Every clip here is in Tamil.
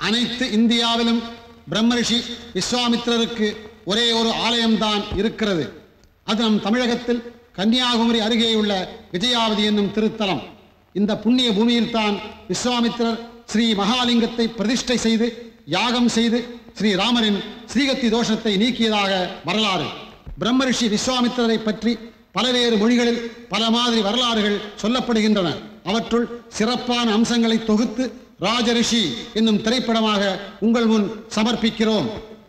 அனைத்து இந்தியாவிலும் பிரம்மரிஷி விஸ்வாமித்திரருக்கு ஒரே ஒரு ஆலயம்தான் இருக்கிறது அது நம் தமிழகத்தில் கன்னியாகுமரி அருகேயுள்ள விஜயாவதி என்னும் திருத்தலம் இந்த புண்ணிய பூமியில்தான் விஸ்வாமித்திரர் ஸ்ரீ மகாலிங்கத்தை பிரதிஷ்டை செய்து யாகம் செய்து ஸ்ரீ ராமரின் ஸ்ரீகத்தி தோஷத்தை நீக்கியதாக வரலாறு பிரம்மரிஷி விஸ்வாமித்திரரை பற்றி பல்வேறு மொழிகளில் பல மாதிரி வரலாறுகள் சொல்லப்படுகின்றன அவற்றுள் சிறப்பான அம்சங்களை தொகுத்து ராஜரிஷி என்னும் திரைப்படமாக உங்கள் முன் சமர்ப்பிக்கிறோம்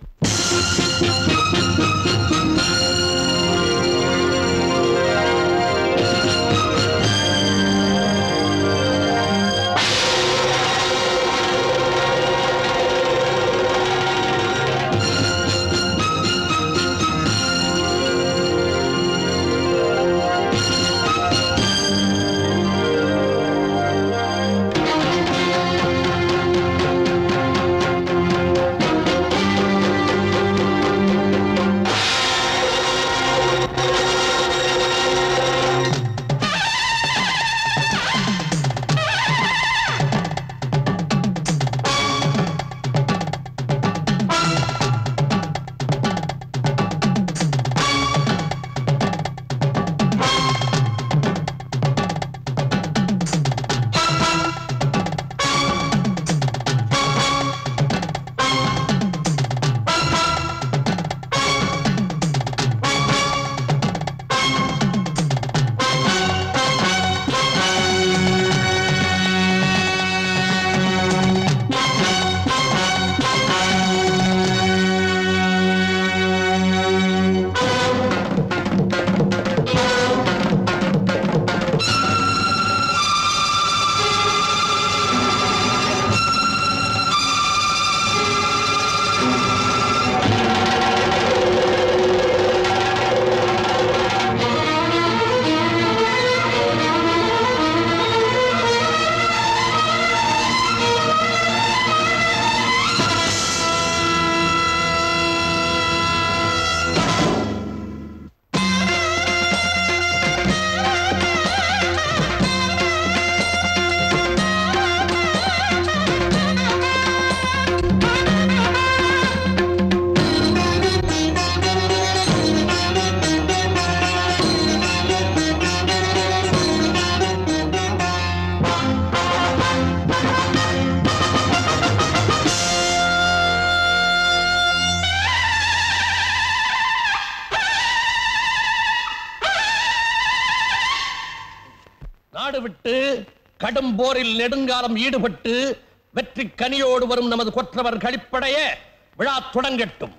நாடு விட்டு கடும் போரில் நெடுங்காலம் ஈடுபட்டு வெற்றி கனியோடு வரும் நமது கொற்றவர் கழிப்படைய விழா தொடங்கட்டும்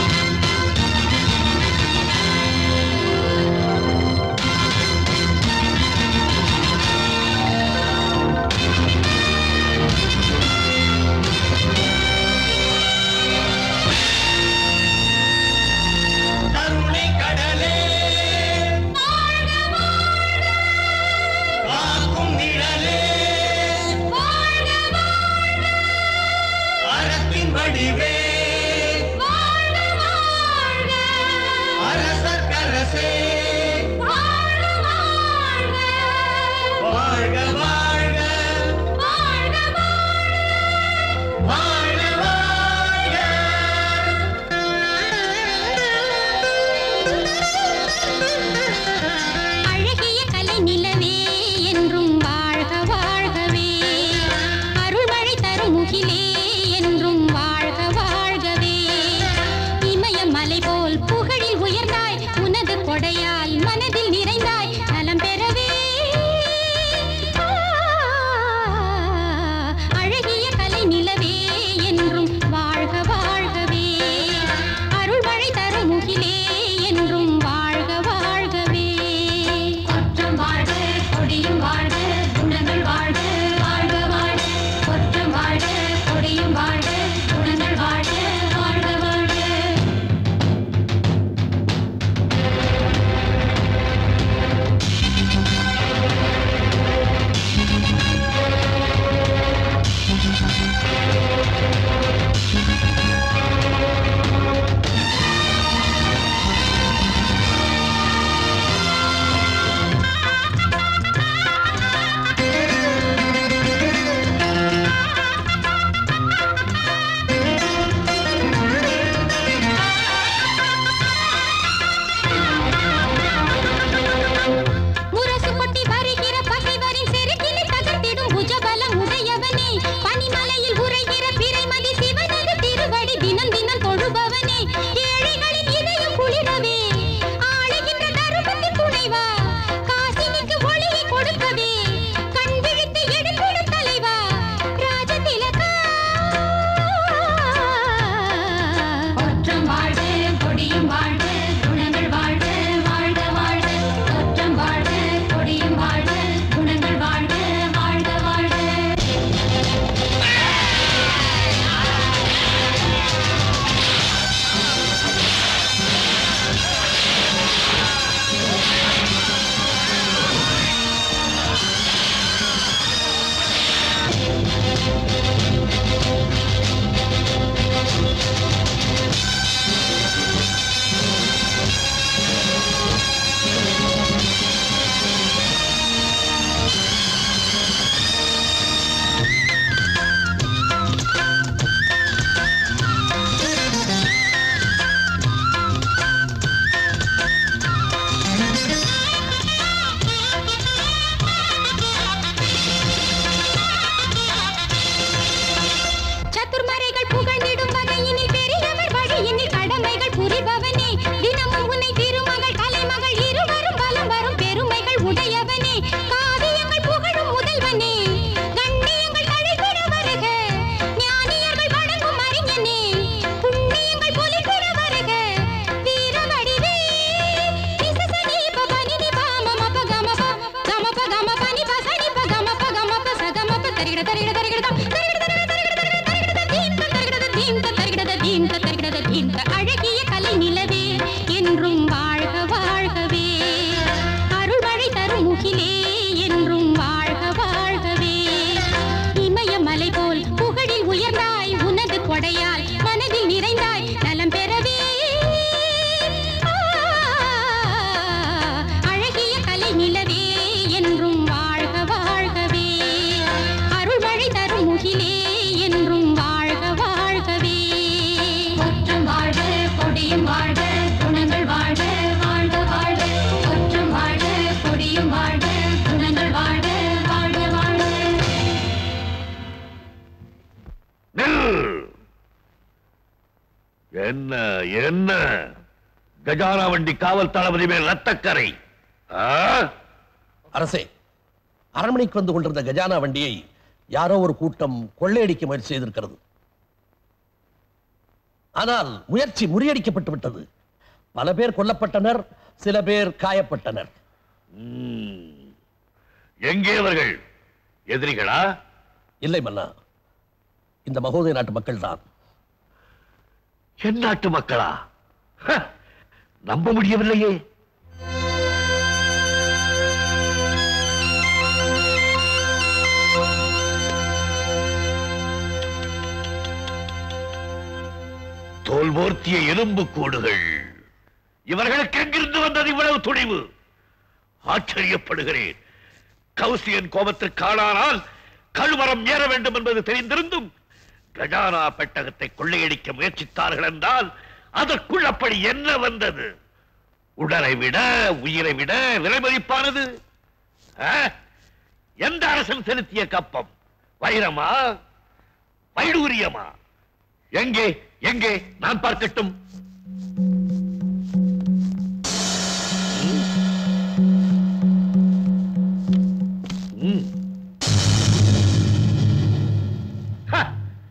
கருணை கடலே காக்கும் நிழலே அறத்தின் வடிவே அரசர் கரசே வாழ்க வாழ்க வாழ்க வாழ்க அழகிய கலை நிலவே என்றும் வாழ்க வாழ்கவே அருள்மழை தரும் முகிலே என்றும் வாழ்க வாழ்க தீந்த தருகிடத தீந்த தருகிடத தீந்த அழகிய கலை நிலவே என்றும் வாழ்க வாழ்கவே அருள்மழை தரும் முகிலே என்றும் வாழ்க வாழ்கவே இமயமலை போல் புகழில் உயர்ந்தாய் உனது கொடையால் மனதில் நிறைந்தாய் நலம் பெறவே ஆ, அழகிய கலை நிலவே என்றும் வாழ்க வாழ்கவே அருள்மழை தரும் முகிலே என்றும் வாழ்க வாழ்கவே ஒற்றும் வாழ்க கொடியும் வாழ்க குணங்கள் வாழ்க வாழ்க வாழ்க ஒற்றும் வாழ்க கொடியும் வாழ்க குணங்கள் வாழ்க வாழ்க வாழ்க நில் என்ன என்ன கஜானா வண்டி காவல் தளபதி மேல் ரத்தக்கரை ஆ? அரசே அரண்மனைக்கு வந்து கொண்டிருந்த கஜானா வண்டியை யாரோ ஒரு கூட்டம் கொள்ளையடிக்க முயற்சி செய்திருக்கிறது ஆனால் முயற்சி முறியடிக்கப்பட்டு விட்டது பல பேர் கொல்லப்பட்டனர் சில பேர் காயப்பட்டனர் ம். எங்கே அவர்கள் எதிரிகளா இல்லை மன்னா இந்த மகோதய நாட்டு மக்கள் தான் என் நாட்டு மக்களா ஹ! நம்ப முடியவில்லையே தோல் போர்த்திய எலும்பு கூடுகள் இவர்களுக்கு எங்கிருந்து வந்தது இவ்வளவு துணிவு ஆச்சரியப்படுகிறேன் கௌசியன் கோபத்திற்கு ஆளானால் கழுவரம் ஏற வேண்டும் என்பது தெரிந்திருந்தும் கஜானா பெட்டகத்தை கொள்ளையடிக்க முயற்சித்தார்கள் என்றால் அதற்குள் அப்படி என்ன வந்தது உடலை விட உயிரை விட விலை மதிப்பானது ஆ? எந்த அரசன் செலுத்திய கப்பம் வைரமா வைடூரியமா எங்கே எங்கே நான் பார்க்கட்டும் ம். ஹ!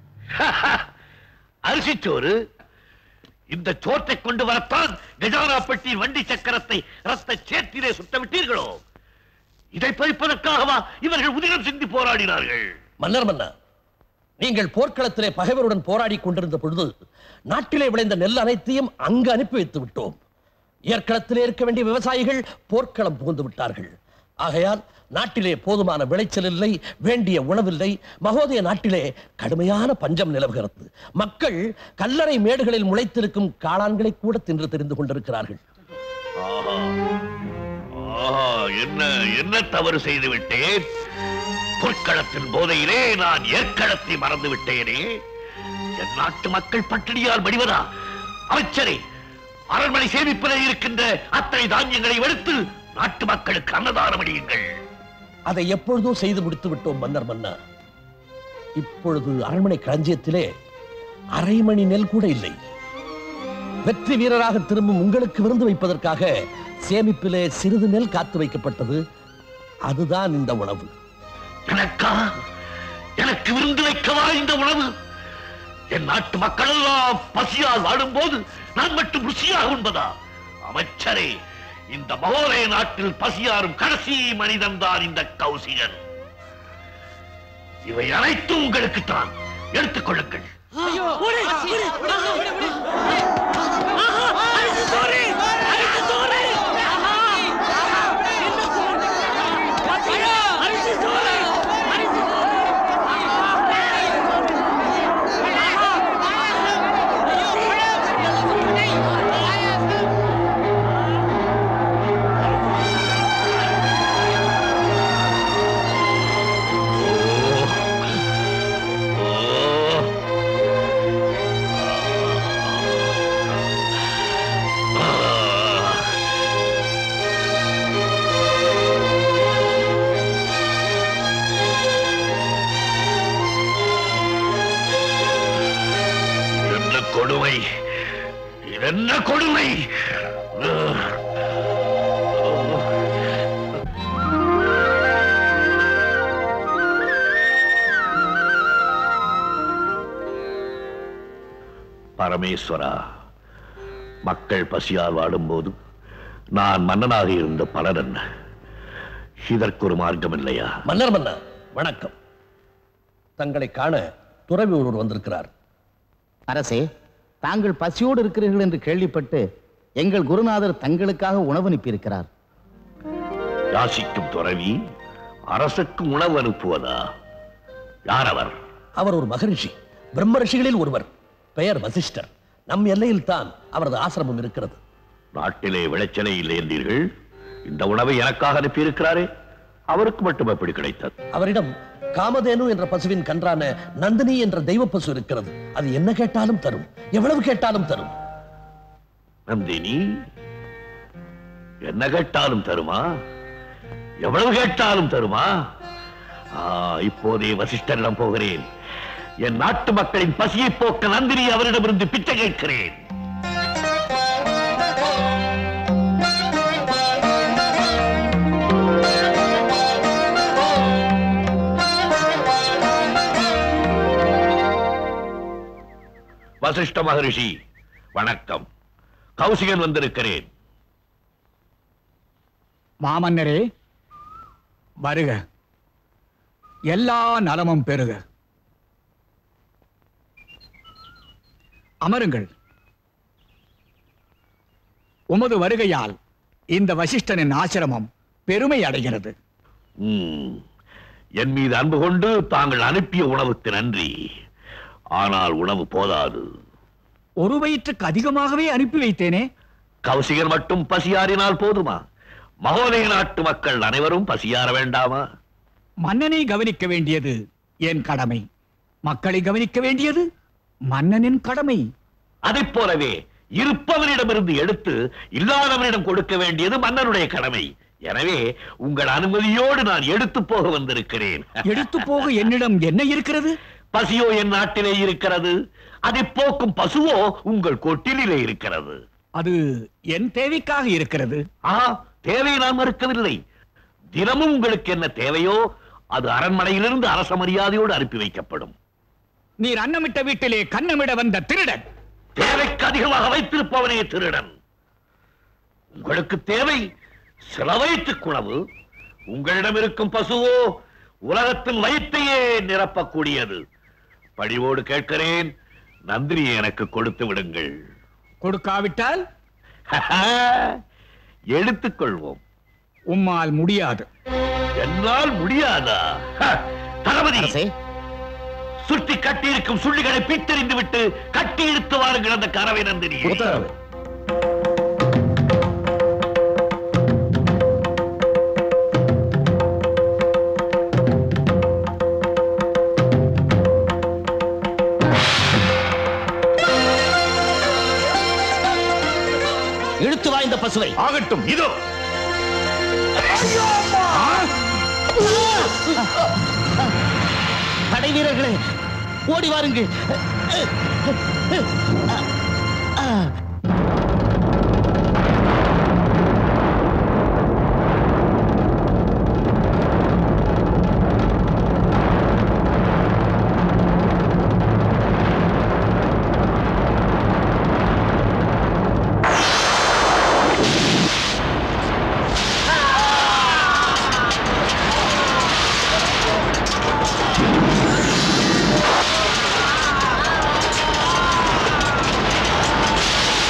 அரிசிச்சோறு இந்த சோற்றை கொண்டு வரத்தான் கஜானா பெட்டியின் வண்டி சக்கரத்தை ரத்த சேற்றிலே சுட்ட விட்டீர்களோ இதை பறிப்பதற்காகவா இவர்கள் உதிரம் சிந்தி போராடினார்கள் மன்னர் மன்னா நீங்கள் போர்க்களத்திலே பகைவருடன் போராடி கொண்டிருந்த பொழுது நாட்டிலே விளைந்த நெல் அனைத்தையும் அங்கு அனுப்பி வைத்து விட்டோம் ஏற்களத்திலே இருக்க வேண்டிய விவசாயிகள் போர்க்களம் புகுந்து விட்டார்கள் ஆகையால் நாட்டிலே போதுமான விளைச்சல் இல்லை வேண்டிய உணவில்லை மகோதய நாட்டிலே கடுமையான பஞ்சம் நிலவுகிறது மக்கள் கல்லறை மேடுகளில் முளைத்திருக்கும் காளான்களை கூட தின்று தெரிந்து கொண்டிருக்கிறார்கள் ஆஹா. ஆஹா, என்ன என்ன தவறு செய்து விட்டேன் பொற்களத்தின் போதையிலே நான் ஏற்களத்தை மறந்து விட்டேனே என் நாட்டு மக்கள் பட்டினியால் மடிவதா அமைச்சரே அரண்மனை சேமிப்பில் இருக்கின்ற அத்தனை தானியங்களை எடுத்து நாட்டு மக்களுக்கு அன்னதானம் அடியுங்கள் அதை எப்பொழுதோ செய்து முடித்து விட்டோம் மன்னர் மன்னா இப்பொழுது அரண்மனை களஞ்சியத்திலே அரை மணி நெல் கூட இல்லை வெற்றி வீரராக திரும்பும் உங்களுக்கு விருந்து வைப்பதற்காக சேமிப்பிலே சிறிது நெல் காத்து வைக்கப்பட்டது அதுதான் இந்த உணவு எனக்கா எனக்கு விருந்து வைக்கவா இந்த உணவு என் நாட்டு மக்கள் எல்லாம் பசியால் வாடும்போது நான் மட்டும் ருசியாக உண்பதா அமைச்சரே இந்த மகோதய நாட்டில் பசியாரும் கடைசி மனிதன் தான் இந்த கௌசிகன் இவை அனைத்தும் உங்களுக்குத்தான் எடுத்துக் கொள்ளுங்கள் ஓ என்ன கொடுமை என்ன கொடுமை பரமேஸ்வரா மக்கள் பசியால் வாடும்போது நான் மன்னனாக இருந்த பலன் என்ன இதற்கு ஒரு மார்க்கம் இல்லையா மன்னர் மன்னா வணக்கம் தங்களை காண துறவி ஒருவர் வந்திருக்கிறார் அரசே தாங்கள் பசியோடு இருக்கிறீர்கள் என்று கேள்விப்பட்டு எங்கள் குருநாதர் தங்களுக்காக உணவு அனுப்பியிருக்கிறார் யாசிக்கும் துறவி அரசுக்கு உணவு அனுப்புவதா யார் அவர் அவர் ஒரு மகரிஷி பிரம்ம ரிஷிகளில் ஒருவர் பெயர் வசிஷ்டர் நம் எல்லையில் தான் அவரது ஆசிரமம் இருக்கிறது நாட்டிலே விளைச்சலே இல்லை என்றீர்கள் இந்த உணவை எனக்காக அனுப்பியிருக்கிறாரே அவருக்கு மட்டும் எப்படி கிடைத்தது அவரிடம் காமதேனு என்ற பசுவின் கன்றான நந்தினி என்ற தெய்வ பசு இருக்கிறது அது என்ன கேட்டாலும் தரும் எவ்வளவு கேட்டாலும் தரும் நந்தினி என்ன கேட்டாலும் தருமா எவ்வளவு கேட்டாலும் தருமா ஆ, இப்போதே வசிஷ்டரிடம் போகிறேன் என் நாட்டு மக்களின் பசியை போக்க நந்தினி அவரிடமிருந்து பிச்சை கேட்கிறேன் வசிஷ்ட மகரிஷி வணக்கம் கௌசிகன் வந்திருக்கிறேன் மாமன்னரே வருக எல்லா நலமும் பெறுக அமருங்கள் உமது வருகையால் இந்த வசிஷ்டனின் ஆசிரமம் பெருமை அடைகிறது ம், என் மீது அன்பு கொண்டு தாங்கள் அனுப்பிய உணவுக்கு நன்றி ஆனால் உணவு போதாது ஒரு வயிற்றுக்கு அதிகமாகவே அனுப்பி வைத்தேனே கௌசிகன் மட்டும் பசியாறினால் போதுமா மகோதய நாட்டு மக்கள் அனைவரும் பசியாற வேண்டாமா மன்னனை கவனிக்க வேண்டியது என் கடமை மக்களை கவனிக்க வேண்டியது மன்னனின் கடமை அதைப் போலவே இருப்பவனிடமிருந்து எடுத்து இல்லாதவனிடம் கொடுக்க வேண்டியது மன்னனுடைய கடமை எனவே உங்கள் அனுமதியோடு நான் எடுத்து போக வந்திருக்கிறேன் எடுத்து போக என்னிடம் என்ன இருக்கிறது பசியோ என் நாட்டிலே இருக்கிறது அதை போக்கும் பசுவோ உங்கள் கொட்டிலே இருக்கிறது அது என் தேவைக்காக இருக்கிறது ஆ தேவை நான் மறுக்கவில்லை தினமும் உங்களுக்கு என்ன தேவையோ அது அரண்மனையிலிருந்து அரச மரியாதையோடு அனுப்பி வைக்கப்படும் நீர் அன்னமிட்ட வீட்டிலே கன்னமிட வந்த திருடன் தேவைக்கு அதிகமாக வைத்திருப்பவனே திருடன் உங்களுக்கு தேவை சில வயிற்றுக் உணவு உங்களிடம் இருக்கும் பசுவோ உலகத்தின் வயிற்றையே நிரப்பக்கூடியது பழிவோடு கேட்கிறேன் நந்தினியை எனக்கு கொடுத்து விடுங்கள் கொடுக்காவிட்டால் எடுத்துக்கொள்வோம் உம்மால் முடியாது என்னால் முடியாதா ஹ, தளபதி அரசே சுற்றி கட்டியிருக்கும் சுள்ளிகளை பித்தறிந்து விட்டு கட்டி இழுத்து வாருங்கள் அந்த கரவை நந்தினி உத்தரவு இழுத்து வா இந்த பசுவை ஆகட்டும் இதோ படை வீரர்களே ஓடி வாருங்கள் ஆ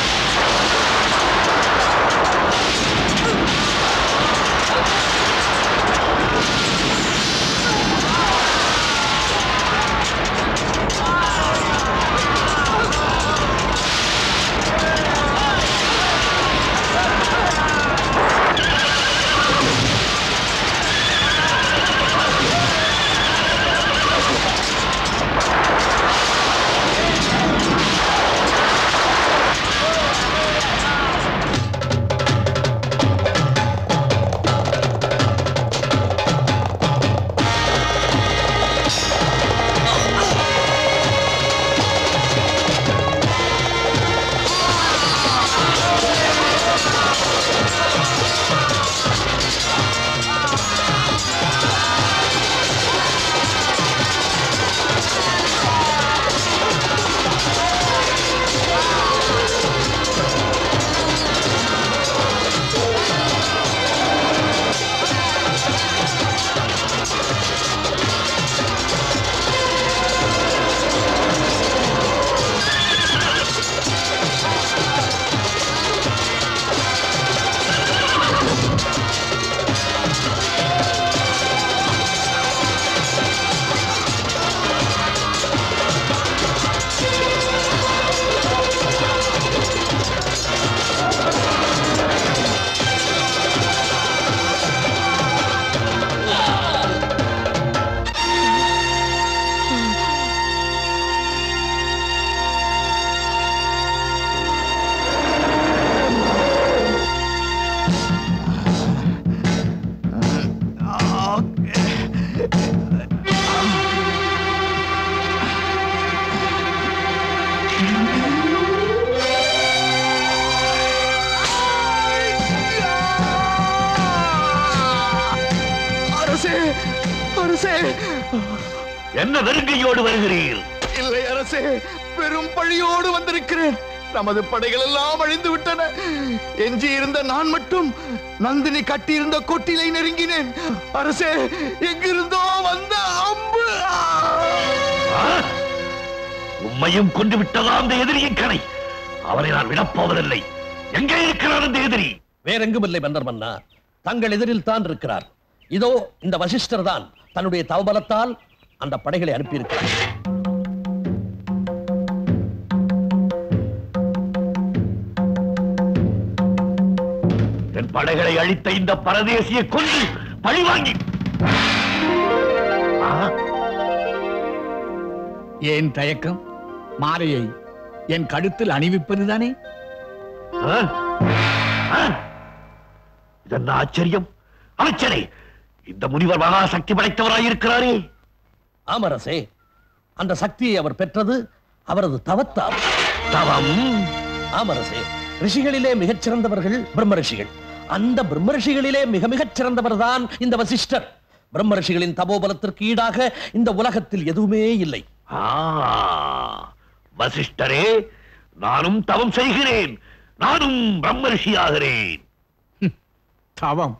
அரசே அரசே என்ன வெறுங்கையோடு வருகிறீர் இல்லை அரசே பெரும் பழியோடு வந்திருக்கிறேன் நமது படைகள் எல்லாம் அழிந்து விட்டன எஞ்சி இருந்த நான் மட்டும் நந்தினி கட்டியிருந்த கொட்டிலை நெருங்கினேன் அரசே எங்கிருந்தோ வந்த அம்பு ஆ! ஆ? உம்மையும் கொண்டு விட்டதா அந்த எதிரியின் கணை அவரை நான் விடப்போவதில்லை எங்கே இருக்கிறார் அந்த எதிரி வேறெங்கும் இல்லை மன்னர் மன்னா தங்கள் எதிரில் தான் இருக்கிறார் இதோ இந்த வசிஷ்டர் தான் தன்னுடைய தவபலத்தால் அந்த படைகளை அனுப்பியிருக்கிறார் என் படைகளை அழித்த இந்த பரதேசியை கொண்டு பழி வாங்கி ஆ? ஏன் தயக்கம் மாலையை என் கழுத்தில் அணிவிப்பதுதானே ஆ? ஆ? இதென்ன ஆச்சரியம் அமைச்சரே இந்த முனிவர் மகா சக்தி படைத்தவராயிருக்கிறாரே ஆமரசே அந்த சக்தியை அவர் பெற்றது அவரது தவத்தால் தவம் ஆமரசே ரிஷிகளிலே மிகச் சிறந்தவர்கள் பிரம்ம ரிஷிகள் அந்த பிரம்ம ரிஷிகளிலே மிக மிகச் சிறந்தவர் தான் இந்த வசிஷ்டர் பிரம்ம ரிஷிகளின் தபோபலத்திற்கு ஈடாக இந்த உலகத்தில் எதுவுமே இல்லை ஆ, வசிஷ்டரே நானும் தவம் செய்கிறேன் நானும் பிரம்ம ரிஷியாகிறேன் தவம்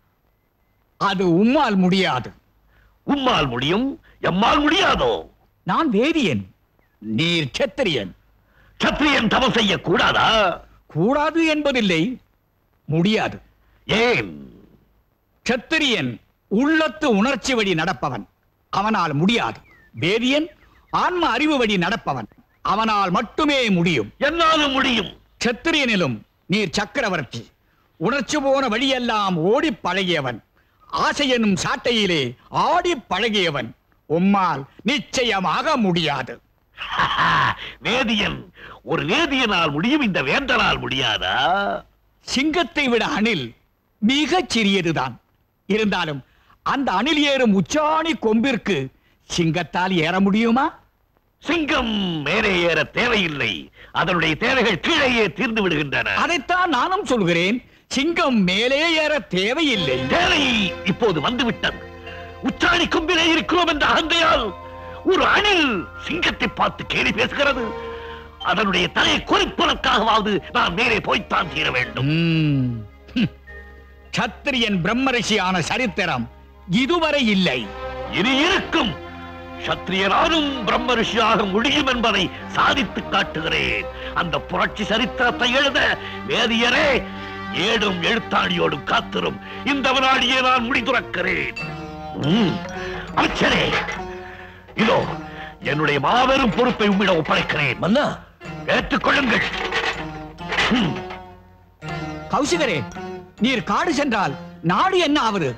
அது உம்மால் முடியாது உம்மால் முடியும் எம்மால் முடியாதோ நான் வேதியன் நீர் செத்திரியன் சத்திரியன் தவம் செய்ய கூடாதா கூடாது என்பதில்லை முடியாது ஏன் சத்திரியன் உள்ளத்து உணர்ச்சி வழி நடப்பவன் அவனால் முடியாது வேதியன் ஆன்ம அறிவு வழி நடப்பவன் அவனால் மட்டுமே முடியும் என்னாலும் முடியும் சத்திரியனிலும் நீர் சக்கரவர்த்தி உணர்ச்சி போன வழியெல்லாம் ஓடிப் பழகியவன் ஆசை எனும் சாட்டையிலே ஆடிப் பழகியவன் உம்மால் நிச்சயமாக முடியாது வேதியன் ஒரு வேதியனால் முடியும் இந்த வேந்தனால் முடியாதா சிங்கத்தை விட அணில் மிகச் சிறியதுதான் இருந்தாலும் அந்த அணில் ஏறும் உச்சாணி கொம்பிற்கு சிங்கத்தால் ஏற முடியுமா சிங்கம் மேலே ஏற தேவையில்லை அதனுடைய தேவைகள் கீழேயே தீர்ந்து விடுகின்றன அதைத்தான் நானும் சொல்கிறேன் சிங்கம் மேலே ஏற தேவையில்லை தேவை இப்போது வந்துவிட்டது உச்சாணி கொம்பிலே இருக்கிறோம் என்ற அகந்தையால் ஒரு அணில் சிங்கத்தை பார்த்து கேலி பேசுகிறது அதனுடைய தலையை குறிப்பதற்காகவாவது நான் மேலே போய்த்தான் தீர வேண்டும் ம். ஹம். சத்திரியன் பிரம்மரிஷியான சரித்திரம் இதுவரை இல்லை இனி இருக்கும் சத்திரியனாலும் பிரம்ம ரிஷியாக முடியும் என்பதை சாதித்து காட்டுகிறேன் அந்த புரட்சி சரித்திரத்தை எழுத வேதியரே ஏடும் எழுத்தாணியோடும் காத்திரும் இந்த வினாடியே நான் முடி துறக்கிறேன் ம், அமைச்சரே இதோ என்னுடைய மாபெரும் பொறுப்பை உம்மிடம் ஒப்படைக்கிறேன் மன்னா ஏற்றுக்கொள்ளுங்கள் ம், கௌசிகரே நீர் காடு சென்றால் நாடு என்ன ஆவது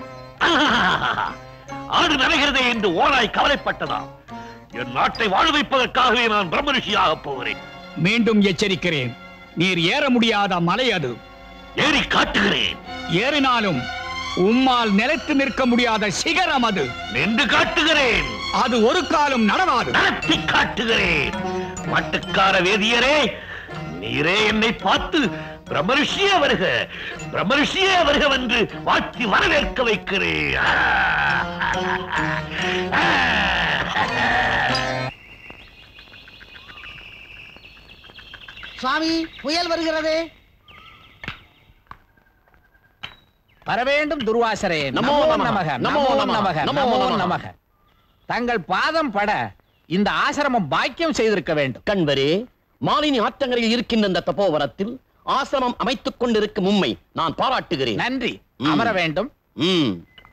ஆஹா! ஆடு நனைகிறதே என்று ஓனாய் கவலைப்பட்டதாம் என் நாட்டை வாழ வைப்பதற்காகவே நான் பிரம்ம ரிஷியாக போகிறேன் மீண்டும் எச்சரிக்கிறேன் நீர் ஏற முடியாத மலை அது ஏறி காட்டுகிறேன் ஏறினாலும் உம்மால் நிலைத்து நிற்க முடியாத சிகரம் அது நின்று காட்டுகிறேன் அது ஒரு காலம் நடவாது நடத்தி காட்டுகிறேன் மட்டுக்கார வேதியரே நீரே என்னை பார்த்து பிரம்மரிஷியே வருக பிரம்மரிஷியே வருக என்று வாழ்த்தி வரவேற்க வைக்கிறேன் சுவாமி புயல் வருகிறது வரவேண்டும் துர்வாசரே நமோ நமோ நமக, நமக நமோ நமோ நமக, நமக நமோ நமோ நமக. நமக தங்கள் பாதம் பட இந்த ஆசிரமம் பாக்கியம் செய்திருக்க வேண்டும் கண்வரே மாலினி ஆற்றங்கரையில் இருக்கின்ற இந்த தபோவனத்தில் ஆசிரமம் அமைத்துக் கொண்டிருக்கும் உம்மை நான் பாராட்டுகிறேன் நன்றி ம். அமர வேண்டும் ம்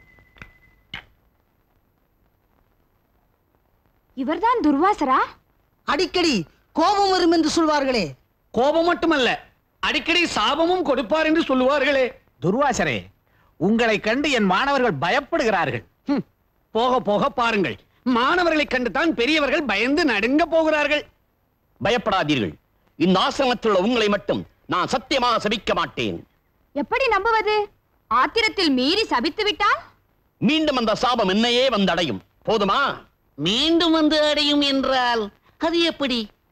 இவர்தான் துர்வாசரா அடிக்கடி கோபம் வரும் என்று சொல்வார்களே கோபம் மட்டுமல்ல அடிக்கடி சாபமும் கொடுப்பார் என்று சொல்லுவார்களே துர்வாசரே உங்களை கண்டு என் மாணவர்கள் பயப்படுகிறார்கள் ஹம், போக போக பாருங்கள் மாணவர்களை கண்டுதான் பெரியவர்கள் பயந்து நடுங்க போகிறார்கள் பயப்படாதீர்கள் இந்த ஆசிரமத்தில் உள்ள உங்களை மட்டும் நான் சத்தியமாக சபிக்க மாட்டேன் எப்படி நம்புவது ஆத்திரத்தில் மீறி சபித்து விட்டால் மீண்டும் அந்த சாபம் என்னையே வந்தடையும் போதுமா மீண்டும் வந்து அடையும் என்றால் அது எப்படி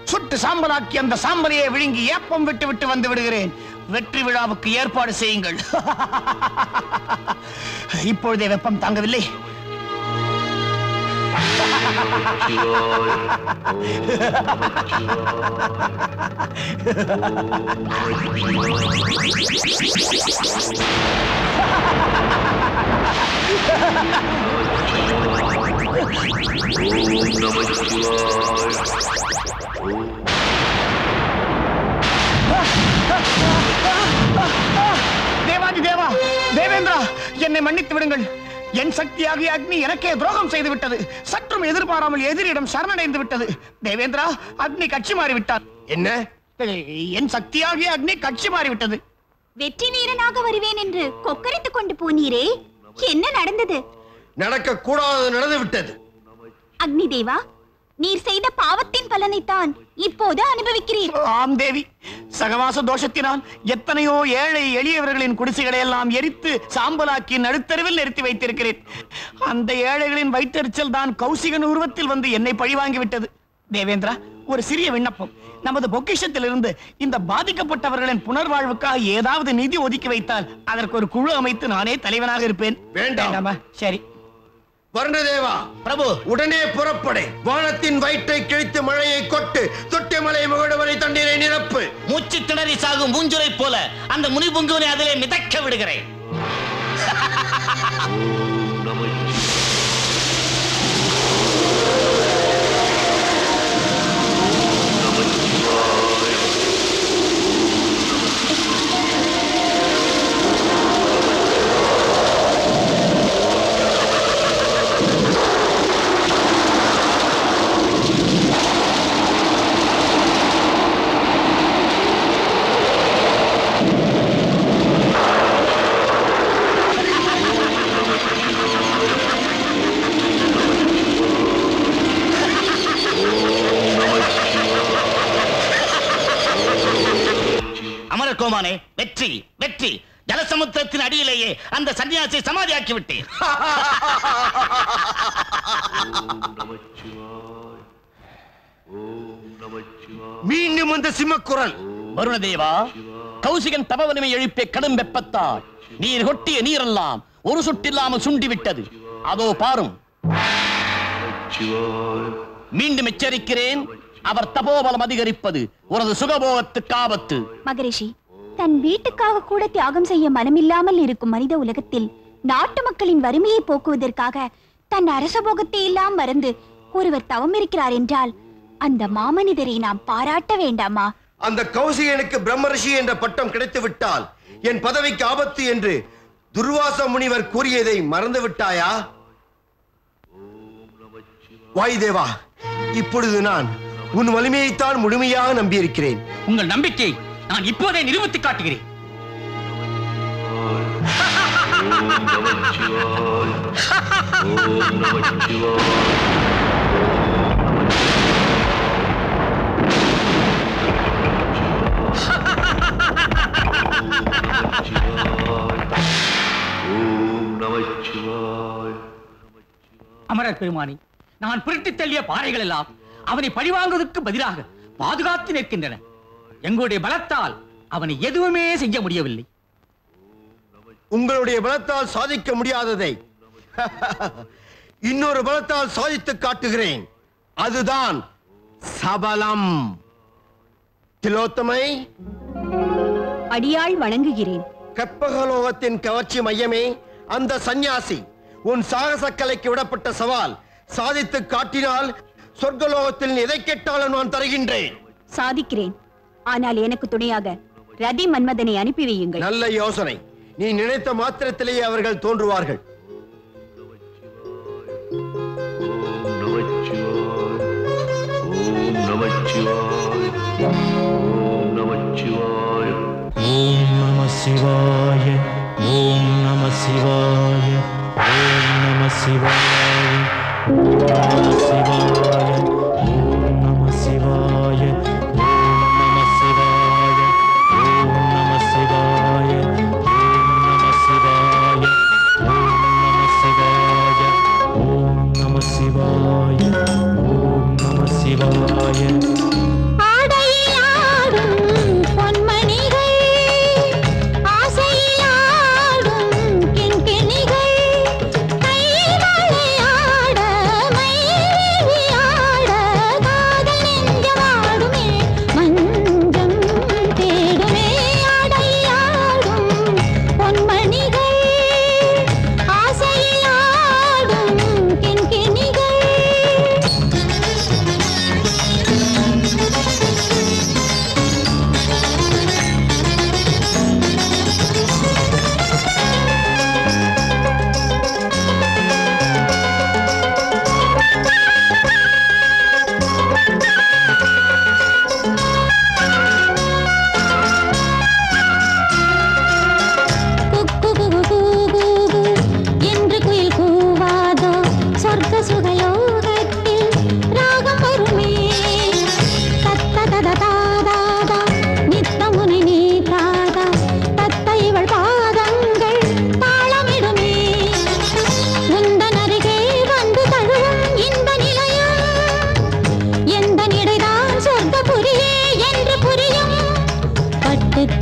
சுட்டு சாம்பலாக்கி அந்த சாம்பலையை விழுங்கி ஏப்பம் விட்டு விட்டு வந்து விடுகிறேன் வெற்றி விழாவுக்கு ஏற்பாடு செய்யுங்கள் இப்பொழுதே வெப்பம் தாங்கவில்லை தேவாதி தேவா தேவேந்திரா என்னை மன்னித்து விடுங்கள் என் சக்தியாகிய அக்னி எனக்கே துரோகம் செய்து விட்டது சற்றும் எதிர்பாராமல் எதிரிடம் சரணடைந்து விட்டது தேவேந்திரா அக்னி கட்சி மாறிவிட்டார் என்ன என் சக்தியாகிய அக்னி கட்சி மாறிவிட்டது வெற்றி வீரனாக வருவேன் என்று கொக்கரித்துக் கொண்டு போனீரே என்ன நடந்தது நடக்க கூடாது நடந்து விட்டது அக்னி தேவா நீர் செய்த பாவத்தின் பலனைத்தான் இப்போது அனுபவிக்கிறீர் ஆம் தேவி சகவாச தோஷத்தினால் எத்தனையோ ஏழை எளியவர்களின் குடிசைகளை எல்லாம் எரித்து சாம்பலாக்கி நடுத்தருவில் நிறுத்தி வைத்திருக்கிறேன் அந்த ஏழைகளின் வயிற்றெரிச்சல் தான் கௌசிகன் உருவத்தில் வந்து என்னை பழிவாங்கி விட்டது தேவேந்திரா ஒரு சிறிய விண்ணப்பம் நமது பொக்கிஷத்திலிருந்து இந்த பாதிக்கப்பட்டவர்களின் புனர்வாழ்வுக்காக ஏதாவது நிதி ஒதுக்கி வைத்தால் அதற்கு ஒரு குழு அமைத்து நானே தலைவனாக இருப்பேன் வேண்டாம். சரி வருணதேவா பிரபு உடனே புறப்படு வானத்தின் வயிற்றை கிழித்து மழையை கொட்டு தொட்டி மலை முகடுவரை தண்ணீரை நிரப்பு மூச்சு திணறி சாகும் மூஞ்சுரை போல அந்த முனிபுங்குவனை அதிலே மிதக்க விடுகிறேன் அமர கோமானே வெற்றி வெற்றி ஜலசமுத்திரத்தின் அடியிலேயே அந்த சன்னியாசியை சமாதியாக்கி விட்டேன் மீண்டும் அந்த சிம்மக்குரல் வருணதேவா கௌசிகன் தபவலிமை எழுப்பிய கடும் வெப்பத்தால் நீர் கொட்டிய நீரெல்லாம் ஒரு சுட்டில்லாமல் சுண்டி விட்டது அதோ பாரும் மீண்டும் எச்சரிக்கிறேன் அவர் தபோபலம் அதிகரிப்பது உனது சுகபோகத்துக்கு ஆபத்து மகரிஷி தன் வீட்டுக்காக கூட தியாகம் செய்ய மனமில்லாமல் இருக்கும் மனித உலகத்தில் நாட்டு மக்களின் வறுமையை போக்குவதற்காக தன் அரசபோகத்தை எல்லாம் மறந்து ஒருவர் தவம் இருக்கிறார் என்றால் அந்த மாமனிதரை நாம் பாராட்ட வேண்டாமா அந்த கௌசிகனுக்கு பிரம்மரிஷி என்ற பட்டம் கிடைத்து விட்டால் என் பதவிக்கு ஆபத்து என்று துர்வாச முனிவர் கூறியதை மறந்து விட்டாயா வாயுதேவா இப்பொழுது நான் உன் வலிமையைத்தான் முழுமையாக நம்பியிருக்கிறேன் உங்கள் நம்பிக்கை நான் இப்போதே நிரூபித்து காட்டுகிறேன் அமரர் பெருமானி நான் புரட்டி தள்ளிய பாறைகள் எல்லாம் அவனை பழிவாங்குவதற்கு பதிலாக பாதுகாத்து நிற்கின்றன எங்களுடைய பலத்தால் அவனை எதுவுமே செய்ய முடியவில்லை உங்களுடைய பலத்தால் சாதிக்க முடியாததை இன்னொரு பலத்தால் சாதித்து காட்டுகிறேன் அதுதான் சபலம் திலோத்தமை அடியாள் வணங்குகிறேன் கற்பகலோகத்தின் கவர்ச்சி மையமே அந்த சந்நியாசி உன் சாகச கலைக்கு விடப்பட்ட சவால் சாதித்து காட்டினால் சொர்க்கலோகத்தில் எதை கேட்டாலும் நான் தருகின்றேன் சாதிக்கிறேன் ஆனால் எனக்கு துணையாக ரதி மன்மதனை அனுப்பி வையுங்கள் நல்ல யோசனை நீ நினைத்த மாத்திரத்திலேயே அவர்கள் தோன்றுவார்கள் ஓம் நம சிவாய ஓம் நம சிவாய ஓம் நம சிவாய ஓம் நம சிவாய ஓம் நம சிவாய ஓம் நம சிவாய ஓம் நம சிவாய ஓம் நம சிவாய ஓம் நம சிவாய ஓம் நம சிவாய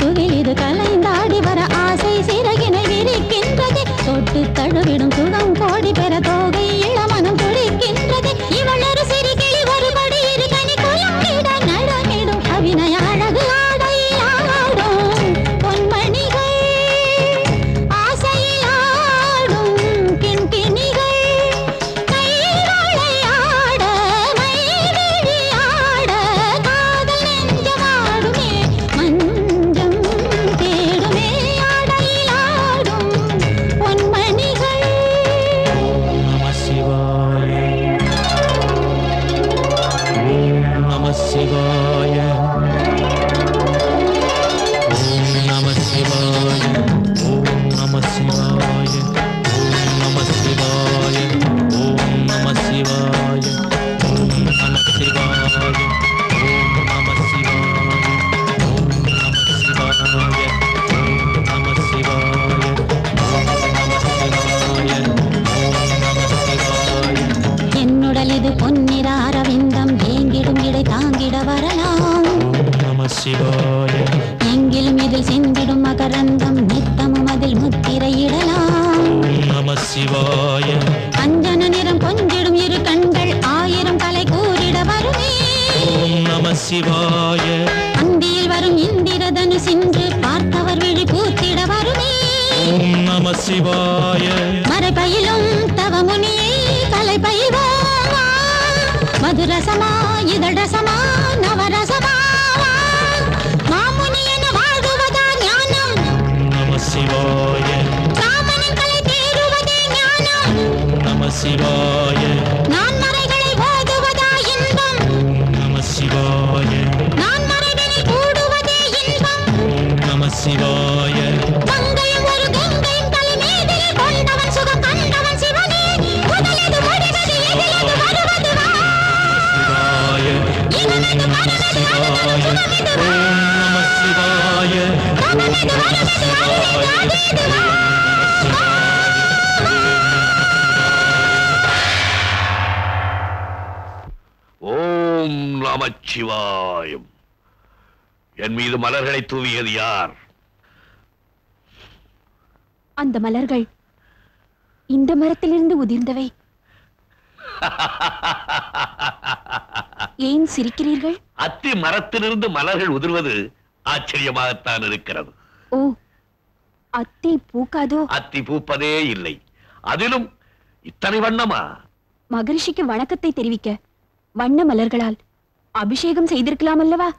முதுகில் இது கலைந்தாடி வர ஆசை சிறகினை விரிக்கின்றது தொட்டு தழுவிடும் சுகம் கோடி பெற தோகை இளமனம் துடிக்கின்றது இவள் ஒரு சிறுகிளி ஒரு கொடி இரு கனி குலம்பிட நடமிடும் அபிநய அழகு ஆடை ஆடும் பொன்மணிகள் ஆசையில் ஆடும் கிண்கிணிகள் கைவளையாட மைவிழியாட காதல் நெஞ்சமாடுமே மஞ்சம் தேடுமே ஆடையில் ஆடும் பொன்மணிகள் நம சிவாய ஓம் நம சிவாய ஓம் நம சிவாய ஓம் நம சிவாய ஓம் நம சிவாய ஓம் நம சிவாய ஓம் நம சிவாய ஓம் நம சிவாய ஓம் நம சிவாய ஓம் நம சிவாய ஓம் நம சிவாய ஓம் நம சிவாய என்னுடல் இது பொன்னிற அரவிந்தம் ஏங்கிடும் இடை தாங்கிட வரலாம் நம சிவாய எங்கிலும் இதில் சென்றிடும் மகரந்தம் நித்தமும் அதில் முத்திரையிடலாம் ஓம் நம சிவாய அஞ்சன நிறம் கொஞ்சிடும் இரு கண்கள் ஆயிரம் கலை கூறிட வருமே ஓம் நம சிவாய அந்தியில் வரும் இந்திரதனு சென்று பார்த்தவர் விழி பூத்திட வருமே ஓம் நம சிவாய மறைபயிலும் தவமுனியை கலை பயில்வோம் வா. மதுரசமா இதழசமா நவரசமா வா. மாமுனி என வாழ்வதா ஞானம் நம சிவாய ராமனின் கலை தேருவதே ஞானம் நம சிவாய நான் மறைகளை ஓதுவதா இன்பம் நம சிவாய நான் மறைவினில் கூடுவதே இன்பம் நம சிவாய மங்கையும் ஒரு கங்கையும் தலை மீதில் கொண்டவன் சுகம் கண்டவன் சிவனே முதலது முடிவது எதிலது வருவது வா சிவாய ஓம் நம சிவாய ஓம் நம சிவாய ஓம் நம சிவாய ஓம் நமச்சிவாயம் என் மீது மலர்களை தூவியது யார் அந்த மலர்கள் இந்த மரத்திலிருந்து உதிர்ந்தவை ஏன் சிரிக்கிறீர்கள் அத்தி மரத்திலிருந்து மலர்கள் உதிர்வது ஆச்சரியமாகத்தான் இருக்கிறது ஓ அத்தை பூக்காதோ அத்தி பூப்பதே இல்லை அதிலும் இத்தனை வண்ணமா மகரிஷிக்கு வணக்கத்தை தெரிவிக்க வண்ண மலர்களால் அபிஷேகம் செய்திருக்கலாம் அல்லவா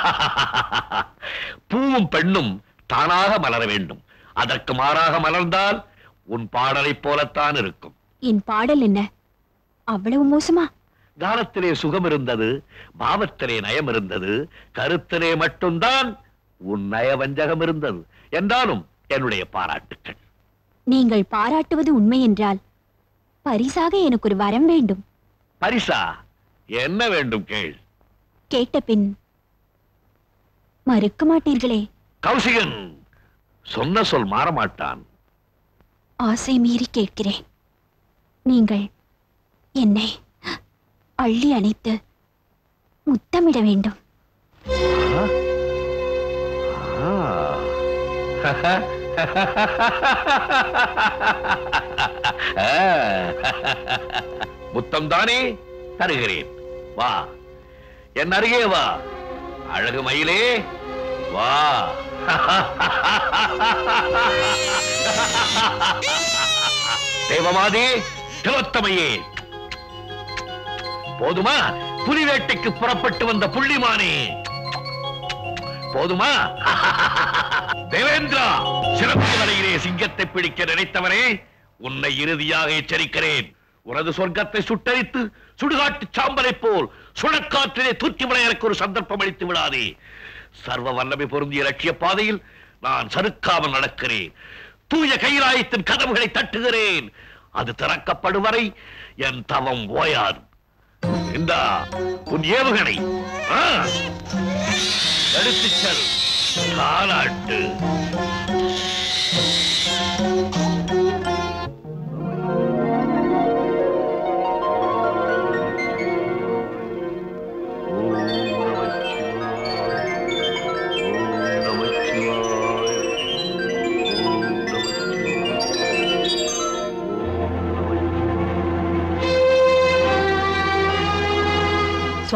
பூவும் பெண்ணும் தானாக மலர வேண்டும் அதற்கு மாறாக மலர்ந்தால் உன் பாடலைப் போலத்தான் இருக்கும் என் பாடல் என்ன அவ்வளவு மோசமா காலத்திலே சுகம் இருந்தது பாவத்திலே நயம் இருந்தது கருத்திலே மட்டும்தான் உன் நயவஞ்சகம் இருந்தது என்றாலும் என்னுடைய பாராட்டுக்கள் நீங்கள் பாராட்டுவது உண்மை என்றால் பரிசாக எனக்கு ஒரு வரம் வேண்டும் பரிசா என்ன வேண்டும் கேள் கேட்ட பின் மறுக்க மாட்டீர்களே கௌசிகன் சொன்ன சொல் மாறமாட்டான் ஆசை மீறி கேட்கிறேன் நீங்கள் என்னை அள்ளி அணைத்து முத்தமிட வேண்டும் முத்தம் தானே தருகிறேன் வா என் அருகே வா அழகு மயிலே வா தேவமாதே திலோத்தமையே போதுமா புலி வேட்டைக்கு புறப்பட்டு வந்த புள்ளிமானே போதுமா தேவேந்திரா சிறப்பு வரையிலே சிங்கத்தை பிடிக்க நினைத்தவரே உன்னை இறுதியாக எச்சரிக்கிறேன் உனது சொர்க்கத்தை சுட்டரித்து சுடுகாட்டு சாம்பலை போல் சுழக்காற்றிலே தூக்கி விட எனக்கு ஒரு சந்தர்ப்பம் அளித்து விடாதே சர்வ வல்லமை பொருந்திய லட்சிய பாதையில் நான் சறுக்காமல் நடக்கிறேன் தூய கைலாயத்தின் கதவுகளை தட்டுகிறேன் அது திறக்கப்படும் வரை என் தவம் ஓயாது இந்தா உன் ஏவுகணை ஆ, எடுத்துச் செல் தாலாட்டு ஓம் நமச்சிவாய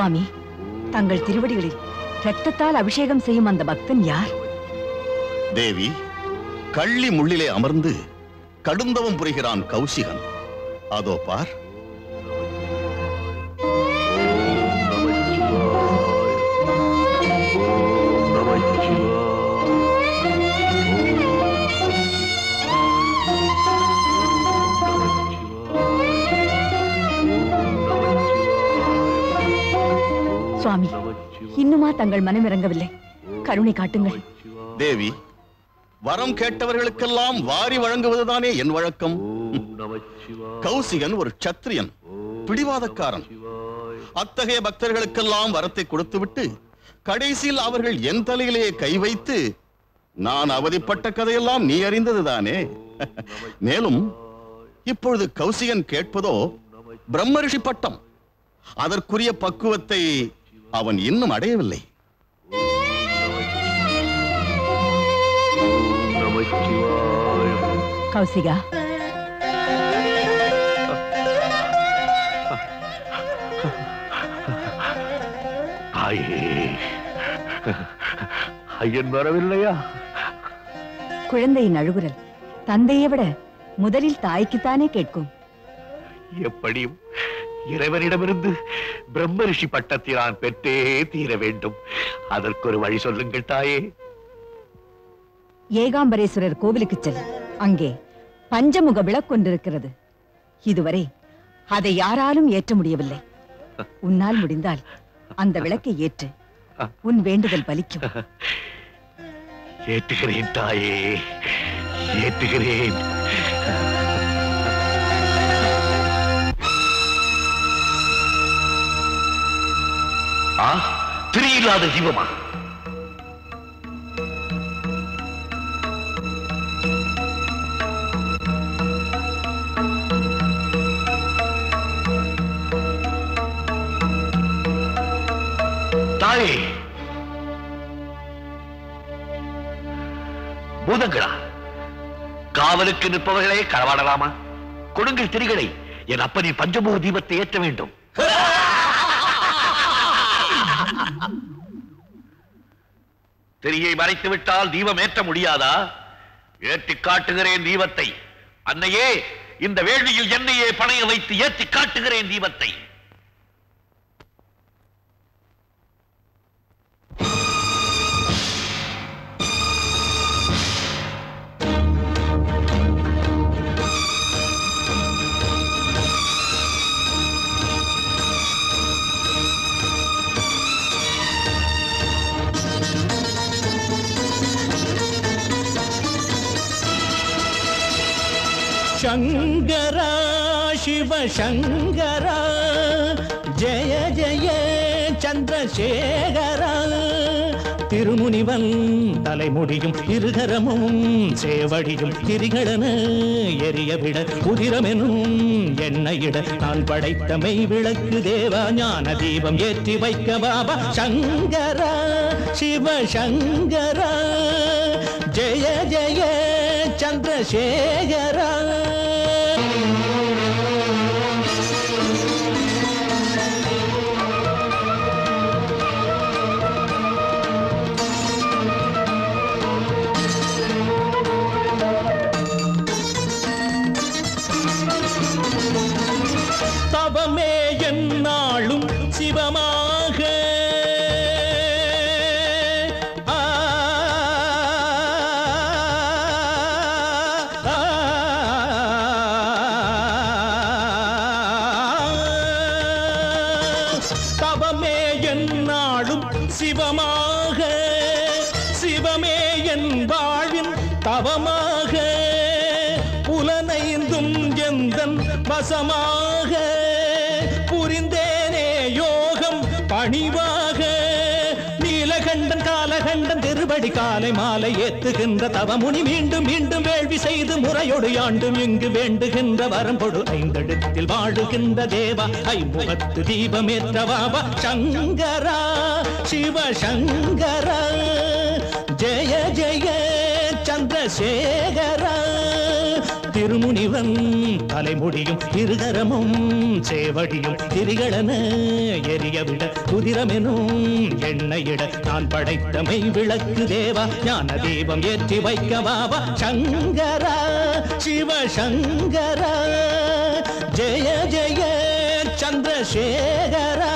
சுவாமி தங்கள் திருவடிகளில் ரத்தத்தால் அபிஷேகம் செய்யும் அந்த பக்தன் யார் தேவி கள்ளி முள்ளிலே அமர்ந்து கடுந்தவம் புரிகிறான் கௌசிகன் அதோ பார் சுவாமி இன்னுமா தங்கள் மனம் இறங்கவில்லை கருணை காட்டுங்கள் தேவி வரம் கேட்டவர்களுக்கெல்லாம் வாரி வழங்குவதுதானே என் வழக்கம் கௌசிகன் ஒரு சத்திரியன் பிடிவாதக்காரன் அத்தகைய பக்தர்களுக்கெல்லாம் வரத்தை கொடுத்துவிட்டு கடைசியில் அவர்கள் என் தலையிலே கை வைத்து நான் அவதிப்பட்ட கதையெல்லாம் நீ அறிந்ததுதானே மேலும் இப்பொழுது கௌசிகன் கேட்பதோ பிரம்மரிஷி பட்டம் அதற்குரிய பக்குவத்தை அவன் இன்னும் அடையவில்லை கௌசிகா தாயே ஐயன் வரவில்லையா குழந்தையின் அழுகுரல் தந்தையை விட முதலில் தாய்க்குத்தானே கேட்கும் எப்படியும் இறைவனிடமிருந்து பிரம்மரிஷி பட்டத்தை நான் பெற்றே தீர வேண்டும் அதற்கு ஒரு வழி சொல்லுங்கள் தாயே ஏகாம்பரேஸ்வரர் கோவிலுக்கு செல் அங்கே பஞ்சமுக விளக்கொன்றிருக்கிறது இதுவரை அதை யாராலும் ஏற்ற முடியவில்லை உன்னால் முடிந்தால் அந்த விளக்கை ஏற்று உன் வேண்டுதல் பலிக்கும் ஏற்றுகிறேன் தாயே ஏற்றுகிறேன் ஆ திரியில்லாத ஜீவமா தாயே பூதங்களா காவலுக்கு நிற்பவர்களே களவாடலாமா கொடுங்கள் திரிகளை என் அப்பனின் பஞ்சமுக தீபத்தை ஏற்ற வேண்டும் திரியை மறைத்து விட்டால் தீபம் ஏற்ற முடியாதா ஏற்றி காட்டுகிறேன் தீபத்தை அன்னையே இந்த வேள்வியில் என்னையே பணைய வைத்து ஏற்றி காட்டுகிறேன் தீபத்தை शङ्करा शिव शङ्करा जय जय சந்திரசேகரா திருமுனிவன் தலைமுடியும் இருகரமும் சேவடியும் திரிகளன எரியவிட உதிரமெனும் எண்ணெயிட நான் படைத்த மெய் விளக்கு தேவா ஞான தீபம் ஏற்றி வைக்க பாபா சங்கரா சிவ சங்கரா ஜெய ஜெய சந்திரசேகரா தவமே என்னாளும் சிவமாக ஆ, ஆ, தவமே என்னாளும் சிவமாக சிவமே என் வாழ்வின் தவமாக புலனைந்தும் எந்தன் வசமாக புரிந்தேனே யோகம் பணிவாக நீலகண்டன் காலகண்டன் திருவடி காலை மாலை ஏத்துகின்ற தவமுனி மீண்டும் மீண்டும் வேள்வி செய்து முறையொடு யாண்டும் இங்கு வேண்டுகின்ற வரம் கொடு ஐந்தெழுத்தில் வாழுகின்ற தேவா ஐமுகத்து தீபமேற்ற வாபா சங்கரா சிவ சங்கரா ஜெய ஜெய சந்திரசேகரா திரு பெருமுனிவன் தலைமுடியும் இருகரமும் சேவடியும் திரிகளன எரியவிட குதிரமெனும் எண்ணெயிட நான் படைத்தமை விளக்கு தேவா ஞான தீபம் ஏற்றி வைக்க வாவா சங்கரா சிவ சங்கரா ஜெய ஜெய சந்திரசேகரா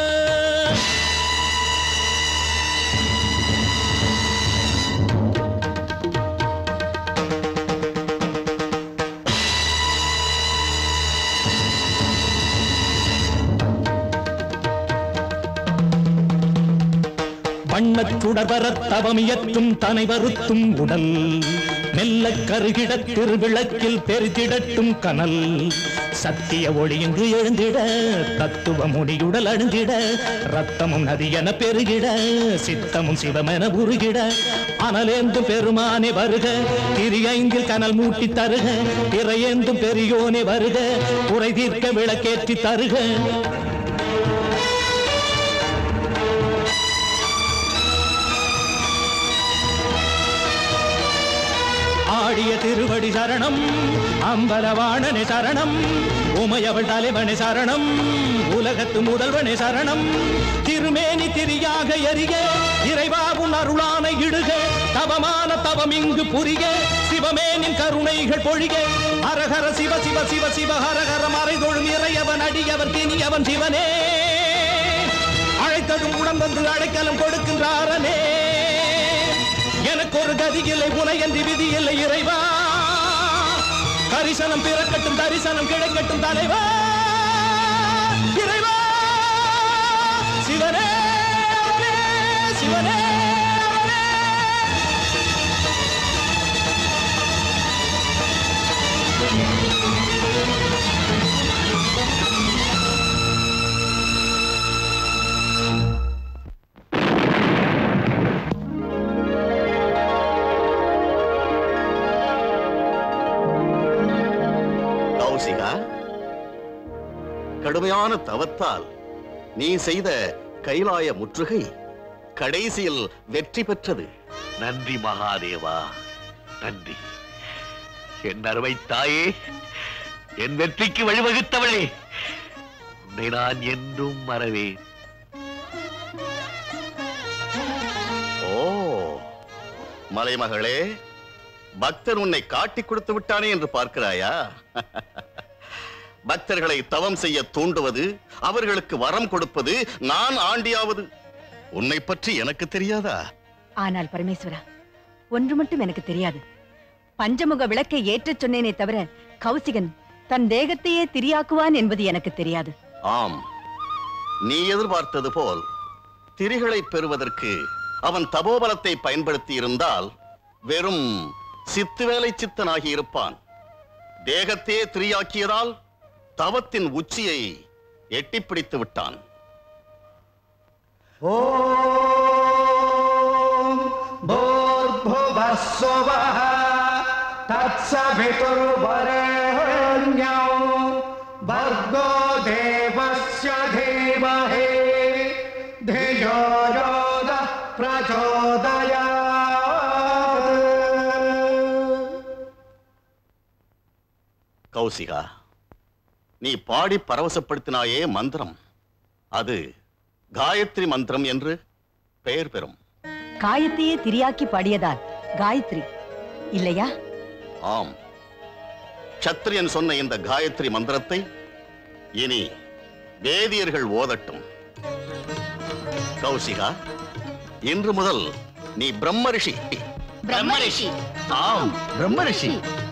வண்ணச் சுடர்வரத் தவமியற்றும் தனை வருத்தும் உடல் மெல்ல கருகிட திருவிளக்கில் பெருதிடட்டும் கனல் சத்திய ஒளி இங்கு எழுந்திட தத்துவ முடியுடல் அழுந்திட ரத்தமும் நதியென பெருகிட சித்தமும் சிவமென உருகிட அனலேந்தும் பெருமானே வருக திரியைந்தில் கனல் மூட்டி தருக திரையேந்தும் பெரியோனே வருக குறை தீர்க்க விளக்கேற்றி தருக ஆடிய திருவடி சரணம் அம்பலவாணனே சரணம் உமையவள் தலைவனே சரணம் உலகத்து முதல்வனே சரணம் திருமேனி திரியாக எரிய இறைவாவும் அருளான இடுக தவமான தவம் இங்கு புரிக சிவமேனின் கருணைகள் பொழிக ஹரஹர சிவ சிவ சிவ சிவ ஹரஹர மறைதொழும் இறையவன் அடியவன் தினியவன் சிவனே அழைத்ததும் உடன் வந்து அடைக்கலம் கொடுக்கின்றாரனே எனக்கு ஒரு கதி இல்லை புனையன்றி விதி இல்லை இறைவா கரிசனம் பிறக்கட்டும் தரிசனம் கிடைக்கட்டும் தலைவா இறைவா சிவனே அவனே, சிவனே அவனே. கௌசிகா கடுமையான தவத்தால் நீ செய்த கைலாய முற்றுகை கடைசியில் வெற்றி பெற்றது நன்றி மகாதேவா நன்றி என் அருமை தாயே என் வெற்றிக்கு வழிவகுத்தவளே உன்னை நான் என்றும் மறவேன் ஓ மலைமகளே பக்தர் உன்னை காட்டிக் கொடுத்து விட்டானே என்று பார்க்கிறாயா பக்தர்களை தவம் செய்ய தூண்டுவது அவர்களுக்கு வரம் கொடுப்பது நான் ஆண்டியாவது உன்னை பற்றி எனக்கு தெரியாதா ஆனால் பரமேஸ்வரா ஒன்று மட்டும் எனக்கு தெரியாது பஞ்சமுக விளக்கை ஏற்றச் சொன்னேனே தவிர கௌசிகன் தன் தேகத்தையே திரியாக்குவான் என்பது எனக்கு தெரியாது ஆம் நீ எதிர்பார்த்தது போல் திரிகளை பெறுவதற்கு அவன் தபோபலத்தை பயன்படுத்தி இருந்தால் வெறும் சித்துவேலை சித்தனாகி இருப்பான் தேகத்தையே திரியாக்கியதால் தவத்தின் உச்சியை எட்டிப் பிடித்து விட்டான் भूर्भुवस्वः तत्सवितुर्वरेण्यौ भर्गो देवस्य धीमहि धियो यो नः प्रचोदयात् கௌசிகா நீ பாடி பரவசப்படுத்தினாயே மந்திரம் அது காயத்ரி மந்திரம் என்று பெயர் பெறும் காயத்தையே திரியாக்கி பாடியதால் காயத்ரி இல்லையா ஆம் சத்திரியன் சொன்ன இந்த காயத்ரி மந்திரத்தை இனி வேதியர்கள் ஓதட்டும் கௌசிகா இன்று முதல் நீ பிரம்மரிஷி பிரம்மரிஷி. ஆம் பிரம்மரிஷி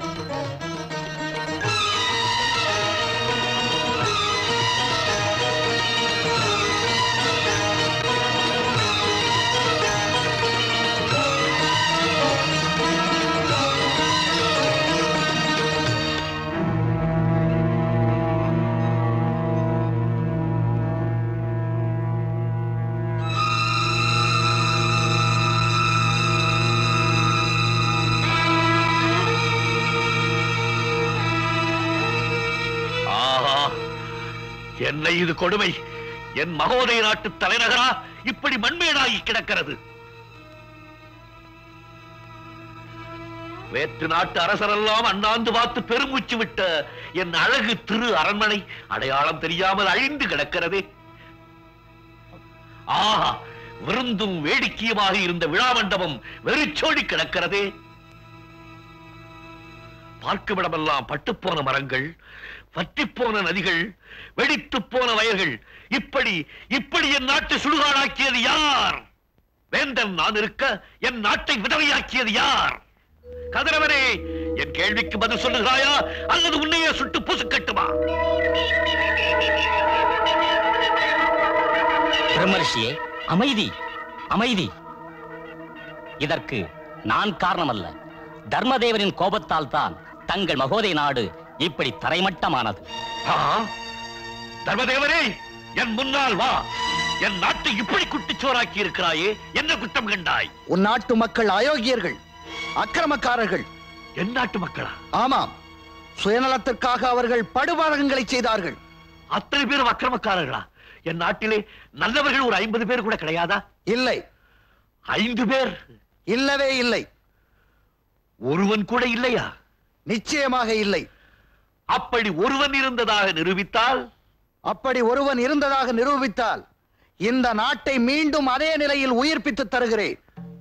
ஆஹா என்ன இது கொடுமை என் மகோதய நாட்டு தலைநகரா இப்படி மண்மேடாகி கிடக்கிறது வேற்று நாட்டு அரசரெல்லாம் அண்ணாந்து பார்த்து பெருமூச்சு விட்ட என் அழகு திரு அரண்மனை அடையாளம் தெரியாமல் அழிந்து கிடக்கிறதே ஆஹா விருந்தும் வேடிக்கையுமாக இருந்த விழா மண்டபம் வெறிச்சோடி கிடக்கிறதே பார்க்கும் இடமெல்லாம் பட்டுப்போன மரங்கள் வற்றிப்போன நதிகள் வெடித்துப் போன வயல்கள் இப்படி இப்படி என் நாட்டை சுடுகாடாக்கியது யார் வேந்தன் நான் இருக்க என் நாட்டை விதவையாக்கியது யார் கதிரவனே என் கேள்விக்கு பதில் சொல்லுகிறாயா அல்லது உன்னையே சுட்டு பூசுக்கட்டுமா பிரம்மரிஷியே அமைதி அமைதி இதற்கு நான் காரணமல்ல தர்மதேவரின் கோபத்தால் தான் தங்கள் மகோதய நாடு இப்படி தரைமட்டமானது தர்மதேவரே என் முன்னால் வா என் நாட்டை இப்படி குட்டிச்சோராக்கி இருக்கிறாயே என்ன குற்றம் கண்டாய் உன் நாட்டு மக்கள் அயோக்கியர்கள் அக்கிரமக்காரர்கள் என் நாட்டு மக்களா ஆமாம் சுயநலத்திற்காக அவர்கள் படுபாதகங்களை செய்தார்கள் அத்தனை பேரும் அக்கிரமக்காரர்களா என் நாட்டிலே நல்லவர்கள் ஒரு ஐம்பது பேர் கூட கிடையாதா இல்லை ஐந்து பேர் இல்லவே இல்லை ஒருவன் கூட இல்லையா நிச்சயமாக இல்லை அப்படி ஒருவன் இருந்ததாக நிரூபித்தால் அப்படி ஒருவன் இருந்ததாக நிரூபித்தால் இந்த நாட்டை மீண்டும் அதே நிலையில் உயிர்ப்பித்து தருகிறேன்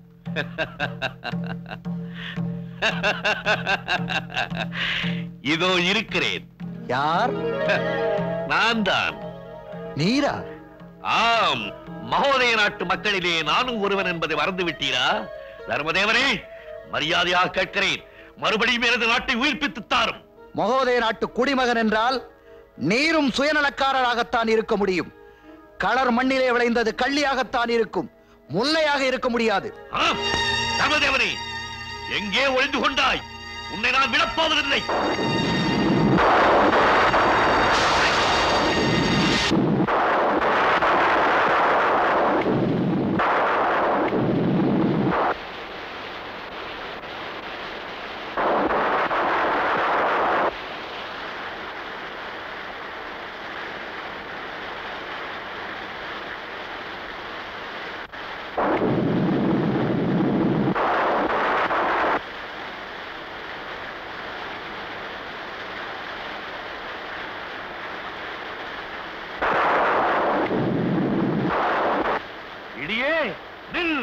இதோ இருக்கிறேன் யார் நான் தான் நீரா ஆம் மகோதய நாட்டு மக்களிலே நானும் ஒருவன் என்பதை மறந்து விட்டீரா தர்மதேவனே மரியாதையாக கேட்கிறேன் மறுபடியும் எனது நாட்டை உயிர்ப்பித்து தாரும் மகோதய நாட்டு குடிமகன் என்றால் நீரும் சுயநலக்காரராகத்தான் இருக்க முடியும் களர் மண்ணிலே விளைந்தது கள்ளியாகத்தான் இருக்கும் முல்லையாக இருக்க முடியாது ஆம், தர்மதேவனே எங்கே ஒளிந்து கொண்டாய் உன்னை நான் விடப்போவதில்லை இடியே நில்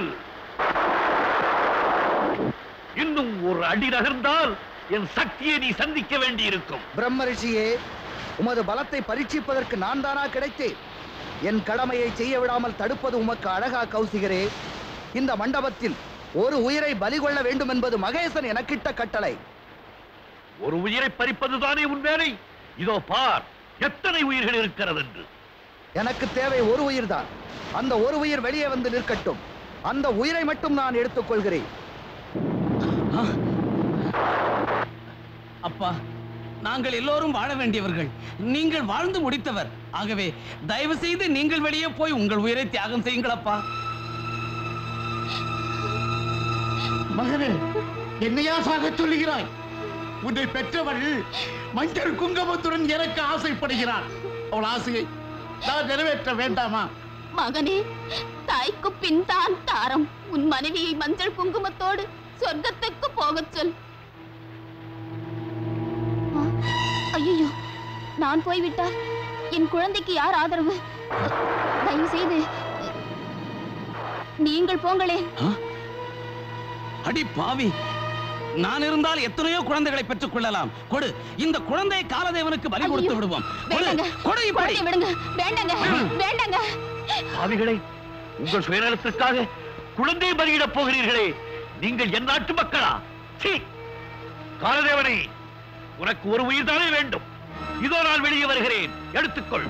இன்னும் ஒரு அடி நகர்ந்தால் என் சக்தியை நீ சந்திக்க வேண்டியிருக்கும் பிரம்ம ரிஷியே உமது பலத்தை பரீட்சிப்பதற்கு நான் தானா கிடைத்தேன் என் கடமையை செய்ய விடாமல் தடுப்பது உமக்கு அழகா கௌசிகரே இந்த மண்டபத்தில் ஒரு உயிரை பலி கொள்ள வேண்டும் என்பது மகேசன் எனக்கிட்ட கட்டளை ஒரு உயிரை பறிப்பதுதானே உன் வேலை இதோ பார் எத்தனை உயிர்கள் இருக்கிறது என்று எனக்கு தேவை ஒரு உயிர்தான் அந்த ஒரு உயிர் வெளியே வந்து நிற்கட்டும் அந்த உயிரை மட்டும் நான் எடுத்துக்கொள்கிறேன் அப்பா நாங்கள் எல்லோரும் வாழ வேண்டியவர்கள் நீங்கள் வாழ்ந்து முடித்தவர் ஆகவே தயவு செய்து நீங்கள் வெளியே போய் உங்கள் உயிரை தியாகம் செய்யுங்கள் அப்பா மகனே என்னையா சாக சொல்லுகிறாய் உன்னை பெற்றவள் மஞ்சள் குங்குமத்துடன் எனக்கு ஆசைப்படுகிறாள் அவள் ஆசையை நான் நிறைவேற்ற வேண்டாமா மகனே தாய்க்கு பின் தான் தாரம் உன் மனைவியை மஞ்சள் குங்குமத்தோடு சொர்க்கத்துக்கு போகச் சொல் ஐயோ நான் போய்விட்டால் என் குழந்தைக்கு யார் ஆதரவு தயவு செய்து நீங்கள் போங்களேன் அடி பாவி நான் இருந்தால் எத்தனையோ குழந்தைகளை பெற்றுக் கொள்ளலாம் கொடு இந்த குழந்தையை காலதேவனுக்கு பலி கொடுத்து விடுவோம் கொடு, வேண்டாங்க கொடு இப்படி குழந்தையை விடுங்க வேண்டாங்க வேண்டாங்க பாவிகளே உங்கள் சுயநலத்திற்காக குழந்தை பலியிடப் போகிறீர்களே நீங்கள் என் நாட்டு மக்களா சீ காலதேவனே உனக்கு ஒரு உயிர் தானே வேண்டும் இதோ நான் வெளியே வருகிறேன் எடுத்துக்கொள்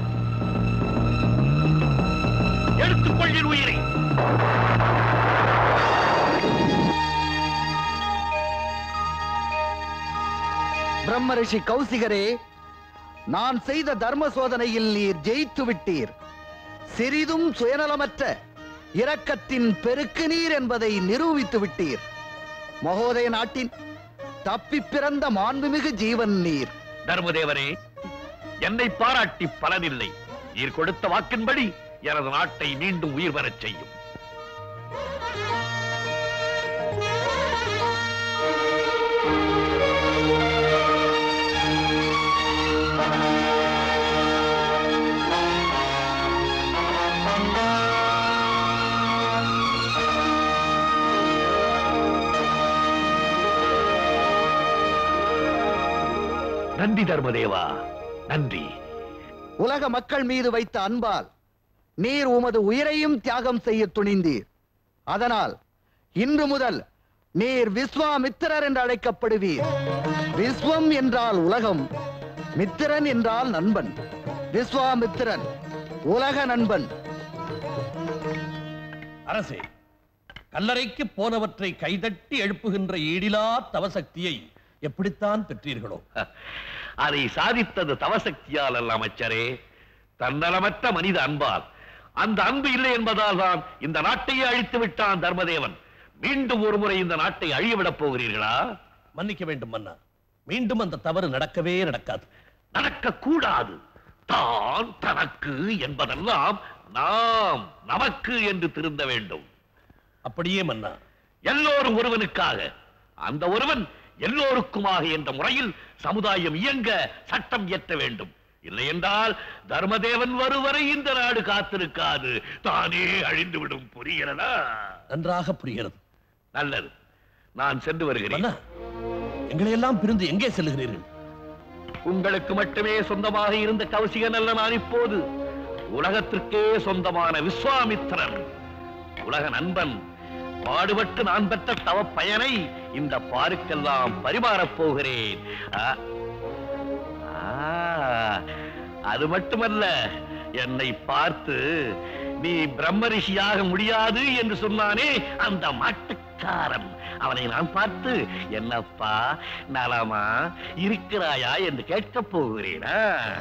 எடுத்துக்கொள் என் உயிரை பிரம்ம ரிஷி கௌசிகரே நான் செய்த தர்ம சோதனையில் நீர் ஜெயித்து விட்டீர் சிறிதும் சுயநலமற்ற இரக்கத்தின் பெருக்கு நீர் என்பதை நிரூபித்து விட்டீர் மகோதய நாட்டின் தப்பிப் பிறந்த மாண்புமிகு ஜீவன் நீர் தர்மதேவரே என்னை பாராட்டி பலனில்லை நீர் கொடுத்த வாக்கின்படி எனது நாட்டை மீண்டும் உயிர் பெறச் செய்யும் நன்றி தர்மதேவா நன்றி உலக மக்கள் மீது வைத்த அன்பால் நீர் உமது உயிரையும் தியாகம் செய்ய துணிந்தீர் அதனால் இன்று முதல் நீர் விஸ்வாமித்திரர் என்று அழைக்கப்படுவீர் விஸ்வம் என்றால் உலகம் மித்திரன் என்றால் நண்பன் விஸ்வாமித்திரன் உலக நண்பன் அரசே கல்லறைக்கு போனவற்றை கைதட்டி எழுப்புகின்ற ஈடிலா தவசக்தியை எப்படித்தான் பெற்றீர்களோ அதை சாதித்தது தவசக்தியால் அல்ல அமைச்சரே தன்னலமற்ற மனித அன்பால் அந்த அன்பு இல்லை என்பதால் தான் இந்த நாட்டையே அழித்து விட்டான் தர்மதேவன் மீண்டும் ஒரு முறை இந்த நாட்டை அழியவிடப் போகிறீர்களா மன்னிக்க வேண்டும் மன்னா மீண்டும் அந்த தவறு நடக்கவே நடக்காது நடக்க கூடாது தான் தனக்கு என்பதெல்லாம் நாம் நமக்கு என்று திருந்த வேண்டும் அப்படியே மன்னா எல்லோரும் ஒருவனுக்காக அந்த ஒருவன் எல்லோருக்குமாக என்ற முறையில் சமுதாயம் இயங்க சட்டம் இயற்ற வேண்டும் இல்லை என்றால் தர்மதேவன் வருவரை இந்த நாடு காத்திருக்காது தானே அழிந்துவிடும் புரிகிறதா நன்றாக புரிகிறது நல்லது நான் சென்று வருகிறேன் எங்களை எல்லாம் பிரிந்து எங்கே செல்லுகிறீர்கள் உங்களுக்கு மட்டுமே சொந்தமாக இருந்த கௌசிகன் அல்ல நான் இப்போது உலகத்திற்கே சொந்தமான விஸ்வாமித்திரன் உலக நண்பன் பாடுபட்டு நான் பெற்ற தவ பயனை இந்த பாருக்கெல்லாம் பரிமாறப் போகிறேன் ஆ, ஆ, அது மட்டுமல்ல என்னை பார்த்து நீ பிரம்ம ரிஷியாக முடியாது என்று சொன்னானே அந்த மாட்டுக்காரன் அவனை நான் பார்த்து என்னப்பா நலமா இருக்கிறாயா என்று கேட்கப் போகிறேனா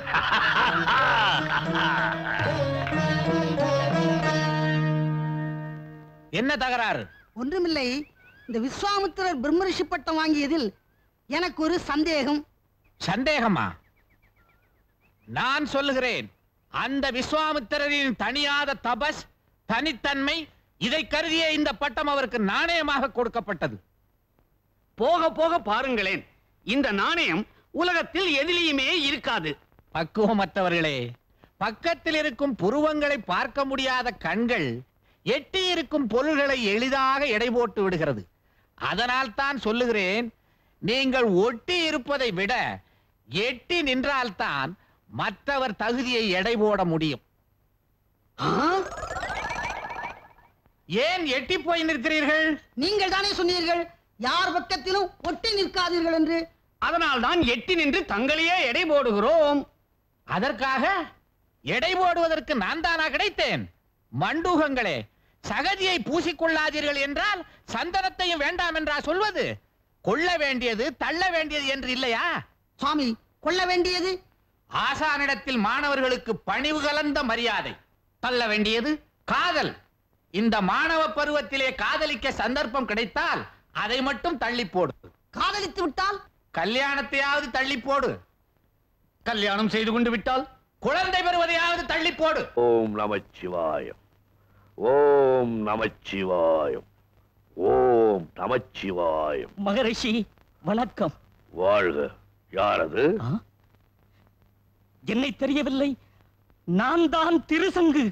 என்ன தகராறு ஒன்றுமில்லை இந்த விஸ்வாமித்திரர் பிரம்மரிஷி பட்டம் வாங்கியதில் எனக்கு ஒரு சந்தேகம் சந்தேகமா நான் சொல்லுகிறேன் அந்த விஸ்வாமித்திரரின் தனியாத தபஸ் தனித்தன்மை இதை கருதிய இந்த பட்டம் அவருக்கு நாணயமாக கொடுக்கப்பட்டது போக போக பாருங்களேன் இந்த நாணயம் உலகத்தில் எதிலையுமே இருக்காது பக்குவமற்றவர்களே பக்கத்தில் இருக்கும் புருவங்களை பார்க்க முடியாத கண்கள் எட்டி இருக்கும் பொருள்களை எளிதாக எடை போட்டு விடுகிறது அதனால் தான் சொல்லுகிறேன் நீங்கள் ஒட்டி இருப்பதை விட எட்டி நின்றால்தான் மற்றவர் தகுதியை எடை போட முடியும் ஏன் எட்டி போய் நிற்கிறீர்கள் நீங்கள் தானே சொன்னீர்கள் யார் பக்கத்திலும் ஒட்டி நிற்காதீர்கள் என்று அதனால் தான் எட்டி நின்று தங்களையே எடை போடுகிறோம் அதற்காக எடை போடுவதற்கு நான் தானா கிடைத்தேன் மண்டூகங்களே சகதியை பூசிக்கொள்ளாதீர்கள் என்றால் சந்தனத்தையும் வேண்டாம் என்றா சொல்வது கொள்ள வேண்டியது தள்ள வேண்டியது என்று இல்லையா சுவாமி கொள்ள வேண்டியது ஆசானிடத்தில் மாணவர்களுக்கு பணிவு கலந்த மரியாதை தள்ள வேண்டியது காதல் இந்த மாணவ பருவத்திலே காதலிக்க சந்தர்ப்பம் கிடைத்தால் அதை மட்டும் தள்ளி போடு காதலித்து விட்டால் கல்யாணத்தையாவது தள்ளி போடு கல்யாணம் செய்து கொண்டு விட்டால் குழந்தை பெறுவதையாவது தள்ளி போடு ஓம் நமச்சிவாயம் ஓம் நமச்சிவாயம் ஓம் நமச்சிவாயம் மகரிஷி வணக்கம் வாழ்க யாரது என்னை தெரியவில்லை நான் தான் திருசங்கு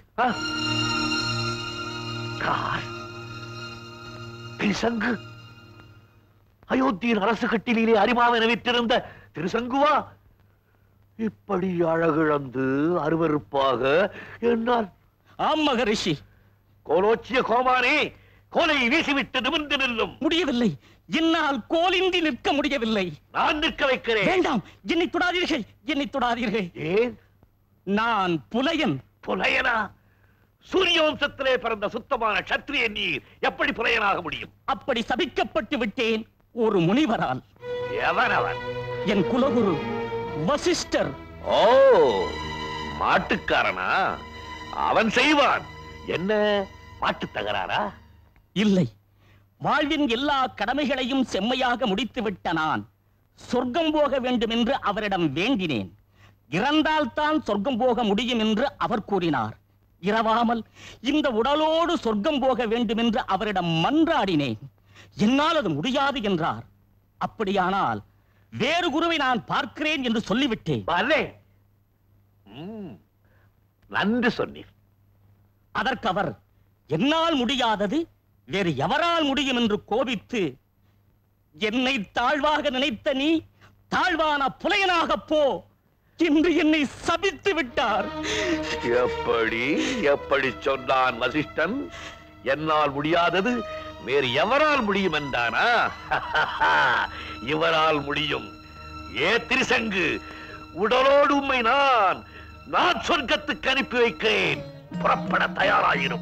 திருசங்கு அயோத்தியின் அரசு கட்டிலே அரிமாவென விட்டிருந்த திருசங்குவா இப்படி அழகிழந்து அருவருப்பாக என்னால் ஆம் மகரிஷி கோலோச்சிய கோமானே கோலை வீசிவிட்டு நிமிர்ந்து நில்லும் முடியவில்லை என்னால் கோலின்றி நிற்க முடியவில்லை நான் நிற்க வைக்கிறேன் வேண்டாம் என்னை தொடாதீர்கள் என்னை தொடாதீர்கள் ஏன் நான் புலையன் புலையனா சூரிய வம்சத்திலே பிறந்த சுத்தமான சத்திரியன் நீர் எப்படி புலையனாக முடியும் அப்படி சபிக்கப்பட்டு விட்டேன் ஒரு முனிவரால் எவன் அவன் என் குலகுரு வசிஷ்டர் ஓ மாட்டுக்காரனா அவன் செய்வான் என்ன மாட்டு தகராறா இல்லை வாழ்வின் எல்லா கடமைகளையும் செம்மையாக முடித்துவிட்ட நான் சொர்க்கம் போக வேண்டும் என்று அவரிடம் வேண்டினேன் இறந்தால்தான் சொர்க்கம் போக முடியும் என்று அவர் கூறினார் இரவாமல் இந்த உடலோடு சொர்க்கம் போக வேண்டும் என்று அவரிடம் மன்றாடினேன் என்னால் அது முடியாது என்றார் அப்படியானால் வேறு குருவை நான் பார்க்கிறேன் என்று சொல்லிவிட்டேன் நன்று சொன்னீர் அதற்கு அவர் என்னால் முடியாதது வேறு எவரால் முடியும் என்று கோபித்து என்னை தாழ்வாக நினைத்த நீ தாழ்வான புலையனாக போ என்று என்னை சபித்து விட்டார் எப்படி எப்படி சொன்னான் வசிஷ்டன் என்னால் முடியாதது வேறு எவரால் முடியும் என்றானா இவரால் முடியும் ஏ திரிசங்கு உடலோடு உம்மை நான் நான் சொர்க்கத்துக்கு அனுப்பி வைக்கிறேன் புறப்பட தயாராயிரும்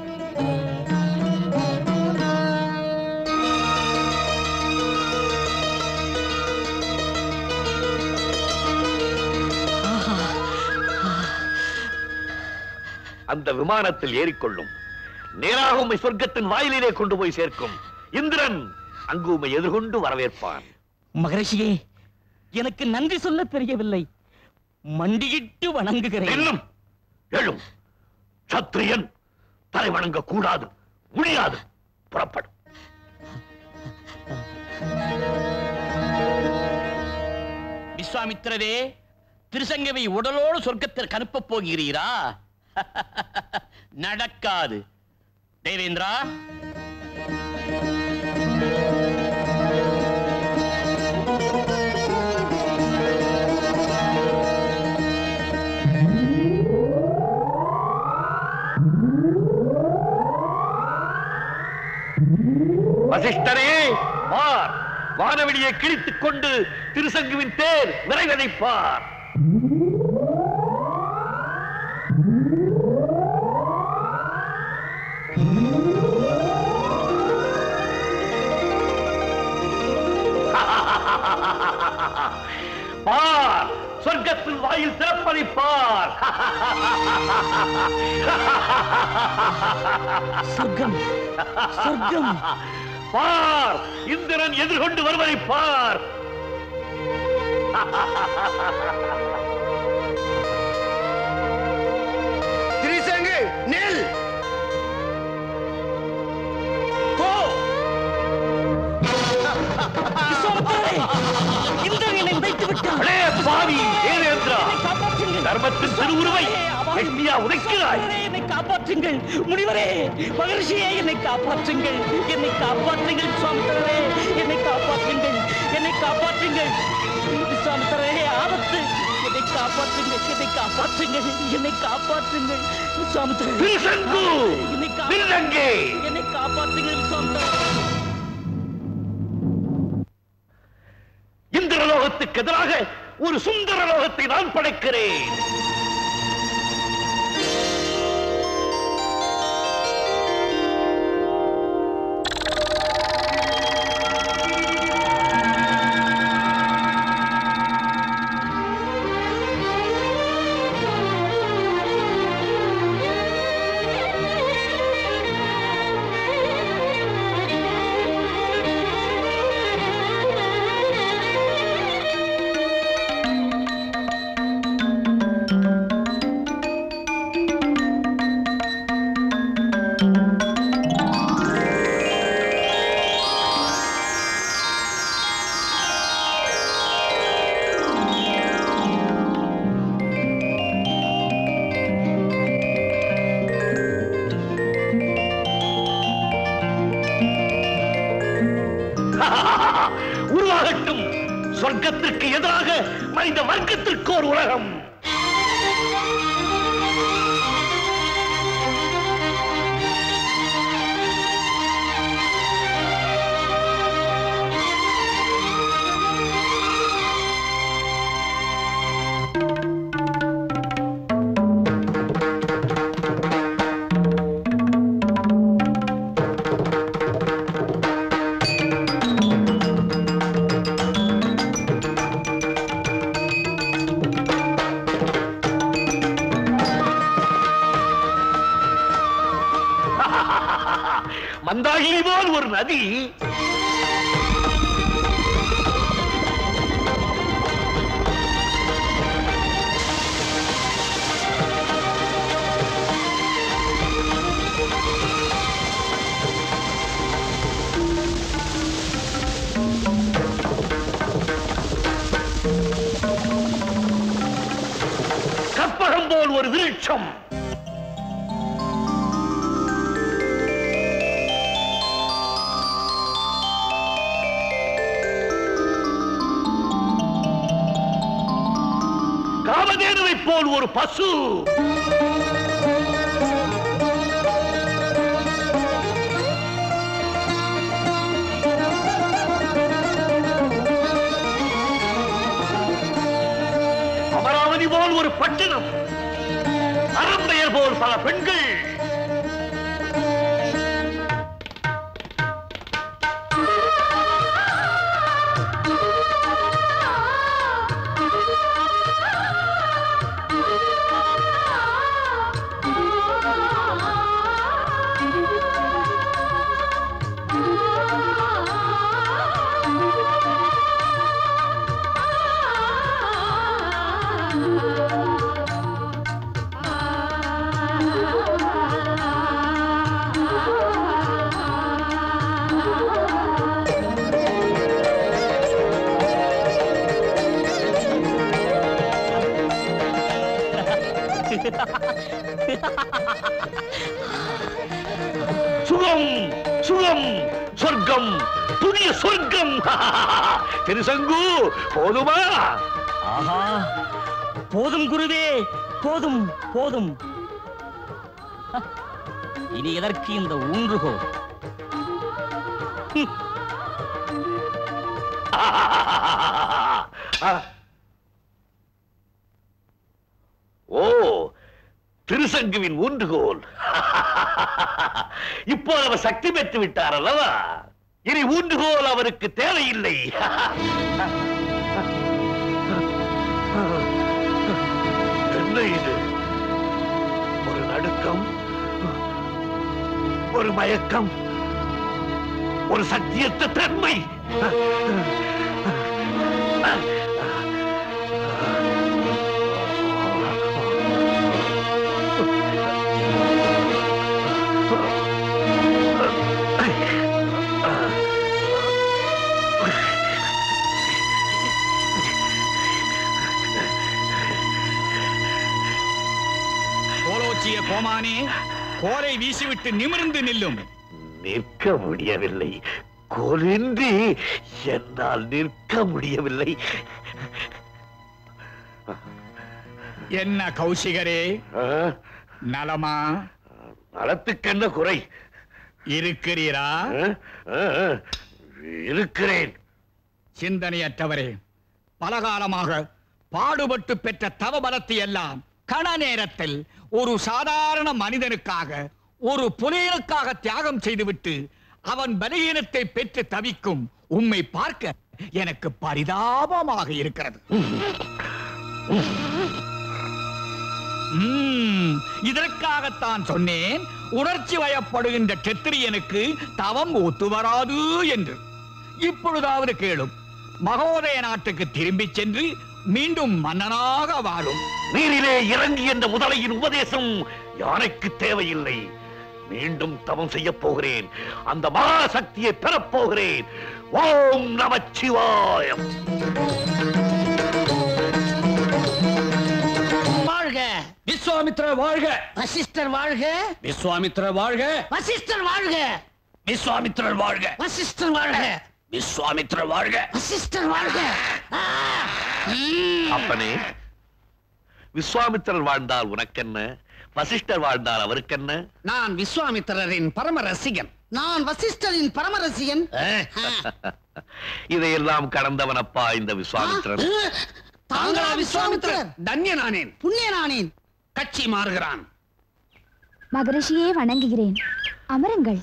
அந்த விமானத்தில் ஏறிக்கொள்ளும் நேராக உம்மை சொர்க்கத்தின் வாயிலிலே கொண்டு போய் சேர்க்கும் இந்திரன் அங்கு உம்மை எதிர்கொண்டு வரவேற்பான் மகரிஷியே எனக்கு நன்றி சொல்ல தெரியவில்லை மண்டியிட்டு வணங்குகிறேன் எழும் எழும் சத்திரியன் தலை வணங்க கூடாது முடியாது புறப்படும் விஸ்வாமித்திரரே திருசங்கவை உடலோடு சொர்க்கத்திற்கு அனுப்பப் போகிறீரா நடக்காது தேவேந்திரா வசிஷ்டரே பார் வானவெளியை கிழித்துக் கொண்டு திருசங்குவின் தேர் விரைவதைப்பார் பார் சொர்க்கத்தில் வாயில் திறப்பதை பார் சொர்க்கம் சொர்க்கம் பார் இந்திரன் எதிர்கொண்டு வருவதை பார் திரிசங்கு நெல் போ விஸ்வாமித்திரரே இந்திரன் என்னை உதைத்து விட்டார் அடே பாவி தேவேந்திரா தர்மத்தின் திருவுருவை எண்ணியா உதைக்கிறாய் என்னை காப்பாற்றுங்கள் முனிவரே மகர்ஷியே என்னை காப்பாற்றுங்கள் என்னை காப்பாற்றுங்கள் விஸ்வாமித்திரரே என்னை காப்பாற்றுங்கள் என்னை காப்பாற்றுங்கள் விஸ்வாமித்திரரே ஆபத்து என்னை காப்பாற்றுங்கள் என்னை காப்பாற்றுங்கள் என்னை காப்பாற்றுங்கள் விஸ்வாமித்திரரே திருசங்கு! என்னை கா- திருசங்கே! என்னை காப்பாற்றுங்கள் விஸ்வாமித்திரரே இந்திரலோகத்துக்கு எதிராக ஒரு சுந்தர லோகத்தை நான் படைக்கிறேன் உருவாகட்டும் சொர்க்கத்திற்கு எதிராக மனித வர்க்கத்திற்கு ஒரு உலகம் மந்தாகினி போல் ஒரு நதி கற்பகம் போல் ஒரு விருட்சம் போல் ஒரு பசு அமராவதி போல் ஒரு பட்டணம் அரம்பையர் போல் பல பெண்கள் சுகம் சுகம் சொர்க்கம் புதிய சொர்க்கம் திருசங்கு போதுமா ஆஹா போதும் குருவே போதும் போதும் இனி எதற்கு இந்த ஊன்றுகோல் ஹம். ஓ திருசங்குவின் ஊன்றுகோல் இப்போது அவர் சக்தி பெற்று விட்டார் அல்லவா இனி ஊன்றுகோல் அவருக்கு தேவையில்லை என்ன இது ஒரு நடுக்கம் ஒரு மயக்கம் ஒரு சக்தியற்ற தன்மை கோலோச்சிய கோமானே கோலை வீசிவிட்டு நிமிர்ந்து நில்லும் நிற்க முடியவில்லை கோலின்றி என்னால் நிற்க முடியவில்லை என்ன கௌசிகரே நலமா நலத்துக்கென்ன குறை இருக்கிறீரா இருக்கிறேன் சிந்தனையற்றவரே பலகாலமாக பாடுபட்டு பெற்ற தவபலத்தை எல்லாம் கண நேரத்தில் ஒரு சாதாரண மனிதனுக்காக ஒரு புலையனுக்காக தியாகம் செய்துவிட்டு அவன் பலகீனத்தை பெற்று தவிக்கும் உம்மை பார்க்க எனக்கு பரிதாபமாக இருக்கிறது ம்ம், இதற்காகத்தான் சொன்னேன் உணர்ச்சி வயப்படுகின்ற கெத்திரியனுக்கு தவம் ஒத்து வராது என்று இப்பொழுதாவது கேளும் மகோதய நாட்டுக்கு திரும்பிச் சென்று மீண்டும் மன்னனாக வாழும் நீரிலே இறங்கி என்ற முதலையின் உபதேசம் யானைக்கு தேவையில்லை மீண்டும் தவம் செய்ய போகிறேன் அந்த மகா சக்தியை பெறப் போகிறேன் ஓம் நமச்சிவாயம் வாழ்க விஸ்வாமித்ரர் வாழ்க வசிஷ்டர் வாழ்க விஸ்வாமித்ரர் வாழ்க வசிஷ்டர் வாழ்க விஸ்வாமித்ரர் வாழ்க வசிஷ்டர் வாழ்க விஸ்வாமித்ரர் வாழ்க வசிஷ்டர் வாழ்க அப்பனே விஸ்வாமித்திரர் வாழ்ந்தால் உனக்கென்ன வசிஷ்டர் வாழ்ந்தால் அவருக்கென்ன நான் விஸ்வாமித்திரரின் பரம ரசிகன் நான் வசிஷ்டரின் பரமரசிகன் இதையெல்லாம் கடந்தவனப்பா இந்த விஸ்வாமித்திரன் தாங்களா விஸ்வாமித்திரர் தன்யனானேன் புண்ணியனானேன் கட்சி மாறுகிறான் மகரிஷியே வணங்குகிறேன் அமருங்கள்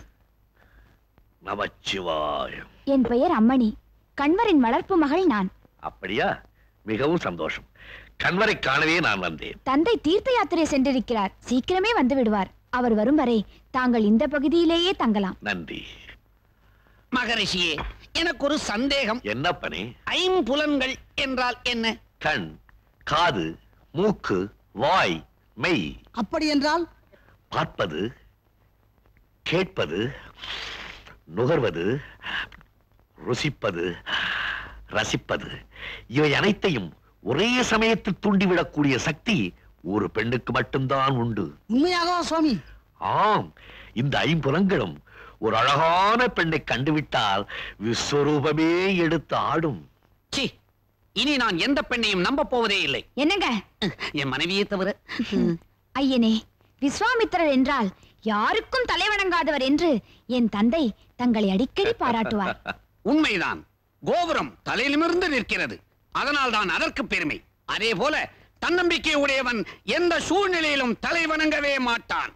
நமச்சிவாயம் என் பெயர் அம்மணி கண்வரின் வளர்ப்பு மகள் நான் அப்படியா மிகவும் சந்தோஷம் கண்வரை காணவே நான் வந்தேன் தந்தை தீர்த்த யாத்திரை சென்றிருக்கிறார் சீக்கிரமே வந்து விடுவார் அவர் வரும் வரை தாங்கள் இந்த பகுதியிலேயே தங்கலாம் நன்றி மகரிஷியே எனக்கு ஒரு சந்தேகம் என்னப்பனே ஐம்புலன்கள் என்றால் என்ன கண் காது மூக்கு வாய் மெய் அப்படி என்றால் பார்ப்பது கேட்பது நுகர்வது ருசிப்பது ரசிப்பது இவை அனைத்தையும் ஒரே சமயத்தில் தூண்டிவிடக்கூடிய சக்தி ஒரு பெண்ணுக்கு மட்டும்தான் உண்டு உண்மையாகவா சுவாமி ஆம் இந்த ஐம்புலங்களும் ஒரு அழகான பெண்ணை கண்டுவிட்டால் விஸ்வரூபமே எடுத்து ஆடும் சி இனி நான் எந்த பெண்ணையும் நம்ப போவதே இல்லை என்னங்க என் மனைவியே தவிர ஐயனே விஸ்வாமித்திரர் என்றால் யாருக்கும் தலைவணங்காதவர் என்று என் தந்தை தங்களை அடிக்கடி பாராட்டுவார் உண்மைதான் கோபுரம் தலையிலிமிருந்து நிற்கிறது அதனால் தான் அதற்கு பெருமை அதே போல தன்னம்பிக்கை உடையவன் எந்த சூழ்நிலையிலும் தலை வணங்கவே மாட்டான்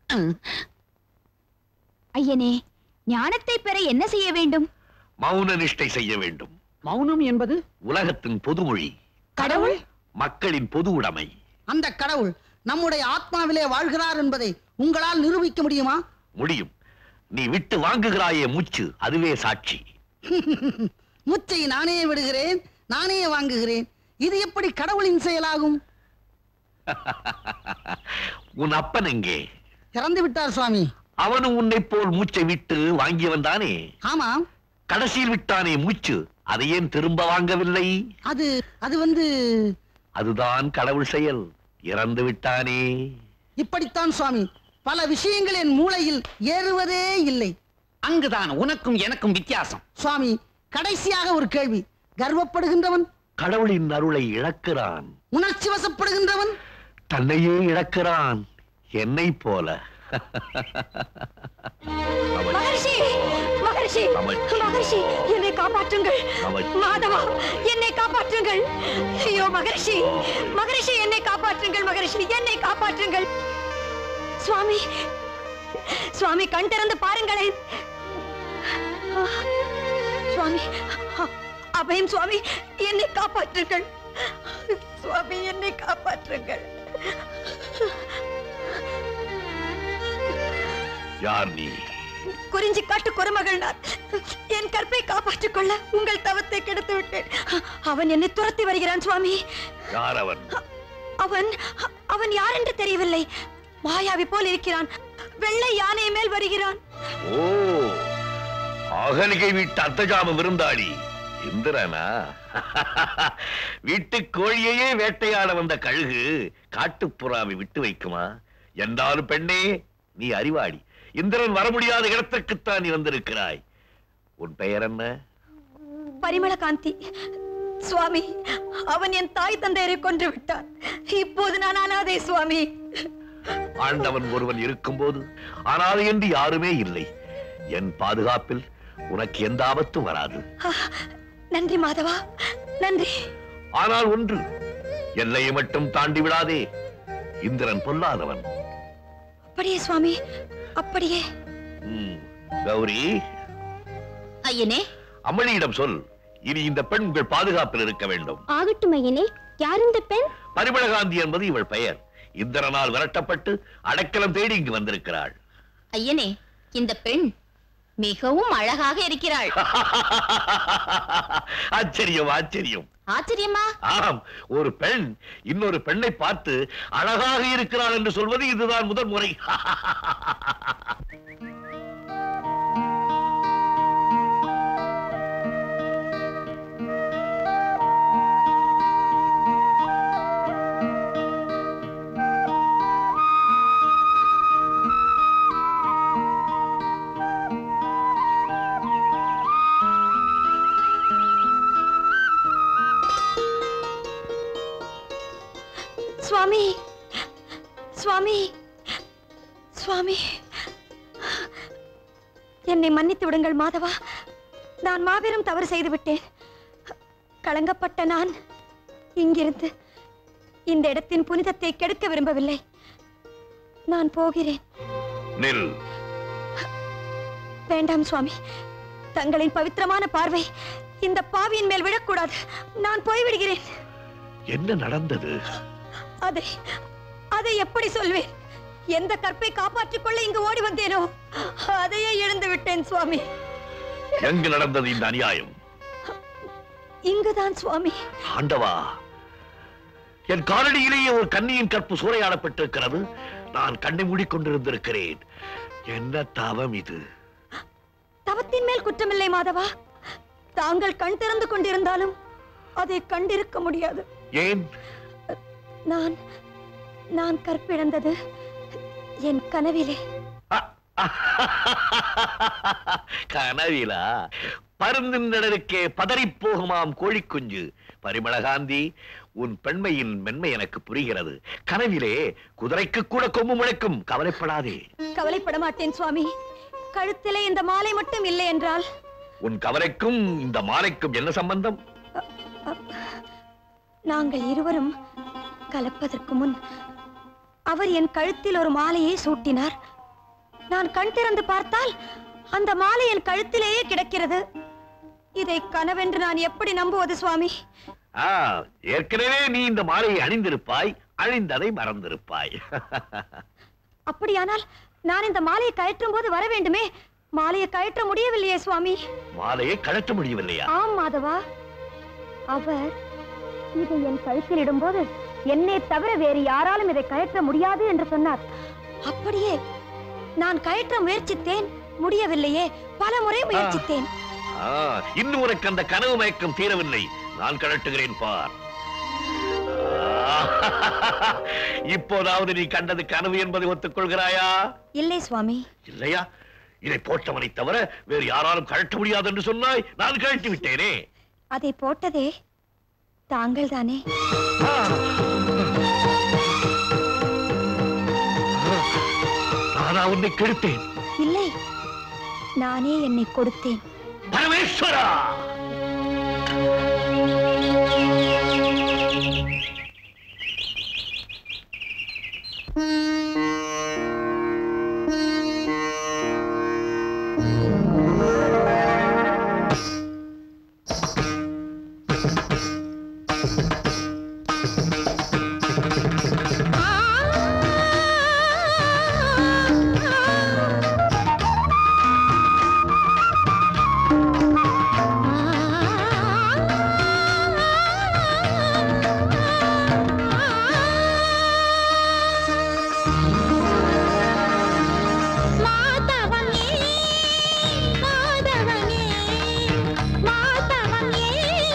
ஐயனே ஞானத்தை பெற என்ன செய்ய வேண்டும் மௌன நிஷ்டை செய்ய வேண்டும் மௌனம் என்பது உலகத்தின் பொதுமொழி கடவுள் மக்களின் பொது உடைமை அந்த கடவுள் நம்முடைய ஆத்மாவிலே வாழ்கிறார் என்பதை உங்களால் நிரூபிக்க முடியுமா முடியும் நீ விட்டு வாங்குகிறாயே மூச்சு அதுவே சாட்சி முச்சை நானே விடுகிறேன் நானே வாங்குகிறேன் இது எப்படி கடவுளின் செயலாகும் உன் அப்பன் எங்கே இறந்து விட்டார் சுவாமி அவனும் உன்னை போல் மூச்சை விட்டு வாங்கியவன் தானே ஆமாம் கடைசியில் விட்டானே மூச்சு அதை ஏன் திரும்ப வாங்கவில்லை அது அது வந்து அதுதான் கடவுள் செயல் இறந்து விட்டானே இப்படித்தான் சுவாமி பல விஷயங்கள் என் மூளையில் ஏறுவதே இல்லை அங்குதான் உனக்கும் எனக்கும் வித்தியாசம் சுவாமி கடைசியாக ஒரு கேள்வி கர்வப்படுகின்றவன் கடவுளின் அருளை இழக்கிறான் உணர்ச்சி வசப்படுகின்றவன் தன்னையே இழக்கிறான் என்னை போல மகர்ஷி மகர்ஷி தமிழ். மகர்ஷி என்னை காப்பாற்றுங்கள் தமிழ். மாதவா என்னை காப்பாற்றுங்கள் ஐயோ மகர்ஷி மகர்ஷி என்னை காப்பாற்றுங்கள் மகர்ஷி என்னை காப்பாற்றுங்கள் சுவாமி சுவாமி கண் திறந்து பாருங்களேன் ஆ, சுவாமி அ- அபயம் சுவாமி என்னை காப்பாற்றுங்கள் சுவாமி என்னை காப்பாற்றுங்கள் யார் நீ குறிஞ்சி காட்டு குறுமகள் நான் என் கற்பை காப்பாற்றிக் கொள்ள உங்கள் தவத்தை கெடுத்து விட்டேன் அவன் என்னை துரத்தி வருகிறான் சுவாமி யார் அவன் அவன் அவன் யார் என்று தெரியவில்லை மாயாவி போல் இருக்கிறான் வெள்ளை யானை மேல் வருகிறான் ஓ அகலிகை வீட்டு அர்த்தஜாம விருந்தாளி இந்திரனா வீட்டு கோழியையே வேட்டையாட வந்த கழுகு காட்டுப்புறாவை விட்டு வைக்குமா என்றாலும் பெண்ணே நீ அறிவாளி இந்திரன் வர முடியாத இடத்திற்குத்தான் நீ வந்திருக்கிறாய் உன் பெயர் என்ன பரிமள காந்தி சுவாமி அவன் என் தாய் தந்தையரை கொன்று விட்டான் இப்போது நான் அனாதை சுவாமி ஆண்டவன் ஒருவன் இருக்கும்போது ஆனால் என்று யாருமே இல்லை என் பாதுகாப்பில் உனக்கு எந்த ஆபத்தும் வராது நன்றி மாதவா நன்றி ஆனால் ஒன்று எல்லையை மட்டும் தாண்டி விடாதே இந்திரன் பொல்லாதவன் அப்படியே சுவாமி அப்படியே ம், கௌரி ஐயனே அம்மணியிடம் சொல் இனி இந்த பெண் உங்கள் பாதுகாப்பில் இருக்க வேண்டும் ஆகட்டும் ஐயனே யார் இந்த பெண் பரிமளகாந்தி என்பது இவள் பெயர் இந்திரனால் விரட்டப்பட்டு அடைக்கலம் தேடி இங்கு வந்திருக்கிறாள் ஐயனே இந்த பெண் மிகவும் அழகாக இருக்கிறாள் ஆச்சரியம் ஆச்சரியம் ஆச்சரியமா ஆம் ஒரு பெண் இன்னொரு பெண்ணை பார்த்து அழகாக இருக்கிறாள் என்று சொல்வது இதுதான் முதல் முறை சுவாமி சுவாமி சுவாமி என்னை மன்னித்து விடுங்கள் மாதவா நான் மாபெரும் தவறு செய்து விட்டேன் களங்கப்பட்ட நான் இங்கிருந்து இந்த இடத்தின் புனிதத்தை கெடுக்க விரும்பவில்லை நான் போகிறேன் நில் வேண்டாம் சுவாமி தங்களின் பவித்திரமான பார்வை இந்த பாவியின் மேல் விழக்கூடாது நான் போய்விடுகிறேன் என்ன நடந்தது அதை அதை எப்படி சொல்வேன் எந்த கற்பை காப்பாற்றிக் கொள்ள இங்கு ஓடி வந்தேனோ அதையே இழந்து விட்டேன் சுவாமி எங்கு நடந்தது இந்த அநியாயம் இங்குதான் சுவாமி ஆண்டவா என் காலடியிலேயே ஒரு கன்னியின் கற்பு சூறையாடப்பட்டிருக்கிறது நான் கண்ணை மூடிக்கொண்டிருந்திருக்கிறேன் என்ன தவம் இது தவத்தின் மேல் குற்றமில்லை மாதவா தாங்கள் கண் திறந்து கொண்டிருந்தாலும் அதை கண்டிருக்க முடியாது ஏன் நான் நான் கற்பிழந்தது என் கனவிலே கனவிலா பருந்தினருக்கே பதறிப் போகுமாம் கோழிக்குஞ்சு பரிமளகாந்தி உன் பெண்மையின் மென்மை எனக்கு புரிகிறது கனவிலே குதிரைக்கு கூட கொம்பு முளைக்கும் கவலைப்படாதே கவலைப்பட மாட்டேன் சுவாமி கழுத்திலே இந்த மாலை மட்டும் இல்லை என்றால் உன் கவலைக்கும் இந்த மாலைக்கும் என்ன சம்பந்தம் நாங்கள் இருவரும் கலப்பதற்கு முன் அவர் என் கழுத்தில் ஒரு மாலையை சூட்டினார் நான் கண் திறந்து பார்த்தால் அந்த மாலை என் கழுத்திலேயே கிடக்கிறது இதை கனவென்று நான் எப்படி நம்புவது சுவாமி ஆ, ஏற்கனவே நீ இந்த மாலையை அணிந்திருப்பாய் அழிந்ததை மறந்திருப்பாய் அப்படியானால் நான் இந்த மாலையை கழற்றும் போது வர வேண்டுமே மாலையை கழற்ற முடியவில்லையே சுவாமி மாலையை கழற்ற முடியவில்லையா ஆம் மாதவா அவர் இதை என் கழுத்தில் இடும்போது என்னை தவிர வேறு யாராலும் இதை கழற்ற முடியாது என்று சொன்னார் அப்படியே நான் கழற்ற முயற்சித்தேன் முடியவில்லையே பல முறை முயற்சித்தேன் ஆ, இன்னும் உனக்கு அந்த கனவு மயக்கம் தீரவில்லை நான் கழட்டுகிறேன் பார் ஆ, இப்போதாவது நீ கண்டது கனவு என்பதை ஒத்துக்கொள்கிறாயா இல்லை சுவாமி இல்லையா இதை போட்டவனை தவிர வேறு யாராலும் கழட்ட முடியாது என்று சொன்னாய் நான் கழட்டி விட்டேனே அதை போட்டதே தாங்கள் தானே நானா உன்னை கெடுத்தேன் இல்லை நானே என்னை கொடுத்தேன் பரமேஸ்வரா மாதவனே மாதவனே மாதவனே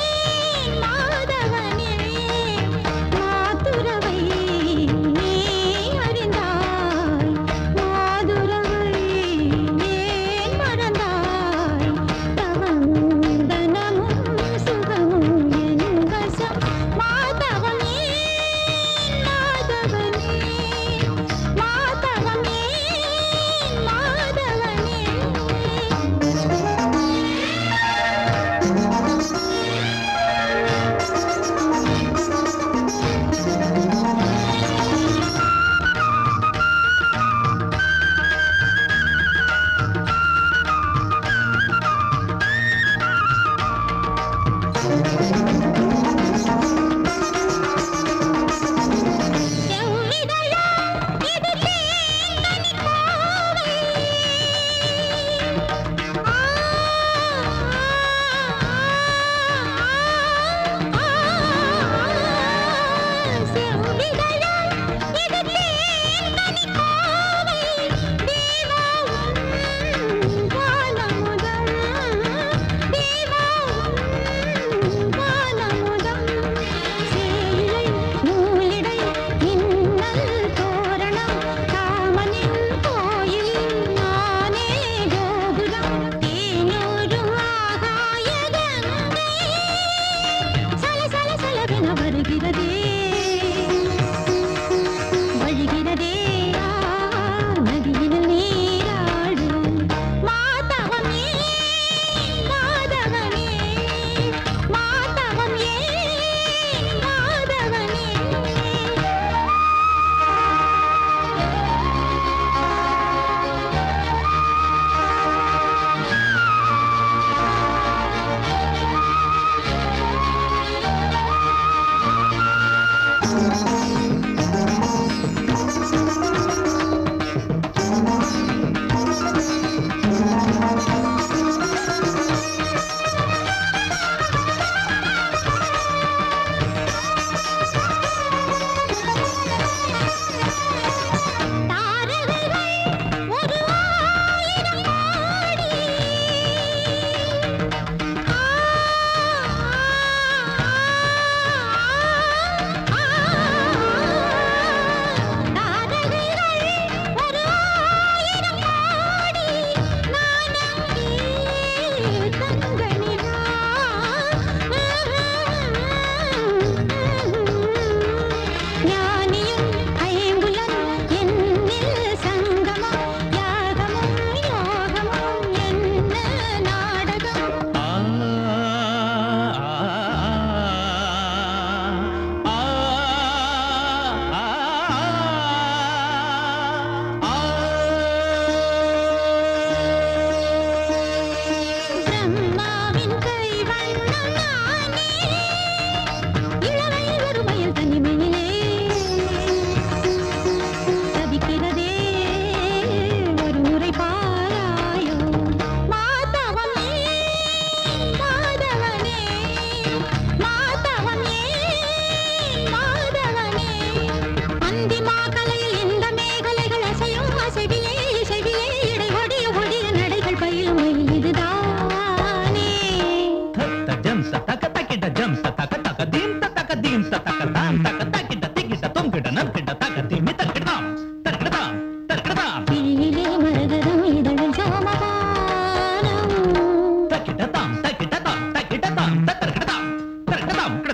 மாதவனே மாதுரவை நீ அறிந்தாய் மாதுரவை ஏன் மறந்தாய் தவந்தனமும் சுகமும் என் வசம் மாதவனே மாதவனே மாதவனே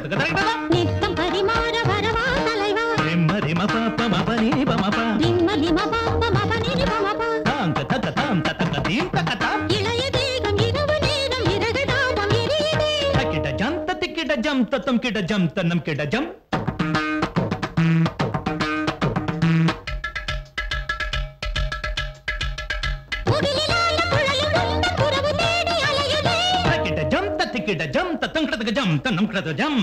நித்தம் பரிமாற வரவா தலைவா ரிம்ம ரிம பாப்ப மப நீ பமப ரிம்ம லிம பாப்ப மப நிரி பமப தாம் தக்க தாம் தக்க தீம் தக்க தாம் இளைய தேகம் இரவு நேரம் இறகு தாபம் எரியுதே தக்கிட ஜம் தத்திக்கிட ஜம் தத்தம் கிட ஜம் தன்னம் கிட ஜம் முகிலிலால குழலும் உந்தன் உறவு தேடி அலையுதே தக்கிட ஜம் தத்திக்கிட ஜம் தத்தம் கிடதக ஜம் தன்னம் கிடத ஜம்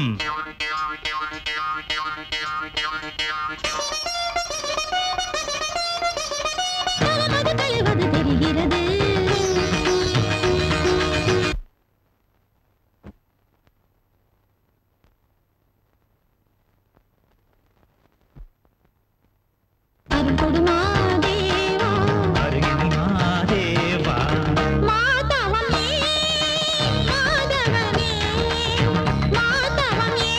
மனமது கழிவது தெரிகிறது அருள் கொடுமா தேவா அருகில் மாதேவா மாதவமே மாதவமே மாதவமே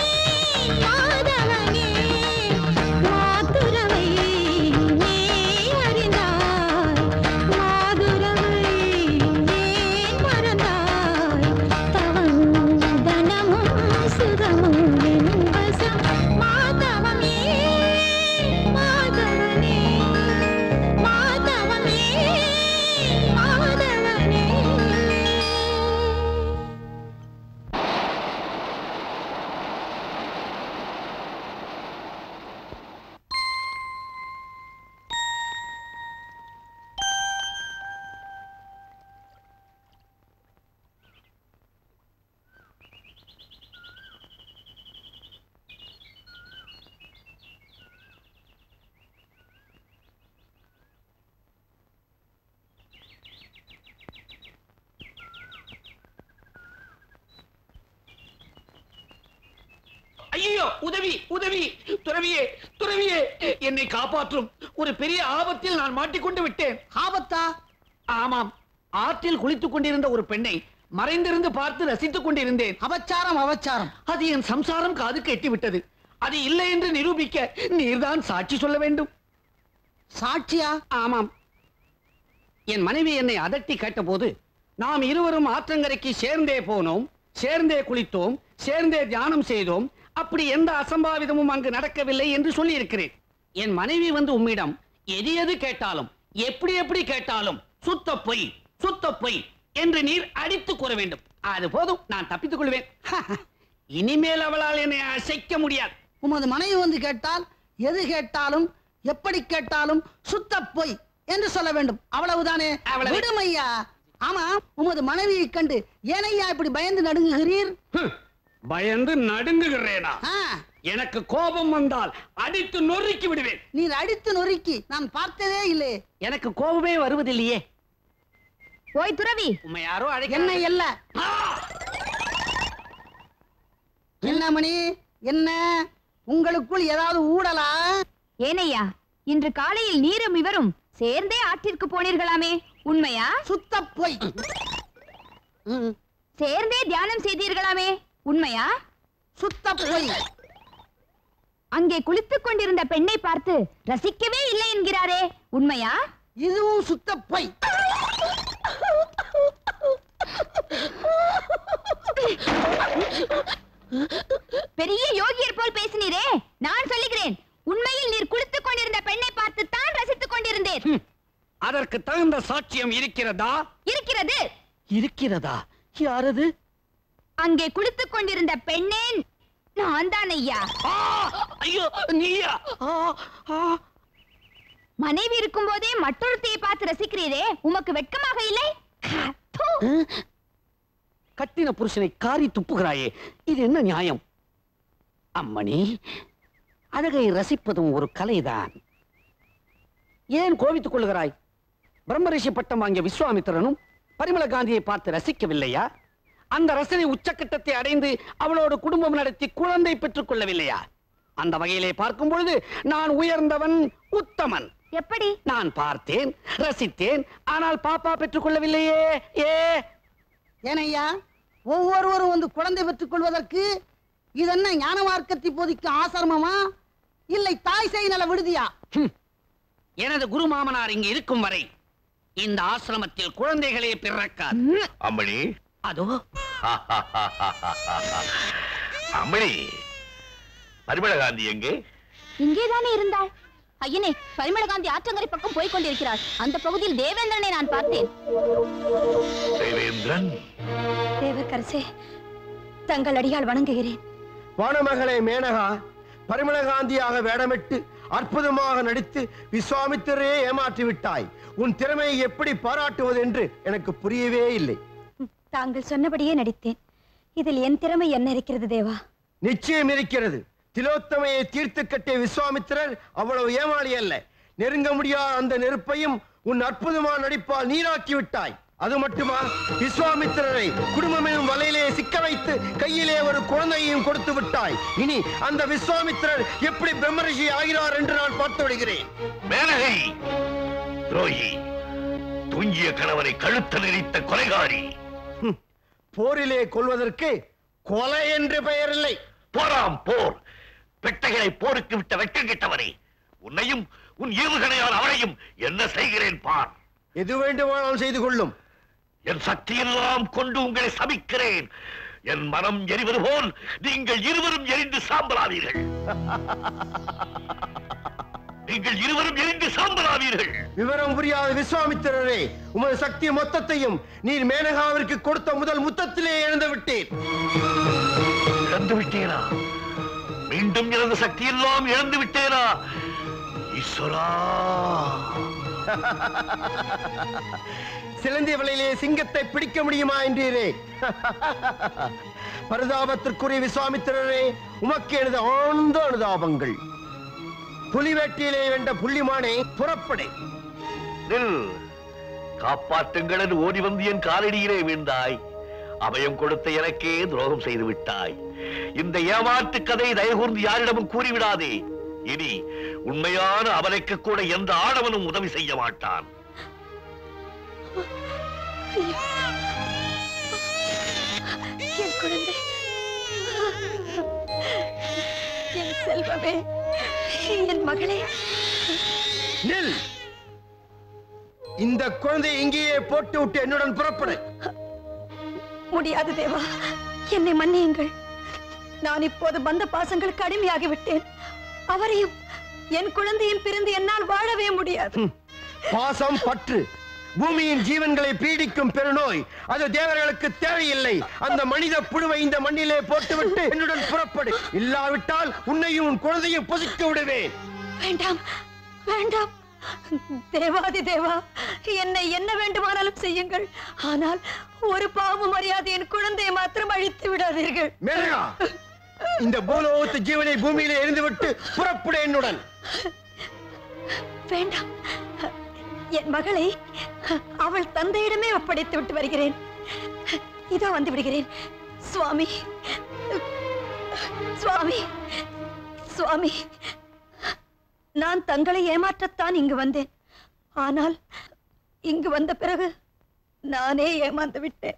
மாதவமே மாதுரவை நீ அறிந்தாய் மாதுரவை ஏன் மறந்தாய் தவம் தனமும் சுகமும் என் வசம் மாதவமே மாதவனே மாதவனே மாதவனே ஐயோ உதவி உதவி துறவியே துறவியே என்னை காப்பாற்றும் ஒரு பெரிய ஆபத்தில் நான் மாட்டிக்கொண்டு விட்டேன் ஆபத்தா ஆமாம் ஆற்றில் குளித்துக் கொண்டிருந்த ஒரு பெண்ணை மறைந்திருந்து பார்த்து ரசித்துக் கொண்டிருந்தேன் அபச்சாரம் அபச்சாரம் அது என் சம்சாரம் காதுக்கு எட்டி விட்டது அது இல்லை என்று நிரூபிக்க நீர்தான் சாட்சி சொல்ல வேண்டும் சாட்சியா ஆமாம் என் மனைவி என்னை அதட்டி கேட்டபோது நாம் இருவரும் ஆற்றங்கரைக்கு சேர்ந்தே போனோம் சேர்ந்தே குளித்தோம் சேர்ந்தே தியானம் செய்தோம் அப்படி எந்த அசம்பாவிதமும் அங்கு நடக்கவில்லை என்று சொல்லி இருக்கிறேன் என் மனைவி வந்து உம்மிடம் எது எது கேட்டாலும் எப்படி எப்படி கேட்டாலும் சுத்த பொய் சுத்த பொய் என்று நீர் அடித்து கூற வேண்டும் அது போதும் நான் தப்பித்துக் கொள்வேன் இனிமேல் அவளால் என்னை அசைக்க முடியாது உமது மனைவி வந்து கேட்டால் எது கேட்டாலும் எப்படி கேட்டாலும் சுத்த பொய் என்று சொல்ல வேண்டும் அவ்வளவுதானே அவ்வளவே. விடுமையா ஆமா உமது மனைவியை கண்டு ஏனையா இப்படி பயந்து நடுங்குகிறீர் பயந்து நடுங்குகிறேனா எனக்கு கோபம் வந்தால் அடித்து நொறுக்கி விடுவேன் நீர் அடித்து நொறுக்கி நான் பார்த்ததே இல்லை எனக்கு கோபமே வருவதில்லையே ஓய் துறவி உண்மை யாரோ அழைக்க என்ன இல்ல என்ன மணி என்ன உங்களுக்குள் ஏதாவது ஊடலா ஏனையா இன்று காலையில் நீரும் இவரும் சேர்ந்தே ஆற்றிற்கு போனீர்களாமே உண்மையா சுத்த பொய் சேர்ந்தே தியானம் செய்தீர்களாமே உண்மையா சுத்த பொய் அங்கே குளித்துக் கொண்டிருந்த பெண்ணை பார்த்து ரசிக்கவே இல்லை என்கிறாரே உண்மையா இதுவும் சுத்த பொய் பெரிய யோகியர் போல் பேசினீரே நான் சொல்லுகிறேன் உண்மையில் நீர் குளித்துக் கொண்டிருந்த பெண்ணை பார்த்து தான் ரசித்துக் கொண்டிருந்தேன் அதற்கு தகுந்த சாட்சியம் இருக்கிறதா இருக்கிறது இருக்கிறதா யாரது அங்கே குளித்துக் கொண்டிருந்த பெண்ணே நான் தான் ஐயா ஐயோ நீயா மனைவி இருக்கும் போதே மற்றொருத்தையை பார்த்து ரசிக்கிறீரே உமக்கு வெட்கமாக இல்லை தூ. கட்டின புருஷனை காரி துப்புகிறாயே இது என்ன நியாயம் அம்மணி அழகை ரசிப்பதும் ஒரு கலைதான் ஏன் கோபித்துக் கொள்கிறாய் பிரம்மரிஷி பட்டம் வாங்கிய விஸ்வாமித்திரனும் பரிமள காந்தியை பார்த்து ரசிக்கவில்லையா அந்த ரசனை உச்சக்கட்டத்தை அடைந்து அவளோடு குடும்பம் நடத்தி குழந்தை பெற்றுக் கொள்ளவில்லையா அந்த வகையிலே பார்க்கும் பொழுது நான் உயர்ந்தவன் உத்தமன் எப்படி நான் பார்த்தேன் ரசித்தேன் ஆனால் பாப்பா பெற்றுக் கொள்ளவில்லையே ஏ ஏனையா ஒவ்வொருவரும் வந்து குழந்தை பெற்றுக் கொள்வதற்கு இதென்ன ஞான மார்க்கத்தை போதிக்கும் ஆசிரமமா இல்லை தாய் சேய் நல விடுதியா எனது குரு மாமனார் இங்கு இருக்கும் வரை இந்த ஆசிரமத்தில் குழந்தைகளே பிறக்காது அம்மணி அதோ அம்மணி பரிமளகாந்தி எங்கே இங்கேதானே இருந்தாள் ஐயனே பரிமளகாந்தி ஆற்றங்கரை பக்கம் போய்க் கொண்டிருக்கிறாள் அந்த பகுதியில் தேவேந்திரனை நான் பார்த்தேன் தேவேந்திரன் தேவக்கரசே தங்கள் அடியால் வணங்குகிறேன் வானமகளே மேனகா பரிமளகாந்தியாக வேடமிட்டு அற்புதமாக நடித்து விஸ்வாமித்திரே ஏமாற்றி விட்டாய் உன் திறமையை எப்படி பாராட்டுவது என்று எனக்கு புரியவே இல்லை தாங்கள் சொன்னபடியே நடித்தேன் இதில் என் திறமை என்ன இருக்கிறது தேவா நிச்சயம் இருக்கிறது திலோத்தமையை தீர்த்து கட்டிய விஸ்வாமித்திரர் அவ்வளவு ஏமாளி அல்ல நெருங்க முடியாத அந்த நெருப்பையும் உன் அற்புதமான நடிப்பால் நீராக்கி விட்டாய் அது மட்டுமா விஸ்வாமித்திரரை குடும்பம் எனும் வலையிலே சிக்க வைத்து கையிலே ஒரு குழந்தையையும் கொடுத்து விட்டாய் இனி அந்த விஸ்வாமித்திரர் எப்படி பிரம்மரிஷி ஆகிறார் என்று நான் பார்த்து விடுகிறேன் மேனகை துரோகி தூங்கிய கணவரை கழுத்து நெறித்த கொலைகாரி போரிலே கொல்வதற்கு கொலை என்று பெயர் இல்லை போராம் போர் பெட்டைகளை போருக்கு விட்ட வெட்கம் கெட்டவரே உன்னையும் உன் ஏவுகணையால் அவரையும் என்ன செய்கிறேன் பார் எது வேண்டுமானாலும் செய்து கொள்ளும் என் சக்தியெல்லாம் கொண்டு உங்களை சபிக்கிறேன் என் மனம் எரிவது போல் நீங்கள் இருவரும் எரிந்து சாம்பலாவீர்கள் நீங்கள் இருவரும் எரிந்து சாம்பலாவீர்கள் விவரம் புரியாத விஸ்வாமித்திரரே உமது சக்தி மொத்தத்தையும் நீர் மேனகாவிற்கு கொடுத்த முதல் முத்தத்திலே இழந்து விட்டேன் இழந்து விட்டேனா மீண்டும் எனது சக்தியெல்லாம் இழந்து விட்டேனா ஈஸ்வரா சிலந்தி வலையிலே சிங்கத்தை பிடிக்க முடியுமா என்றீரே பரிதாபத்திற்குரிய விஸ்வாமித்திரரே உமக்கு எனது ஆழ்ந்த அனுதாபங்கள் புலிவேட்டியிலே வென்ற புள்ளிமானே புறப்படை நில் காப்பாற்றுங்கள் என்று ஓடி வந்து என் காலடியிலே வீழ்ந்தாய் அபயம் கொடுத்த எனக்கே துரோகம் செய்து விட்டாய் இந்த ஏமாற்று கதை தயகூர்ந்து யாரிடமும் கூறிவிடாதே இனி உண்மையான அவனுக்கு கூட எந்த ஆடவனும் உதவி செய்ய மாட்டான் என் குழந்தை என் செல்வமே என் மகளே நில் இந்த குழந்தை இங்கேயே போட்டு விட்டு என்னுடன் புறப்படு முடியாது தேவா என்னை மன்னியுங்கள் நான் இப்போது பந்த பாசங்களுக்கு அடிமையாகி விட்டேன் அவரையும் என் குழந்தையும் பிரிந்து என்னால் வாழவே முடியாது பாசம் பற்று பூமியின் ஜீவன்களை பீடிக்கும் பெருநோய் அது தேவர்களுக்கு தேவையில்லை அந்த மனித புழுவை இந்த மண்ணிலே போட்டுவிட்டு என்னுடன் புறப்படு இல்லாவிட்டால் உன்னையும் உன் குழந்தையும் பொசிக்க விடுவேன் வேண்டாம் வேண்டாம் தேவாதி தேவா என்னை என்ன வேண்டுமானாலும் செய்யுங்கள் ஆனால் ஒரு பாவம் அறியாத என் குழந்தையை மாத்திரம் அழித்து விடாதீர்கள் மேனகா இந்த பூலோகத்து ஜீவனை பூமியிலே எரிந்துவிட்டு புறப்படு என்னுடன் வேண்டாம் என் மகளை அவள் தந்தையிடமே ஒப்படைத்து விட்டு வருகிறேன் இதோ வந்து விடுகிறேன் சுவாமி சுவாமி சுவாமி நான் தங்களை ஏமாற்றத்தான் இங்கு வந்தேன் ஆனால் இங்கு வந்த பிறகு நானே ஏமாந்து விட்டேன்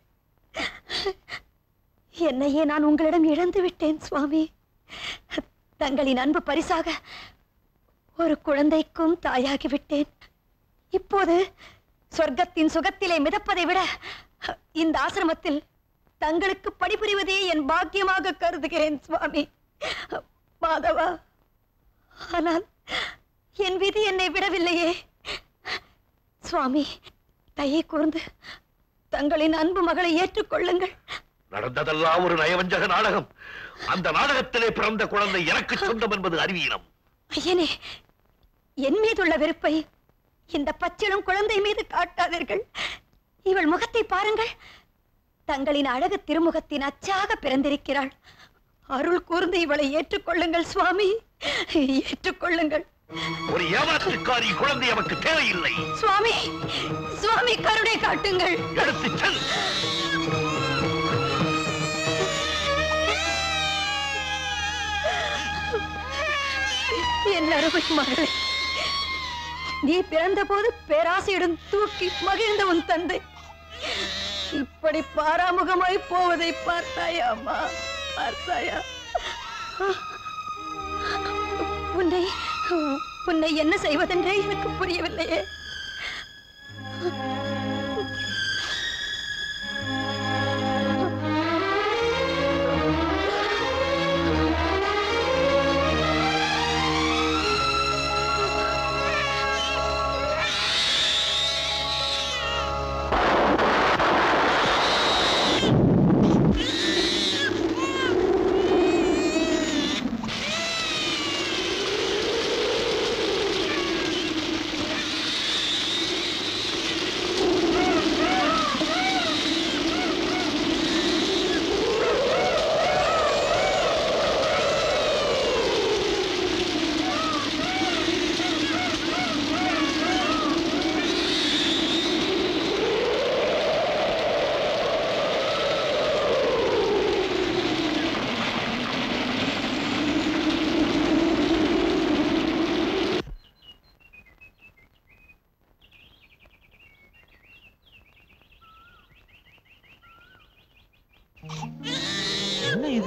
என்னையே நான் உங்களிடம் இழந்து விட்டேன் சுவாமி தங்களின் அன்பு பரிசாக ஒரு குழந்தைக்கும் தாயாகி விட்டேன் இப்போது சொர்க்கத்தின் சுகத்திலே மிதப்பதை விட இந்த ஆசிரமத்தில் தங்களுக்கு பணிபுரிவதே என் பாக்கியமாக கருதுகிறேன் சுவாமி மாதவா ஆனால் என் விதி என்னை விடவில்லையே சுவாமி தயை கூர்ந்து தங்களின் அன்பு மகளை ஏற்றுக்கொள்ளுங்கள் நடந்ததெல்லாம் ஒரு நயவஞ்சக நாடகம் அந்த நாடகத்திலே பிறந்த குழந்தை எனக்கு சொந்தம் என்பது அறிவீனம் ஐயனே என் மீதுள்ள வெறுப்பை இந்த பச்சிளம் குழந்தை மீது காட்டாதீர்கள் இவள் முகத்தை பாருங்கள் தங்களின் அழகு திருமுகத்தின் அச்சாக பிறந்திருக்கிறாள் அருள் கூர்ந்து இவளை ஏற்றுக்கொள்ளுங்கள் சுவாமி ஏற்றுக்கொள்ளுங்கள் ஒரு ஏமாற்றுக்காரி குழந்தை நமக்கு தேவையில்லை சுவாமி சுவாமி கருணை காட்டுங்கள் எடுத்துச் செல் என் அருமை மகளே நீ பிறந்த போது பேராசையுடன் தூக்கி மகிழ்ந்த உன் தந்தை இப்படி பாராமுகமாய் போவதை பார்த்தாயா அம்மா பார்த்தாயா உன்னை உன்னை என்ன செய்வதென்றே எனக்கு புரியவில்லையே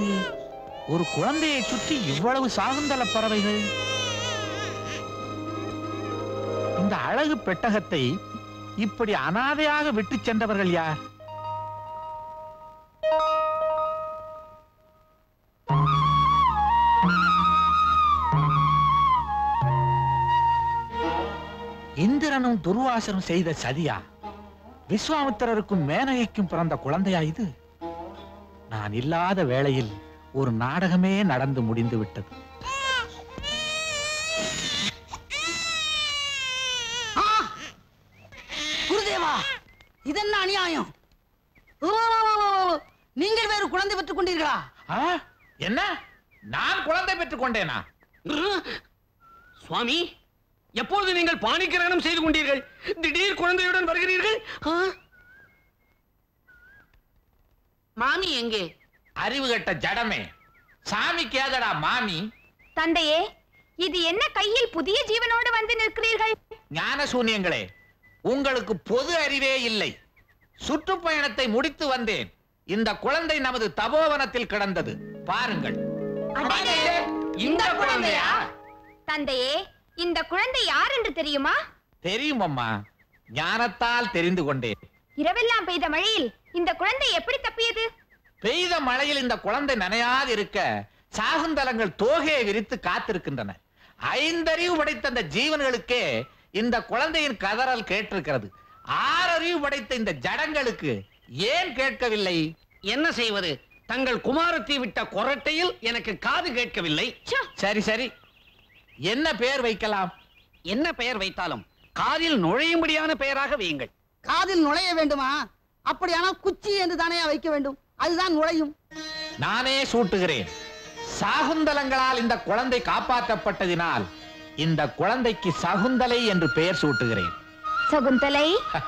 ஒரு குழந்தையை சுற்றி இவ்வளவு சாகுந்தல பறவைகள் இந்த அழகு பெட்டகத்தை இப்படி அனாதையாக விட்டு சென்றவர்கள் யார் இந்திரனும் துர்வாசனும் செய்த சதியா விஸ்வாமித்திரருக்கும் மேனகைக்கும் பிறந்த குழந்தையா இது நான் இல்லாத வேளையில் ஒரு நாடகமே நடந்து முடிந்து விட்டது ஆ! குருதேவா இதென்ன அநியாயம் ஓ, நீங்கள் வேறு குழந்தை பெற்றுக் கொண்டீர்களா ஆ? என்ன நான் குழந்தை பெற்றுக் கொண்டேனா சுவாமி எப்பொழுது நீங்கள் பாணிகிரகணம் செய்து கொண்டீர்கள் திடீர் குழந்தையுடன் வருகிறீர்கள் ஆ? மாமி எங்கே அறிவு கட்ட ஜடமே சாமி கேதடா மாமி தந்தையே இது என்ன கையில் புதிய ஜீவனோடு வந்து நிற்கிறீர்கள் ஞான சூன்யங்களே உங்களுக்கு பொது அறிவே இல்லை சுற்றுப்பயணத்தை முடித்து வந்தேன் இந்த குழந்தை நமது தபோவனத்தில் கிடந்தது பாருங்கள் இந்த குழந்தையா தந்தையே இந்த குழந்தை யார் என்று தெரியுமா தெரியும் அம்மா ஞானத்தால் தெரிந்து கொண்டேன் இரவெல்லாம் பெய்த மழையில் இந்த குழந்தை எப்படி தப்பியது பெய்த மழையில் இந்த குழந்தை நனையாது இருக்க சாகுந்தலங்கள் தோகையை விரித்து காத்திருக்கின்றன ஐந்தறிவு படைத்த அந்த ஜீவன்களுக்கே இந்த குழந்தையின் கதறல் கேட்டிருக்கிறது ஆறறிவு படைத்த இந்த ஜடங்களுக்கு ஏன் கேட்கவில்லை என்ன செய்வது தங்கள் குமாரத்தை விட்ட கொரட்டையில் எனக்கு காது கேட்கவில்லை சரி சரி என்ன பெயர் வைக்கலாம் என்ன பெயர் வைத்தாலும் காதில் நுழையும்படியான பெயராக வையுங்கள் காதில் நுழைய வேண்டுமா அப்படியானால் குச்சி என்று தானே வைக்க வேண்டும் அதுதான் நுழையும் நானே சூட்டுகிறேன் சாகுந்தலங்களால் இந்த குழந்தை காப்பாற்றப்பட்டதினால் இந்த குழந்தைக்கு சகுந்தலை என்று பெயர் சூட்டுகிறேன் சகுந்தலை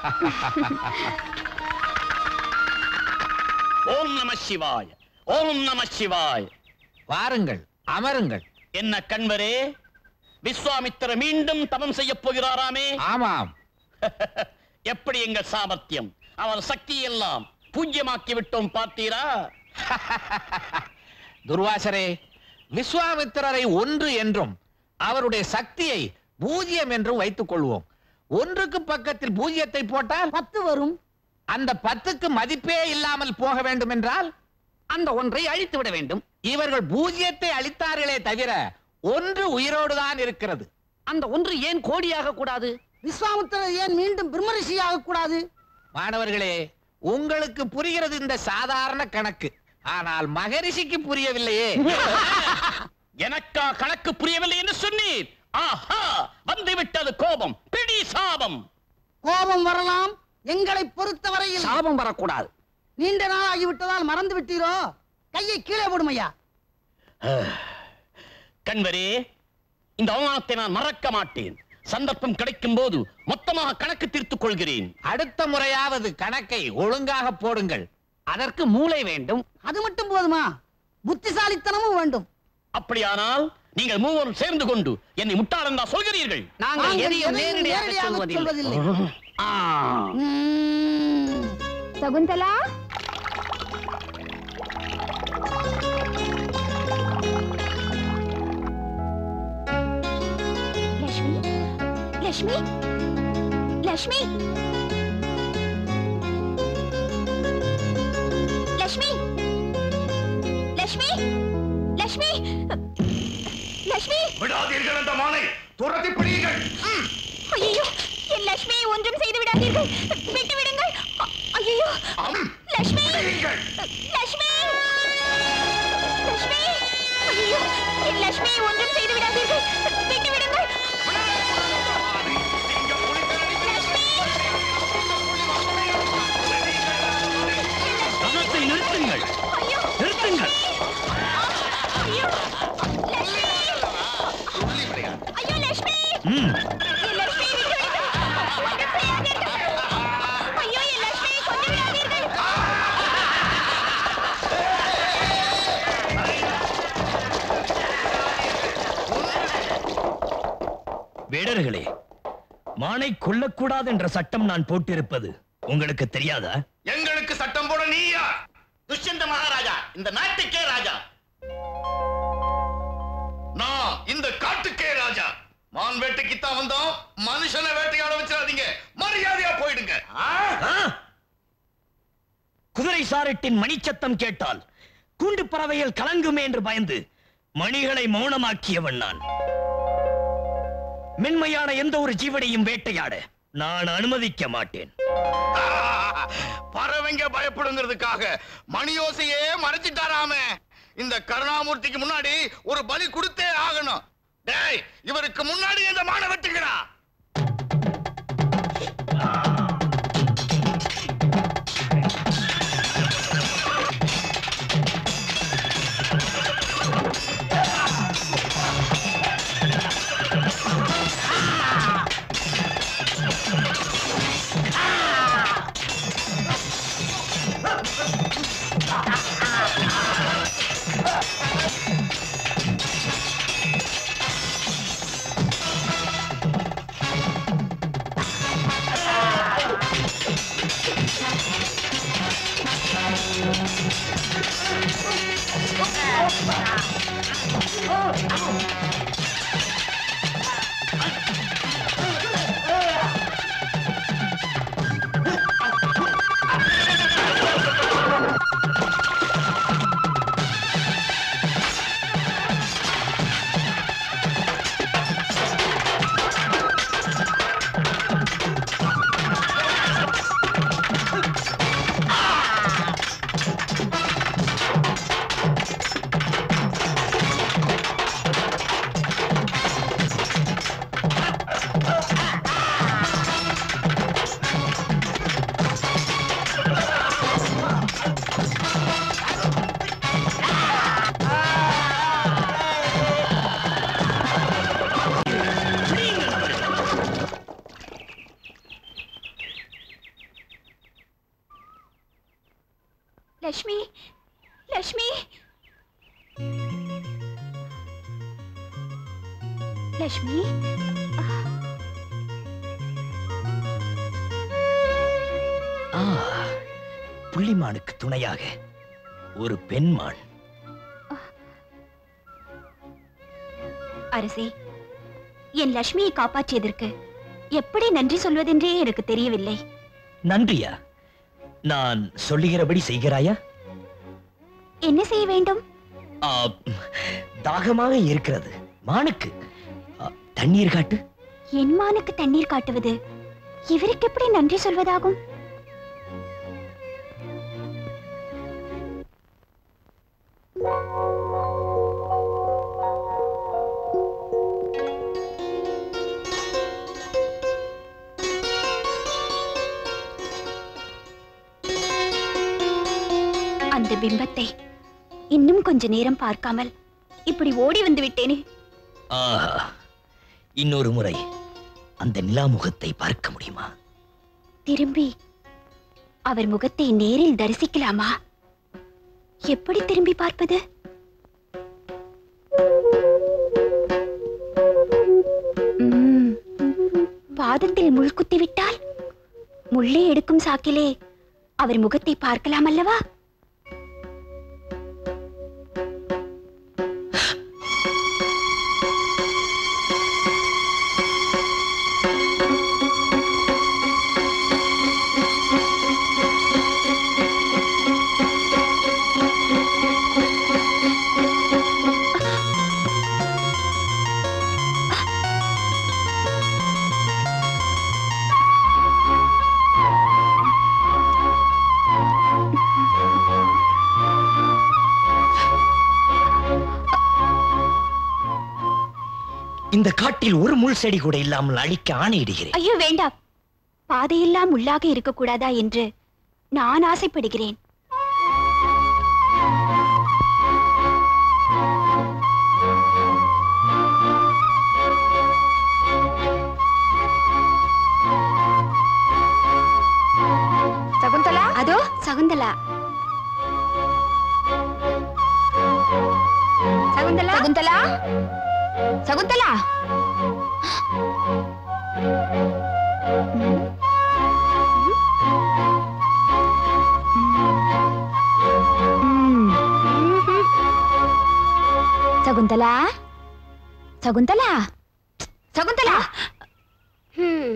ஓம் நம சிவாய ஓம் நம சிவாய வாருங்கள் அமருங்கள் என்ன கண்வரே விஸ்வாமித்திர மீண்டும் தவம் செய்ய போகிறாராமே ஆமாம் எப்படி எங்கள் சாமர்த்தியம் அவர் சக்தி எல்லாம் பூஜ்யமாக்கி விட்டோம் பார்த்தீரா துர்வாசரே விஸ்வாமித்திரரை ஒன்று என்றும் அவருடைய சக்தியை பூஜ்யம் என்றும் வைத்துக் கொள்வோம் ஒன்றுக்கு பக்கத்தில் பூஜ்யத்தை போட்டால் பத்து வரும் அந்த பத்துக்கு மதிப்பே இல்லாமல் போக வேண்டும் என்றால் அந்த ஒன்றை அழித்து விட வேண்டும் இவர்கள் பூஜ்யத்தை அளித்தார்களே தவிர ஒன்று உயிரோடு தான் இருக்கிறது அந்த ஒன்று ஏன் கோடியாக கூடாது விஸ்வாமித்திரர் ஏன் மீண்டும் பிரம்மரிஷியாக கூடாது மாணவர்களே உங்களுக்கு புரிகிறது இந்த சாதாரண கணக்கு ஆனால் மகரிஷிக்கு புரியவில்லையே எனக்கா கணக்கு புரியவில்லை என்று சொன்னீர் ஆஹா வந்து விட்டது கோபம் பிடி சாபம் கோபம் வரலாம் எங்களை பொறுத்தவரையில் சாபம் வரக்கூடாது நீண்ட நாள் ஆகிவிட்டதால் மறந்து விட்டீரோ கையை கீழே போடும் ஐயா கண்வரே இந்த அவமானத்தை நான் மறக்க மாட்டேன் சந்தர்ப்பம் கிடைக்கும் போது மொத்தமாக கணக்கு தீர்த்துக் கொள்கிறேன் அடுத்த முறையாவது கணக்கை ஒழுங்காக போடுங்கள் அதற்கு மூளை வேண்டும் அது மட்டும் போதுமா புத்திசாலித்தனமும் வேண்டும் அப்படியானால் நீங்கள் மூவரும் சேர்ந்து கொண்டு என்னை முட்டாளந்தா சொல்கிறீர்கள் நாங்கள் நாங்கள் எதையும் எதையும் நேரடியாக நேரடியாக சொல்வதில்லை சொல்வதில்லை. ஆ. உம். சகுந்தலா லட்சுமி லட்சுமி லட்சுமி லட்சுமி லட்சுமி லட்சுமி லட்சுமி விடாதீர்கள் அந்த மானை துரத்தி பிடியுங்கள் ஐயோ என் லட்சுமியை ஒன்றும் செய்து விடாதீர்கள் விட்டு விடுங்கள் ஐயோ லட்சுமி லட்சுமி லட்சுமி ஐயோ என் லட்சுமியை ஒன்றும் செய்து விடாதீர்கள் விட்டு விடுங்கள் ரதத்தை நிறுத்துங்கள் நிறுத்துங்கள் ஐயோ லட்சுமி ஐயோ லட்சுமி ம். என் லட்சுமியை விட்டு விடுங்கள் ஒன்றும் செய்யாதீர்கள் ஐயோ என் லட்சுமியை கொண்டு விடாதீர்கள் வேடர்களே மானை கொல்லக்கூடாது என்ற சட்டம் நான் போட்டிருப்பது உங்களுக்கு தெரியாதா எங்களுக்கு சட்டம் போட நீ யார் துஷ்யந்த மகாராஜா இந்த நாட்டுக்கே ராஜா காந்தம் மனுஷனை வேட்டையாட வச்சிடாதீங்க மரியாதையா போயிடுங்க குதிரை சாரட்டின் மணிச்சத்தம் கேட்டால் கூண்டு பறவைகள் கலங்குமே என்று பயந்து மணிகளை மௌனமாக்கியவன் நான் மென்மையான எந்த ஒரு ஜீவனையும் வேட்டையாட நான் அனுமதிக்க மாட்டேன் பறவைங்க பயப்படுங்கிறதுக்காக மணியோசையே மறைச்சிட்டாராமே இந்த கருணாமூர்த்திக்கு முன்னாடி ஒரு பலி கொடுத்தே ஆகணும் டேய் இவருக்கு முன்னாடி இந்த மான வெட்டுங்கடா லக்ஷ்மி லக்ஷ்மி லக்ஷ்மி ஆ, புள்ளிமானுக்கு துணையாக ஒரு பெண்மான் அரசே என் லக்ஷ்மியை காப்பாற்றியதற்கு எப்படி நன்றி சொல்வதென்றே எனக்கு தெரியவில்லை நன்றியா நான் சொல்லுகிறபடி செய்கிறாயா என்ன செய்ய வேண்டும் ஆ, தாகமாக இருக்கிறது மானுக்கு ஆ, தண்ணீர் காட்டு என் மானுக்கு தண்ணீர் காட்டுவது இவருக்கு எப்படி நன்றி சொல்வதாகும் அந்த பிம்பத்தை இன்னும் கொஞ்ச நேரம் பார்க்காமல் இப்படி ஓடி வந்து விட்டேனே ஆஹா இன்னொரு முறை அந்த நிலா முகத்தை பார்க்க முடியுமா திரும்பி அவர் முகத்தை நேரில் தரிசிக்கலாமா எப்படி திரும்பி பார்ப்பது உம், பாதத்தில் முள் குத்தி விட்டால் முள்ளை எடுக்கும் சாக்கிலே அவர் முகத்தை பார்க்கலாம் அல்லவா இந்த காட்டில் ஒரு முள் செடி கூட இல்லாமல் அழிக்க ஆணையிடுகிறேன் ஐயோ வேண்டாம் பாதையெல்லாம் உள்ளாக இருக்கக்கூடாதா என்று நான் ஆசைப்படுகிறேன் சகுந்தலா அதோ சகுந்தலா சகுந்தலா சகுந்தலா சகுந்தலா சகுந்தலா சகுந்தலா சகுந்தலா ஹம்.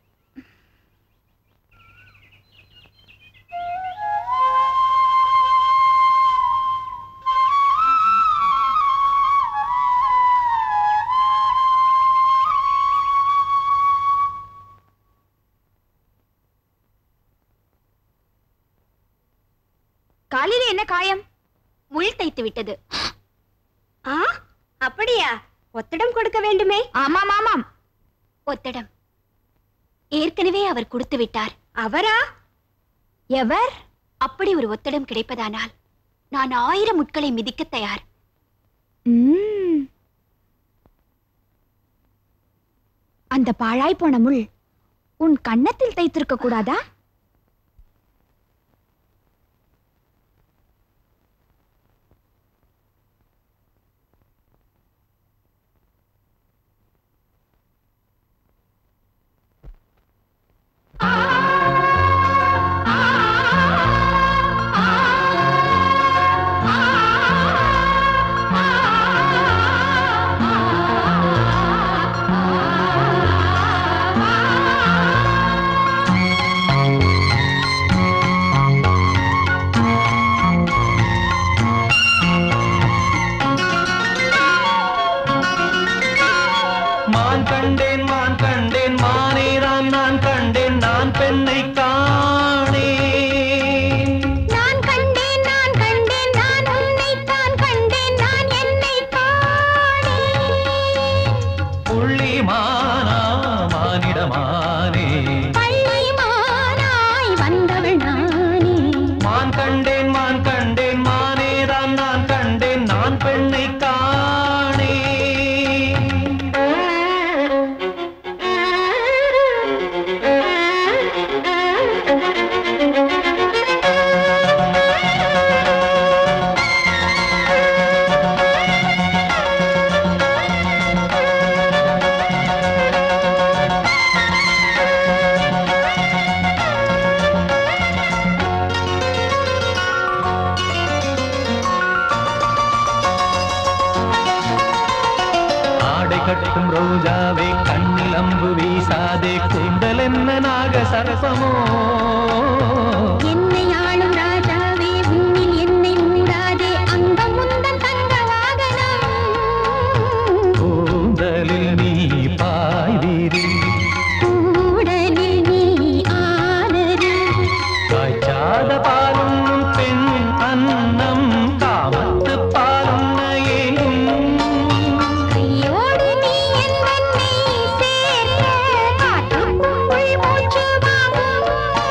காலில என்ன காயம் முள் தைத்து விட்டது ஆ அப்படியா ஒத்தடம் கொடுக்க வேண்டுமே ஆமாம் ஆமாம் ஒத்தடம் ஏற்கனவே அவர் கொடுத்து விட்டார் அவரா எவர் அப்படி ஒரு ஒத்தடம் கிடைப்பதானால் நான் ஆயிரம் முட்களை மிதிக்க தயார் ம்ம். அந்த பாழாய் போன முள் உன் கன்னத்தில் தைத்திருக்க கூடாதா மான் கண்டேன் மான் கண்டேன் மானேதான் நான் கண்டேன் நான் பெண்ணை காணேன் நான் கண்டேன் நான் கண்டேன் நான் உன்னைத்தான் கண்டேன் நான் என்னை புள்ளி மானா மானிடமானே பள்ளி மானாய் வந்தவள் நானே மான் கண்டேன் மான் கண்டேன் மானேதான் நான் கண்டேன் நான் பெண்ணை காணேன் ஆடை கட்டும் ரோஜாவே கண்ணில் அம்பு வீசாதே கூந்தல் என்ன நாக சரசமோ என்னை ஆளும் ராஜாவே உன்னில் என்னை மூடாதே அங்கம் முந்தன் தங்க வாகனம் கூந்தலில் நீ பாய்வீரி கூடலில் நீ ஆனது காய்ச்சாத பாலும் பெண் அன்னம் காமத்து பாலும் ஏங்கும் கையோடு நீ என்னை சேர்க்க காற்றுக்குள் மூச்சு வாங்கும்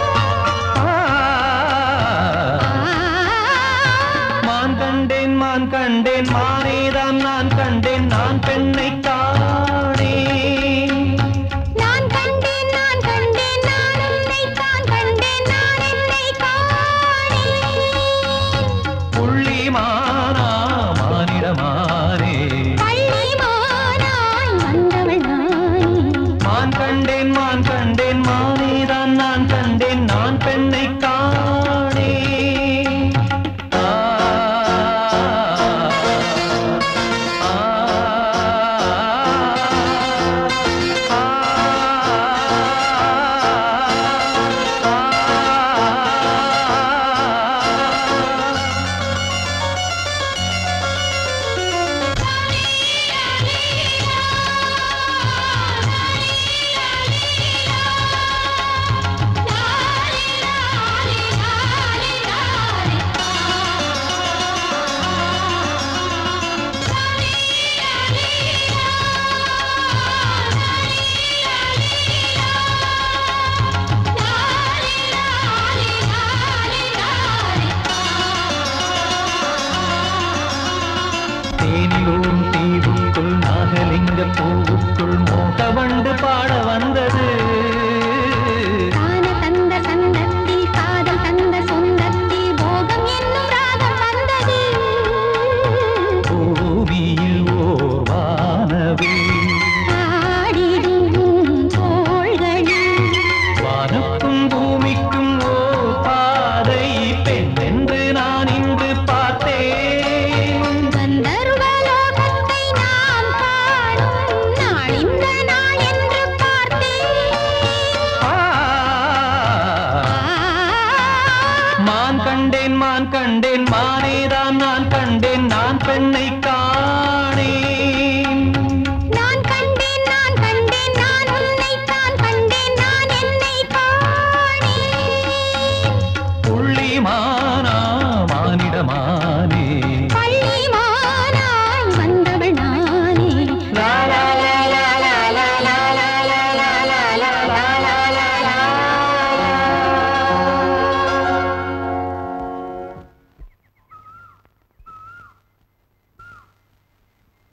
மான் கண்டேன் மான் கண்டேன் மானேதான் நான் கண்டேன் நான் பெண்ணை காணேன் நான் கண்டேன் நான் கண்டேன் நான் உன்னைத்தான் கண்டேன் நான் என்னை காணேன் புள்ளி மானா மானிடமானே பள்ளி மானாய் வந்தவள் நானே மான் கண்டேன் மான் கண்டேன் மானேதான் நான் கண்டேன் நான் பெண்ணை காணேன் ஆ, தேனிலூரும் தீவுக்குள் நாகலிங்க பூவுக்குள் மோகவண்டு பாட வந்தது காண தந்த சந்தத்தில் காதல் தந்த சொந்தத்தில் போகம் என்னும் ராகம் வந்தது பூமியில் ஓர் வானவில் ஆடிடும் தோள்களில் வானக்கும் பூமிக்கும் ஓர் பாதை பெண் என்று நான் இங்கு பார்த்தேன் கந்தர்வலோகத்தை நாம் காணும் நாள் இந்த நாள் என்று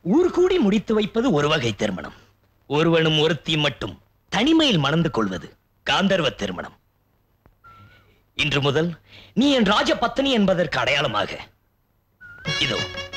ஊர் கூடி முடித்து வைப்பது ஒரு வகை திருமணம் ஒருவனும் ஒருத்தி மட்டும் தனிமையில் மணந்து கொள்வது காந்தர்வ திருமணம் இன்று முதல் நீ என் ராஜ பத்னி என்பதற்கு அடையாளமாக இதோ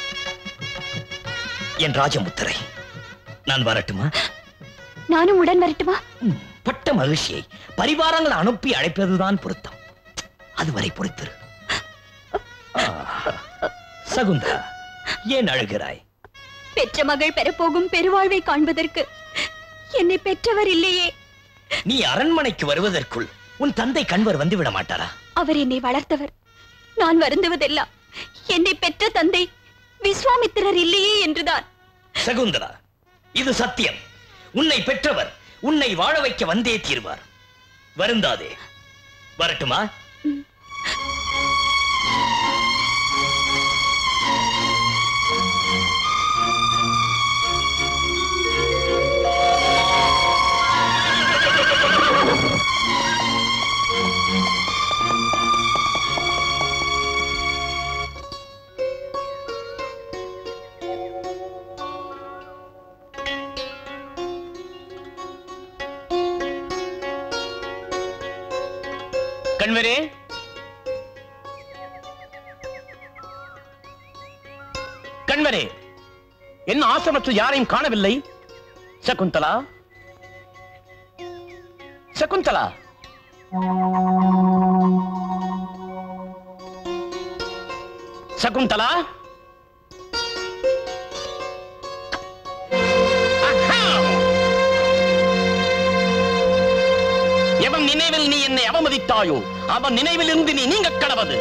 என் ராஜமுத்திரை நான் வரட்டுமா நானும் உடன் வரட்டுமா பட்ட மகிழ்ச்சியை பரிவாரங்கள் அனுப்பி அழைப்பதுதான் பொருத்தம் அதுவரை பொறுத்திரு ஆ, சகுந்தரா ஏன் அழுகிறாய் பெற்ற மகள் பெறப்போகும் பெருவாழ்வை காண்பதற்கு என்னை பெற்றவர் இல்லையே நீ அரண்மனைக்கு வருவதற்குள் உன் தந்தை கண்வர் வந்து விட மாட்டாரா அவர் என்னை வளர்த்தவர் நான் வருந்துவதெல்லாம் என்னை பெற்ற தந்தை விஸ்வாமித்திரர் இல்லையே என்றுதான் சகுந்தரா இது சத்தியம் உன்னை பெற்றவர் உன்னை வாழ வைக்க வந்தே தீர்வார் வருந்தாதே வரட்டுமா கண்வரே கண்வரே என்ன ஆசிரமத்தில் யாரையும் காணவில்லை சகுந்தலா சகுந்தலா சகுந்தலா அஹா! எவன் நினைவில் நீ என்னை அவமதித்தாயோ அவன் நினைவில் இருந்து நீ நீங்க கடவது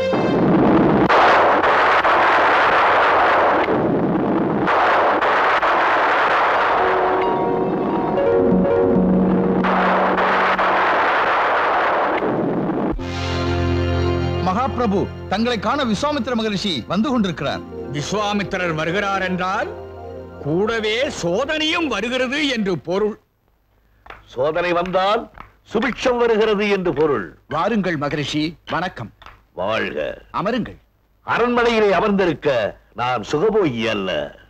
மகாபிரபு தங்களை காண விஸ்வாமித்திர மகரிஷி வந்து கொண்டிருக்கிறார் விஸ்வாமித்திரர் வருகிறார் என்றால் கூடவே சோதனையும் வருகிறது என்று பொருள் சோதனை வந்தால் சுபிட்சம் வருகிறது என்று பொருள் வாருங்கள் மகரிஷி வணக்கம் வாழ்க அமருங்கள் அரண்மனையிலே அமர்ந்திருக்க நான் சுகபோகி அல்ல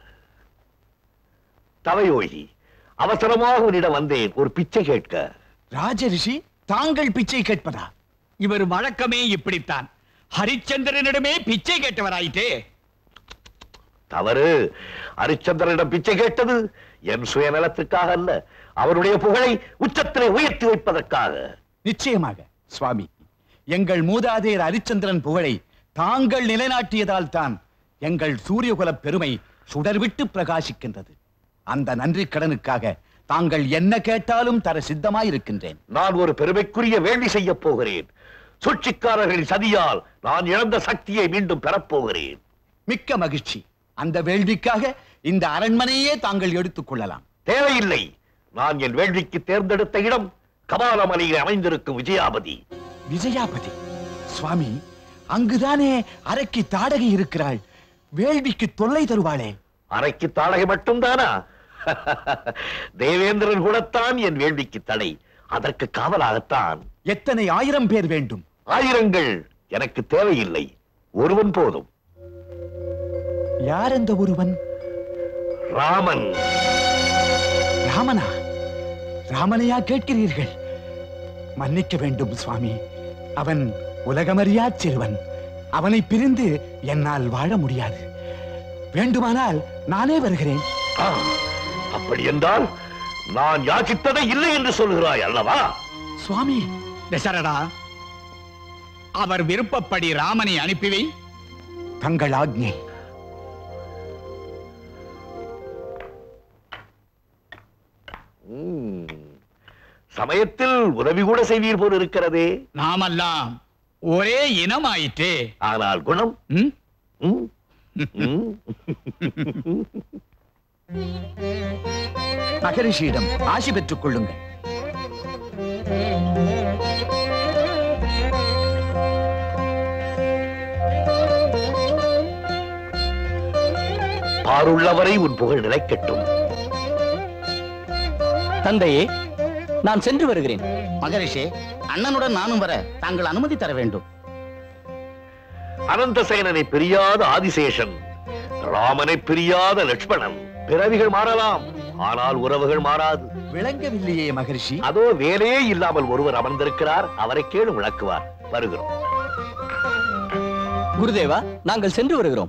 தவயோகி அவசரமாக உன்னிடம் வந்தேன் ஒரு பிச்சை கேட்க ராஜரிஷி தாங்கள் பிச்சை கேட்பதா இவர் வழக்கமே இப்படித்தான் ஹரிச்சந்திரனிடமே பிச்சை கேட்டவராயிட்டே தவறு ஹரிச்சந்திரனிடம் பிச்சை கேட்டது என் சுயநலத்துக்காக அல்ல அவருடைய புகழை உச்சத்திலே உயர்த்தி வைப்பதற்காக நிச்சயமாக சுவாமி எங்கள் மூதாதையர் ஹரிச்சந்திரன் புகழை தாங்கள் நிலைநாட்டியதால் தான் எங்கள் சூரியகுல பெருமை சுடர்விட்டு பிரகாசிக்கின்றது அந்த நன்றி கடனுக்காக தாங்கள் என்ன கேட்டாலும் தர சித்தமாயிருக்கின்றேன் நான் ஒரு பெருமைக்குரிய வேள்வி செய்ய போகிறேன் சூழ்ச்சிக்காரர்களின் சதியால் நான் இழந்த சக்தியை மீண்டும் பெறப்போகிறேன் மிக்க மகிழ்ச்சி அந்த வேள்விக்காக இந்த அரண்மனையே தாங்கள் எடுத்துக் கொள்ளலாம் தேவையில்லை நான் என் வேள்விக்கு தேர்ந்தெடுத்த இடம் கபாலமலையில் அமைந்திருக்கும் விஜயாபதி விஜயாபதி சுவாமி அங்குதானே அரக்கி தாடகை இருக்கிறாள் வேள்விக்கு தொல்லை தருவாளே அறைக்கு தாடகை மட்டும்தானா தேவேந்திரன் கூடத்தான் என் வேள்விக்கு தடை அதற்கு காவலாகத்தான் எத்தனை ஆயிரம் பேர் வேண்டும் ஆயிரங்கள் எனக்கு தேவையில்லை ஒருவன் போதும் யார் அந்த ஒருவன் ராமன் ராமனா ராமனையா கேட்கிறீர்கள் மன்னிக்க வேண்டும் சுவாமி அவன் உலகமறியா சிறுவன் அவனை பிரிந்து என்னால் வாழ முடியாது வேண்டுமானால் நானே வருகிறேன் அப்படி என்றால் நான் யாசித்ததை இல்லை என்று சொல்கிறாய் அல்லவா சுவாமி தசரதா அவர் விருப்பப்படி ராமனை அனுப்பி வை தங்கள் ஆக்ஞை ம். சமயத்தில் உதவி கூட செய்வீர் போல் இருக்கிறதே நாமெல்லாம் ஒரே இனமாயிற்றே ஆனால் குணம் ம்? ம்? ம்? மகரிஷியிடம் ஆசி பெற்றுக் கொள்ளுங்கள் பாருள்ளவரை உன் புகழ் நிலைக்கட்டும் தந்தையே நான் சென்று வருகிறேன் மகரிஷே அண்ணனுடன் நானும் வர தாங்கள் அனுமதி தர வேண்டும் அனந்தசேனனை பிரியாத ஆதிசேஷன் ராமனை பிரியாத லட்சுமணன் பிறவிகள் மாறலாம் ஆனால் உறவுகள் மாறாது விளங்கவில்லையே மகரிஷி அதோ வேலையே இல்லாமல் ஒருவர் அமர்ந்திருக்கிறார் அவரை கேளு விளக்குவார் வருகிறோம் குருதேவா நாங்கள் சென்று வருகிறோம்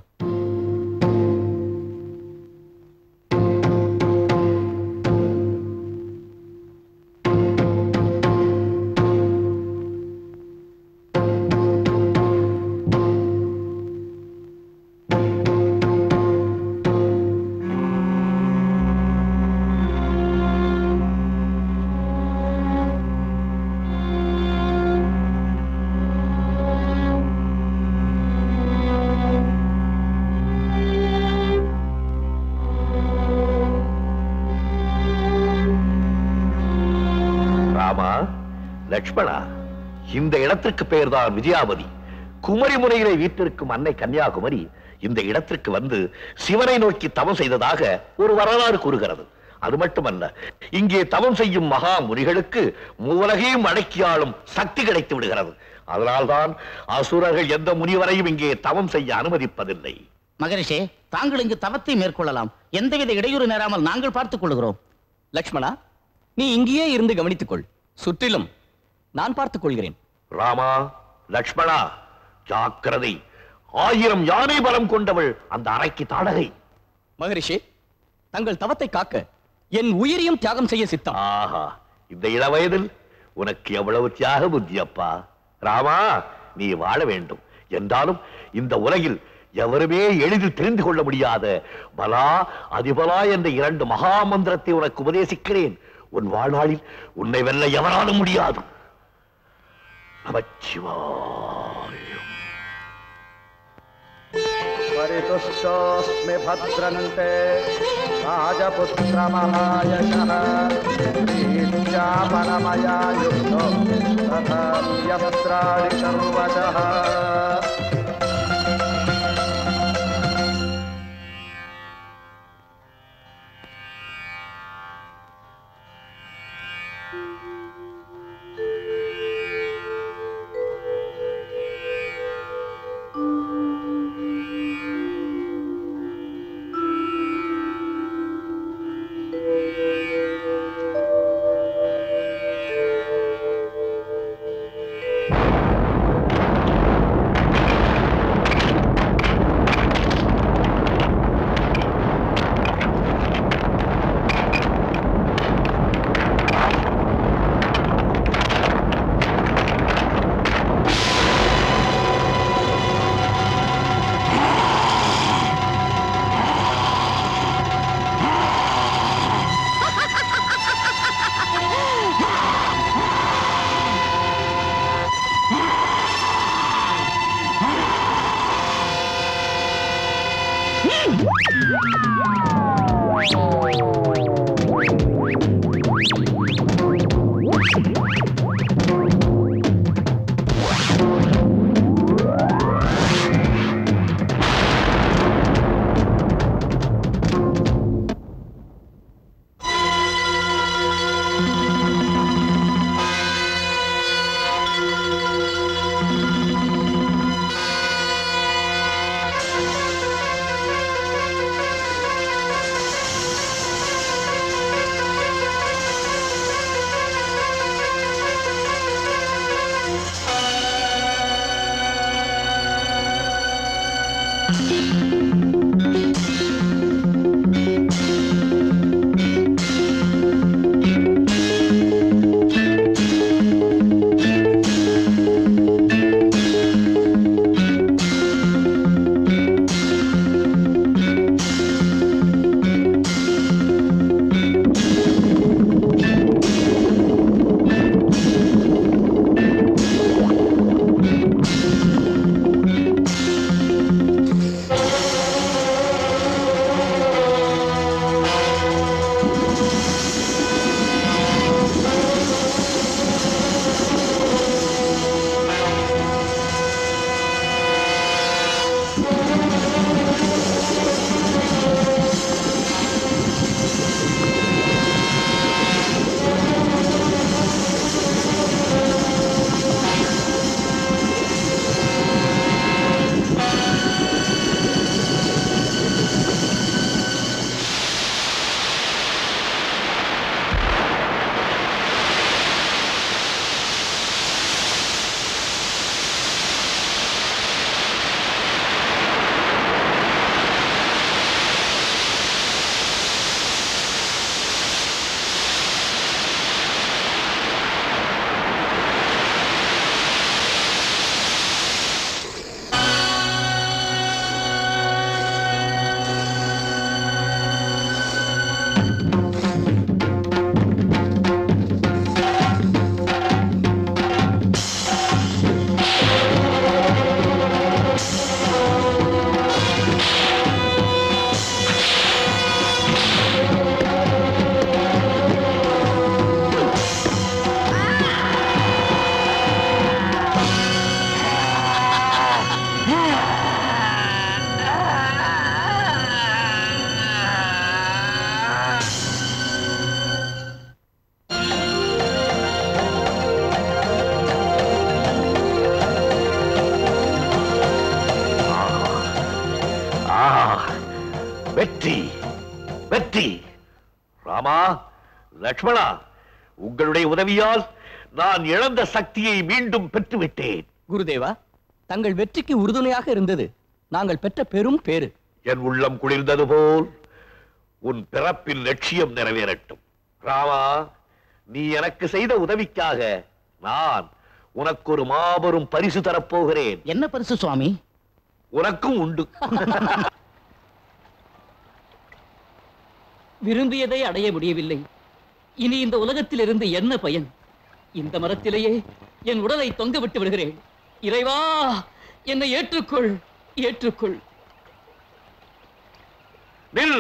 ராமா லட்சுமணா இந்த இடத்திற்கு பெயர்தான் விஜயாபதி குமரி முனையிலே வீட்டிற்கும் அன்னை கன்னியாகுமரி இந்த இடத்திற்கு வந்து சிவனை நோக்கி தவம் செய்ததாக ஒரு வரலாறு கூறுகிறது அது மட்டுமல்ல இங்கே தவம் செய்யும் மகா முனிகளுக்கு மூலகையும் அடக்கியாளும் சக்தி கிடைத்து விடுகிறது அதனால்தான் அசுரர்கள் எந்த முனிவரையும் இங்கே தவம் செய்ய அனுமதிப்பதில்லை மகரிஷே தாங்கள் இங்கு தவத்தை மேற்கொள்ளலாம் எந்தவித இடையூறு நேராமல் நாங்கள் பார்த்துக் கொள்கிறோம் லக்ஷ்மணா நீ இங்கேயே இருந்து கவனித்துக்கொள் சுற்றிலும் நான் பார்த்துக் கொள்கிறேன் ராமா லக்ஷ்மணா ஜாக்கிரதை ஆயிரம் யானை பலம் கொண்டவள் அந்த அறைக்கு தாடகை மகரிஷி தங்கள் தவத்தை காக்க என் உயிரையும் தியாகம் செய்ய சித்தம் ஆஹா இந்த இளவயதில் உனக்கு எவ்வளவு தியாக புத்தி அப்பா ராமா நீ வாழ வேண்டும் என்றாலும் இந்த உலகில் எவருமே எளிதில் தெரிந்து கொள்ள முடியாத பலா அதிபலா என்ற இரண்டு மகா மந்திரத்தை உனக்கு உபதேசிக்கிறேன் உன் வாழ்நாளில் உன்னை வெல்ல எவராலும் முடியாது நமச்சிவாய परितुष्टोऽस्मि भद्रन्ते राजपुत्रमहायशः ीत्यापनमया युक्तो तथा यस्त्राणि सर्वशः ஆ வெற்றி ராமா லக்ஷ்மணா உங்களுடைய உதவியால் நான் இழந்த சக்தியை மீண்டும் பெற்றுவிட்டேன் குருதேவா தங்கள் வெற்றிக்கு உறுதுணையாக இருந்தது நாங்கள் பெற்ற பெரும் பேரு என் உள்ளம் குளிர்ந்தது போல் உன் பிறப்பின் லட்சியம் நிறைவேறட்டும் ராமா நீ எனக்கு செய்த உதவிக்காக நான் உனக்கு ஒரு மாபெரும் பரிசு தரப்போகிறேன் என்ன பரிசு சுவாமி உனக்கும் உண்டு விரும்பியதை அடைய முடியவில்லை இனி இந்த உலகத்திலிருந்து என்ன பயன் இந்த மரத்திலேயே என் உடலை தொங்க விட்டு விடுகிறேன் இறைவா என்னை ஏற்றுக்கொள் ஏற்றுக்கொள் நில்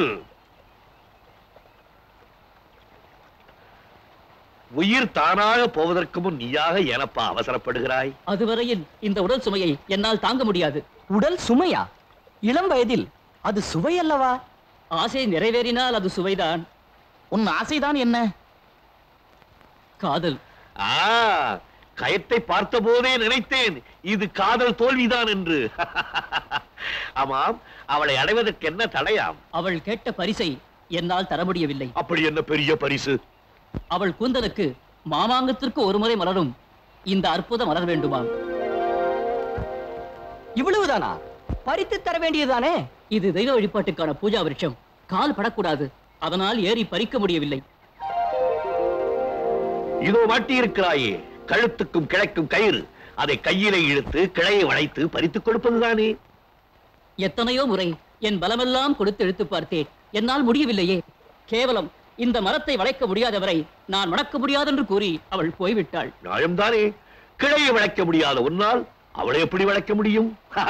உயிர் தானாக போவதற்கு முன் நீயாக எனப்பா அவசரப்படுகிறாய் அதுவரையில் இந்த உடல் சுமையை என்னால் தாங்க முடியாது உடல் சுமையா இளம் வயதில் அது சுவை அல்லவா ஆசை நிறைவேறினால் அது சுவைதான் உன் ஆசைதான் என்ன காதல் ஆ கயத்தை பார்த்த போதே நினைத்தேன் இது காதல் தோல்விதான் என்று ஆமாம் அவளை அடைவதற்கு என்ன தடையாம் அவள் கேட்ட பரிசை என்னால் தர முடியவில்லை அப்படி என்ன பெரிய பரிசு அவள் கூந்தலுக்கு மாமாங்கத்திற்கு ஒருமுறை மலரும் இந்த அற்புத மலர் வேண்டுமாம் இவ்வளவுதானா பறித்து தர வேண்டியதுதானே இது தெய்வ வழிபாட்டுக்கான பூஜா விருட்சம் கால் படக்கூடாது அதனால் ஏறி பறிக்க முடியவில்லை இதோ மாட்டி இருக்கிறாயே கழுத்துக்கும் கிளைக்கும் கயிறு அதை கையிலே இழுத்து கிளையை வளைத்து பறித்துக் கொடுப்பதுதானே எத்தனையோ முறை என் பலமெல்லாம் கொடுத்து இழுத்து பார்த்தேன் என்னால் முடியவில்லையே கேவலம் இந்த மரத்தை வளைக்க முடியாதவரை நான் வணக்க முடியாதென்று கூறி அவள் போய்விட்டாள் நியாயம்தானே கிளையை வளைக்க முடியாத உன்னால் அவளை எப்படி வளைக்க முடியும்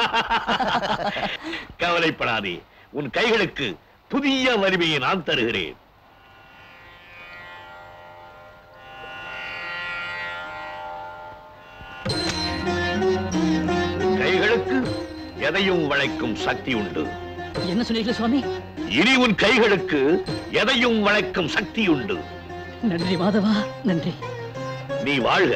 கவலைப்படாதே உன் கைகளுக்கு புதிய வலிமையை நான் தருகிறேன் கைகளுக்கு எதையும் வளைக்கும் சக்தி உண்டு என்ன சொன்னீர்கள் சுவாமி இனி உன் கைகளுக்கு எதையும் வளைக்கும் சக்தி உண்டு நன்றி மாதவா நன்றி நீ வாழ்க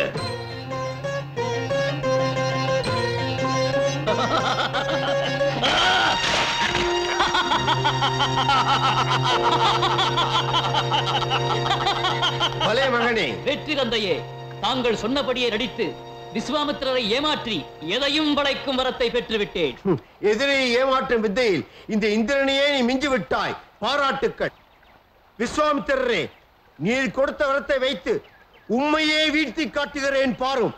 பலே மகனே வெற்றி தந்தையே தாங்கள் சொன்னபடியே நடித்து விஸ்வாமித்திரரை ஏமாற்றி எதையும் வளைக்கும் வரத்தை பெற்றுவிட்டேன் ஹம், எதிரியை ஏமாற்றும் வித்தையில் இந்த இந்திரனையே நீ மிஞ்சி விட்டாய் பாராட்டுக்கள் விஸ்வாமித்திரரே நீர் கொடுத்த வரத்தை வைத்து உண்மையே வீழ்த்தி காட்டுகிறேன் பாரும்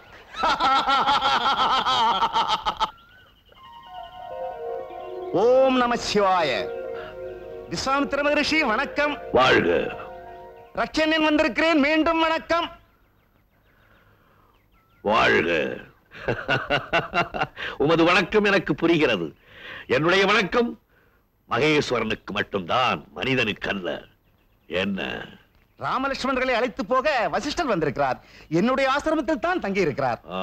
ஓம் நம சிவாய விஸ்வாமித்திர மகரிஷி வணக்கம் வாழ்க ரட்சணன் வந்திருக்கிறேன் மீண்டும் வணக்கம் வாழ்க உமது வணக்கம் எனக்கு புரிகிறது என்னுடைய வணக்கம் மகேஸ்வரனுக்கு மட்டும்தான் மனிதனுக்கு அல்ல என்ன ராமலட்சுமணர்களை அழைத்து போக வசிஷ்டர் வந்திருக்கிறார் என்னுடைய ஆசிரமத்தில் தான் தங்கி இருக்கிறார் ஆ.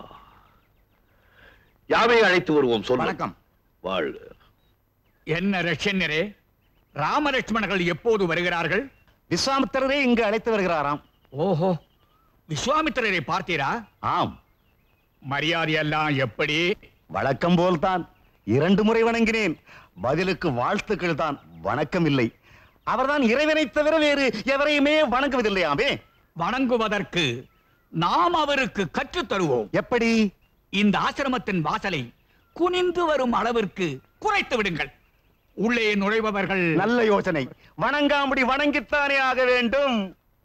யாவை அழைத்து வருவோம் சொல் வணக்கம் வாழ்க என்ன ரட்சண்யரே ராமலட்சுமணர்கள் எப்போது வருகிறார்கள் விஸ்வாமித்திரரே இங்கு அழைத்து வருகிறாராம் ஓஹோ விஸ்வாமித்திரரை பார்த்தீரா ஆம் மரியாதையெல்லாம் எப்படி வழக்கம் போல்தான் இரண்டு முறை வணங்கினேன் பதிலுக்கு வாழ்த்துக்கள் தான் வணக்கம் இல்லை அவர்தான் இறைவனை தவிர வேறு எவரையுமே வணங்குவதில்லையாமே வணங்குவதற்கு நாம் அவருக்கு கற்றுத் தருவோம் எப்படி இந்த ஆசிரமத்தின் வாசலை குனிந்து வரும் அளவிற்கு குறைத்து விடுங்கள் உள்ளே நுழைபவர்கள் நல்ல யோசனை வணங்காம்படி வணங்கித்தானே ஆக வேண்டும்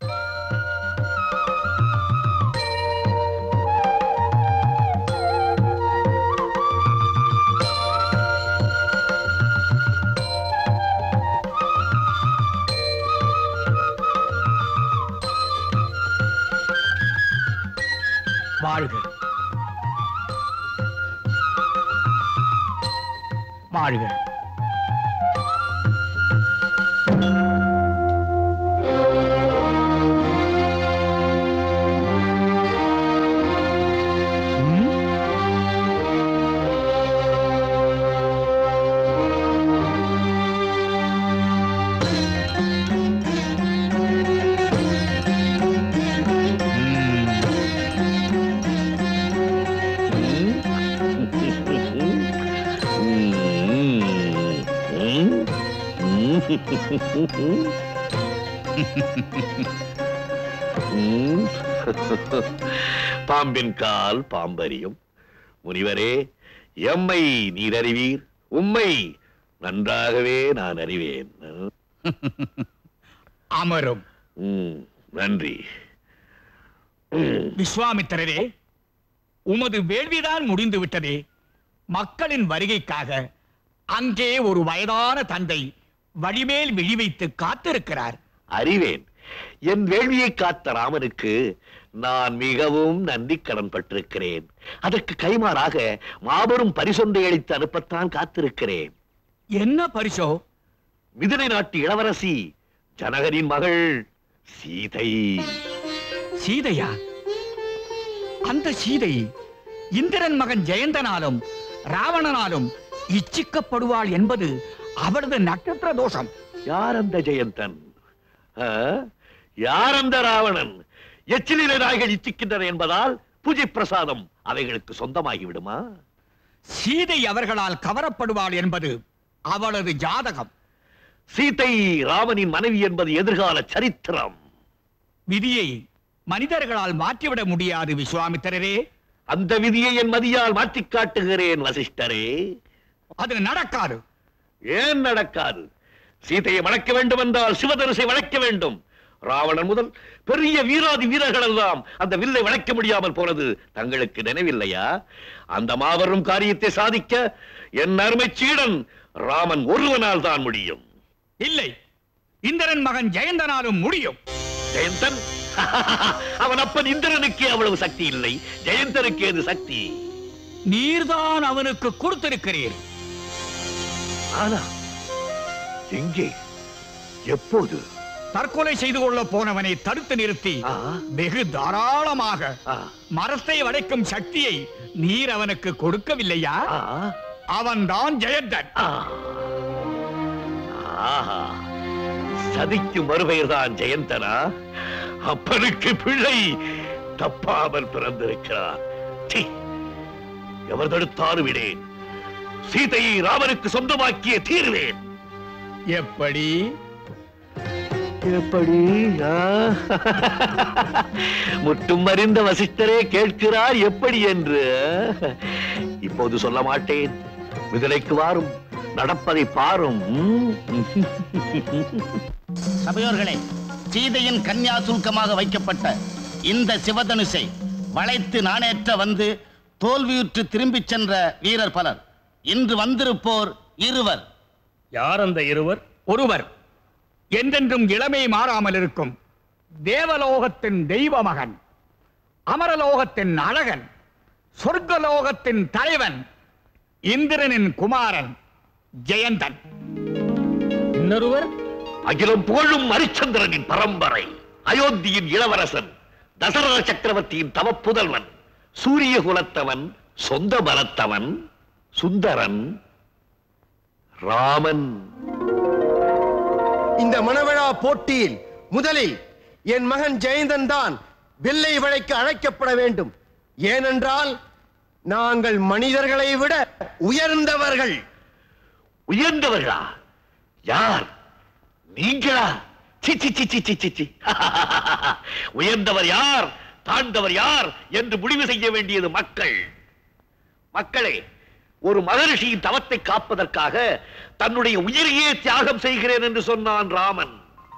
வாழ்க வாழ்க ம். ம். பாம்பின் கால் பாம்பரியும் முனிவரே எம்மை நீர் அறிவீர் உம்மை நன்றாகவே நான் அறிவேன் அமரும் ம், நன்றி விஸ்வாமித்திரரே உமது வேள்விதான் முடிந்து விட்டதே மக்களின் வருகைக்காக அங்கே ஒரு வயதான தந்தை வழிமேல் விழி வைத்து காத்திருக்கிறார் அறிவேன் என் வேள்வியை காத்த ராமனுக்கு நான் மிகவும் நன்றி கடன் பட்டிருக்கிறேன் அதற்கு கைமாறாக மாபெரும் பரிசொன்றை அளித்து அனுப்பத்தான் காத்திருக்கிறேன் என்ன பரிசோ மிதிலை நாட்டு இளவரசி ஜனகரின் மகள் சீதை சீதையா அந்த சீதை இந்திரன் மகன் ஜெயந்தனாலும் ராவணனாலும் இச்சிக்கப்படுவாள் என்பது அவரது நட்சத்திர தோஷம் யார் அந்த ஜெயந்தன் ஆ? யார் அந்த ராவணன் எச்சிலில நாய்கள் இச்சிக்கின்றன என்பதால் பூஜை பிரசாதம் அவைகளுக்கு சொந்தமாகி விடுமா சீதை அவர்களால் கவரப்படுவாள் என்பது அவளது ஜாதகம் சீதை ராமனின் மனைவி என்பது எதிர்கால சரித்திரம் விதியை மனிதர்களால் மாற்றிவிட முடியாது விஸ்வாமித்திரரே அந்த விதியை என் மதியால் மாற்றிக் காட்டுகிறேன் வசிஷ்டரே அது நடக்காது ஏன் நடக்காது சீதையை வளர்க்க வேண்டும் என்றால் சிவதனுசை வளர்க்க வேண்டும் ராவணன் முதல் பெரிய வீராதி வீரர்கள் எல்லாம் அந்த வில்லை வளைக்க முடியாமல் போனது தங்களுக்கு நினைவில்லையா அந்த மாபெரும் காரியத்தை சாதிக்க என் அருமை சீடன் ராமன் ஒருவனால் தான் முடியும் இல்லை இந்திரன் மகன் ஜெயந்தனாலும் முடியும் ஜெயந்தன் அவன் அப்பன் இந்திரனுக்கே அவ்வளவு சக்தி இல்லை ஜெயந்தனுக்கு ஏது சக்தி நீர்தான் அவனுக்கு கொடுத்திருக்கிறீர் ஆனா எங்கே எப்போது தற்கொலை செய்து கொள்ள போனவனை தடுத்து நிறுத்தி வெகு தாராளமாக மரத்தை வளைக்கும் சக்தியை நீர் அவனுக்கு கொடுக்கவில்லையா அவன்தான் ஜெயந்தன் ஆஹா சதிக்கு மறுபெயர்தான் ஜெயந்தனா அப்பனுக்கு பிள்ளை தப்பாமல் பிறந்திருக்கிறார் சீ, எவர் தடுத்தாலும் விடேன் சீதையை ராமனுக்கு சொந்தமாக்கிய தீர்வேன் எப்படி எப்படி ஆ? முட்டும் அறிந்த வசிஷ்டரே கேட்கிறார் எப்படி என்று இப்போது சொல்ல மாட்டேன் விதலைக்கு வாரும் நடப்பதை பாரும் சபையோர்களே சீதையின் கன்யா சுல்கமாக வைக்கப்பட்ட இந்த சிவதனுசை வளைத்து நாணேற்ற வந்து தோல்வியுற்று திரும்பிச் சென்ற வீரர் பலர் இன்று வந்திருப்போர் இருவர் யார் அந்த இருவர் ஒருவர் என்றென்றும் இளமை மாறாமல் இருக்கும் தேவலோகத்தின் தெய்வ மகன் அமரலோகத்தின் அழகன் சொர்க்கலோகத்தின் தலைவன் இந்திரனின் குமாரன் ஜெயந்தன் இன்னொருவர் அகிலம் புகழும் ஹரிச்சந்திரனின் பரம்பரை அயோத்தியின் இளவரசன் தசரத சக்கரவர்த்தியின் தவப்புதல்வன் சூரிய குலத்தவன் சொந்த பலத்தவன் சுந்தரன் ராமன் இந்த மணவிழா போட்டியில் முதலில் என் மகன் ஜெயந்தன் தான் வில்லை வளைக்க அழைக்கப்பட வேண்டும் ஏனென்றால் நாங்கள் மனிதர்களை விட உயர்ந்தவர்கள் உயர்ந்தவர்களா யார் நீங்களா சி, சி, சி, சி, சி, சி, சி. உயர்ந்தவர் யார் தாழ்ந்தவர் யார் என்று முடிவு செய்ய வேண்டியது மக்கள் மக்களே ஒரு மகரிஷியின் தவத்தை காப்பதற்காக தன்னுடைய உயிரையே தியாகம் செய்கிறேன் என்று சொன்னான் ராமன்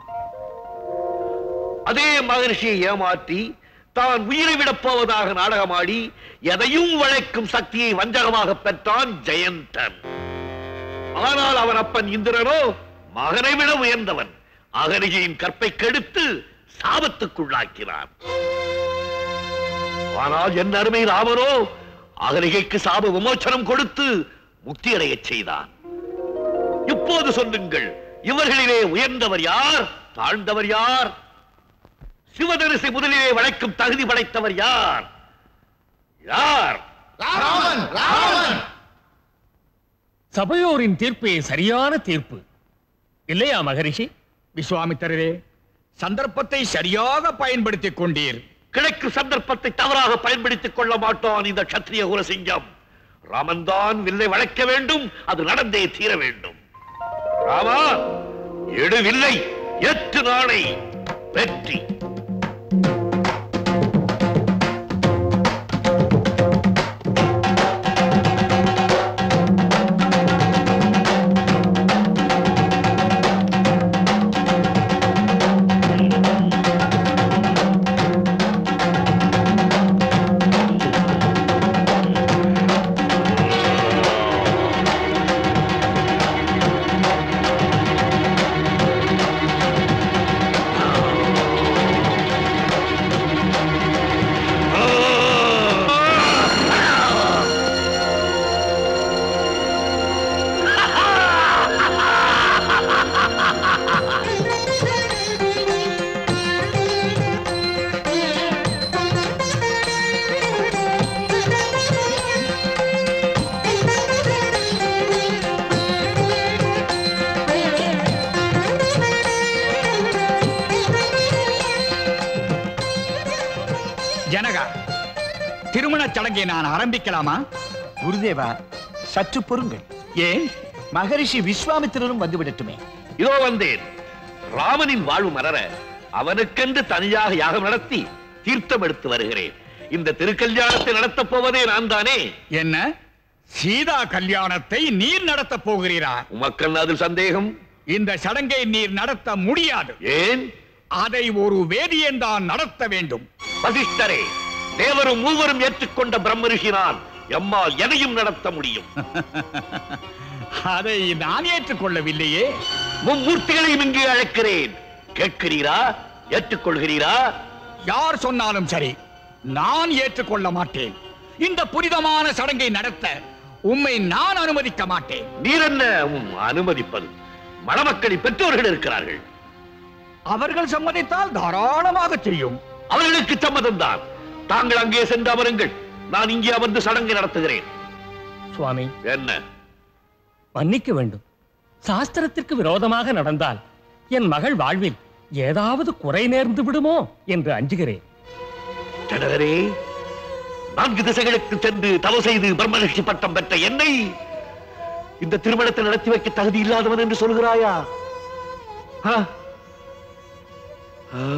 அதே மகரிஷியை ஏமாற்றி தான் உயிரை விடப் போவதாக நாடகமாடி எதையும் வளைக்கும் சக்தியை வஞ்சகமாக பெற்றான் ஜெயந்தன் ஆனால் அவன் அப்பன் இந்திரனோ மகனை விட உயர்ந்தவன் அகனிகையின் கற்பை கெடுத்து சாபத்துக்குள்ளாக்கினான் ஆனால் என் அருமை ராமனோ அகலிகைக்கு சாப விமோச்சனம் கொடுத்து முக்தி அடையச் செய்தான் இப்போது சொல்லுங்கள் இவர்களிலே உயர்ந்தவர் யார் தாழ்ந்தவர் யார் சிவதரிசை முதலிலே வளைக்கும் தகுதி படைத்தவர் யார் யார் ராமன் ராமன் சபையோரின் தீர்ப்பே சரியான தீர்ப்பு இல்லையா மகரிஷி விஸ்வாமித்திரரே சந்தர்ப்பத்தை சரியாக பயன்படுத்திக் கொண்டீர் கிடைக்கும் சந்தர்ப்பத்தை தவறாக பயன்படுத்திக் கொள்ள மாட்டான் இந்த கத்திரிய குலசிங்கம் ராமன் தான் வில்லை வளைக்க வேண்டும் அது நடந்தே தீர வேண்டும் ராமா எடுவில்லை எட்டு நாளை வெற்றி ஜனகா திருமணச் சடங்கை நான் ஆரம்பிக்கலாமா குருதேவா சற்று பொறுங்கள் ஏன் மகரிஷி விஸ்வாமித்திரரும் வந்து விடட்டுமே இதோ வந்தேன் ராமனின் வாழ்வு மலர அவனுக்கென்று தனியாக யாகம் நடத்தி தீர்த்தம் எடுத்து வருகிறேன் இந்த திருக்கல்யாணத்தை நடத்தப் போவதே நான் தானே என்ன சீதா கல்யாணத்தை நீர் நடத்தப் போகிறீரா உமக்கல் அதில் சந்தேகம் இந்த சடங்கை நீர் நடத்த முடியாது ஏன் அதை ஒரு வேதியன் தான் நடத்த வேண்டும் வசிஷ்டரே தேவரும் மூவரும் ஏற்றுக்கொண்ட பிரம்மரிஷி நான் எம்மால் எதையும் நடத்த முடியும் அதை நான் ஏற்றுக்கொள்ளவில்லையே மும்மூர்த்திகளையும் இங்கே அழைக்கிறேன் கேட்கிறீரா ஏற்றுக்கொள்கிறீரா யார் சொன்னாலும் சரி நான் ஏற்றுக்கொள்ள மாட்டேன் இந்த புனிதமான சடங்கை நடத்த உம்மை நான் அனுமதிக்க மாட்டேன் நீர் என்ன உம் அனுமதிப்பது மணமக்களின் பெற்றோர்கள் இருக்கிறார்கள் அவர்கள் சம்மதித்தால் தாராளமாக செய்யும் அவர்களுக்கு சம்மதம் தான் தாங்கள் அங்கே சென்று அமருங்கள் நான் இங்கே அமர்ந்து சடங்கை நடத்துகிறேன் சுவாமி என்ன மன்னிக்க வேண்டும் சாஸ்திரத்திற்கு விரோதமாக நடந்தால் என் மகள் வாழ்வில் ஏதாவது குறை நேர்ந்து விடுமோ என்று அஞ்சுகிறேன் ஜனகரே நான்கு திசைகளுக்கு சென்று தவ செய்து பிரம்மரிஷி பட்டம் பெற்ற என்னை இந்த திருமணத்தை நடத்தி வைக்க தகுதி இல்லாதவன் என்று சொல்கிறாயா ஆ? ஆ.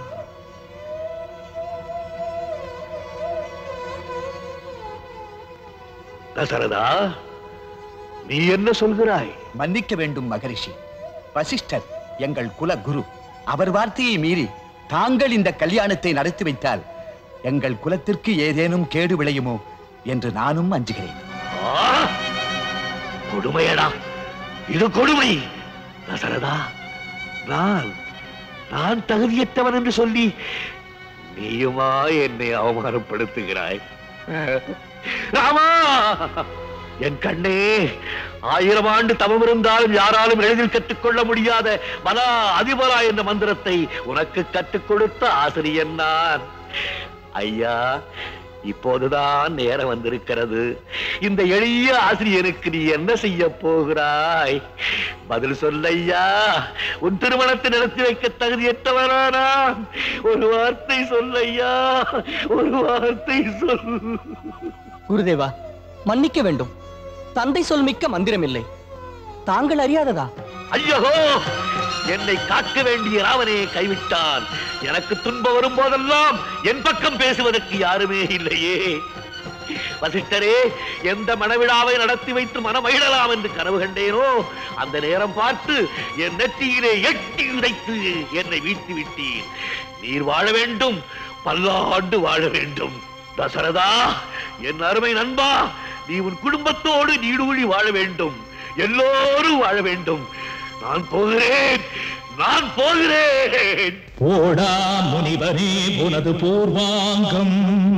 தசரதா நீ என்ன சொல்கிறாய் மன்னிக்க வேண்டும் மகரிஷி வசிஷ்டர் எங்கள் குல குரு அவர் வார்த்தையை மீறி தாங்கள் இந்த கல்யாணத்தை நடத்தி வைத்தால் எங்கள் குலத்திற்கு ஏதேனும் கேடு விளையுமோ என்று நானும் அஞ்சுகிறேன் ஆ! கொடுமையடா இது கொடுமை தசரதா நான் நான் தகுதியற்றவன் என்று சொல்லி நீயுமா என்னை அவமானப்படுத்துகிறாய் ராமா என் கண்ணே ஆயிரம் ஆண்டு தவம் இருந்தாலும் யாராலும் எளிதில் கற்றுக்கொள்ள முடியாத மலா அதிபரா என்ற மந்திரத்தை உனக்கு கற்றுக் கொடுத்த ஆசிரியன் நான் ஐயா இப்போதுதான் நேரம் வந்திருக்கிறது இந்த எளிய ஆசிரியருக்கு நீ என்ன செய்ய போகிறாய் பதில் சொல்லையா உன் திருமணத்தை நடத்தி வைக்க தகுதியற்றவனா நான் ஒரு வார்த்தை சொல்லையா ஒரு வார்த்தை சொல் குருதேவா மன்னிக்க வேண்டும் தந்தை சொல் மிக்க மந்திரமில்லை தாங்கள் அறியாததா ஐயோ என்னை காக்க வேண்டிய ராவனே கைவிட்டான் எனக்கு துன்பம் வரும் போதெல்லாம் என் பக்கம் பேசுவதற்கு யாருமே இல்லையே வசிஷ்டரே எந்த மணவிழாவை நடத்தி வைத்து மனமகிழலாம் என்று கனவு கண்டேனோ அந்த நேரம் பார்த்து என் நெற்றியிலே எட்டி உதைத்து என்னை வீழ்த்தி விட்டீர் நீர் வாழ வேண்டும் பல்லாண்டு வாழ வேண்டும் தசரதா என் அருமை நண்பா நீ உன் குடும்பத்தோடு நீடூழி வாழ வேண்டும் எல்லோரும் வாழ வேண்டும் நான் போகிறேன் நான் போகிறேன் போடா முனிவரே உனது பூர்வாங்கம்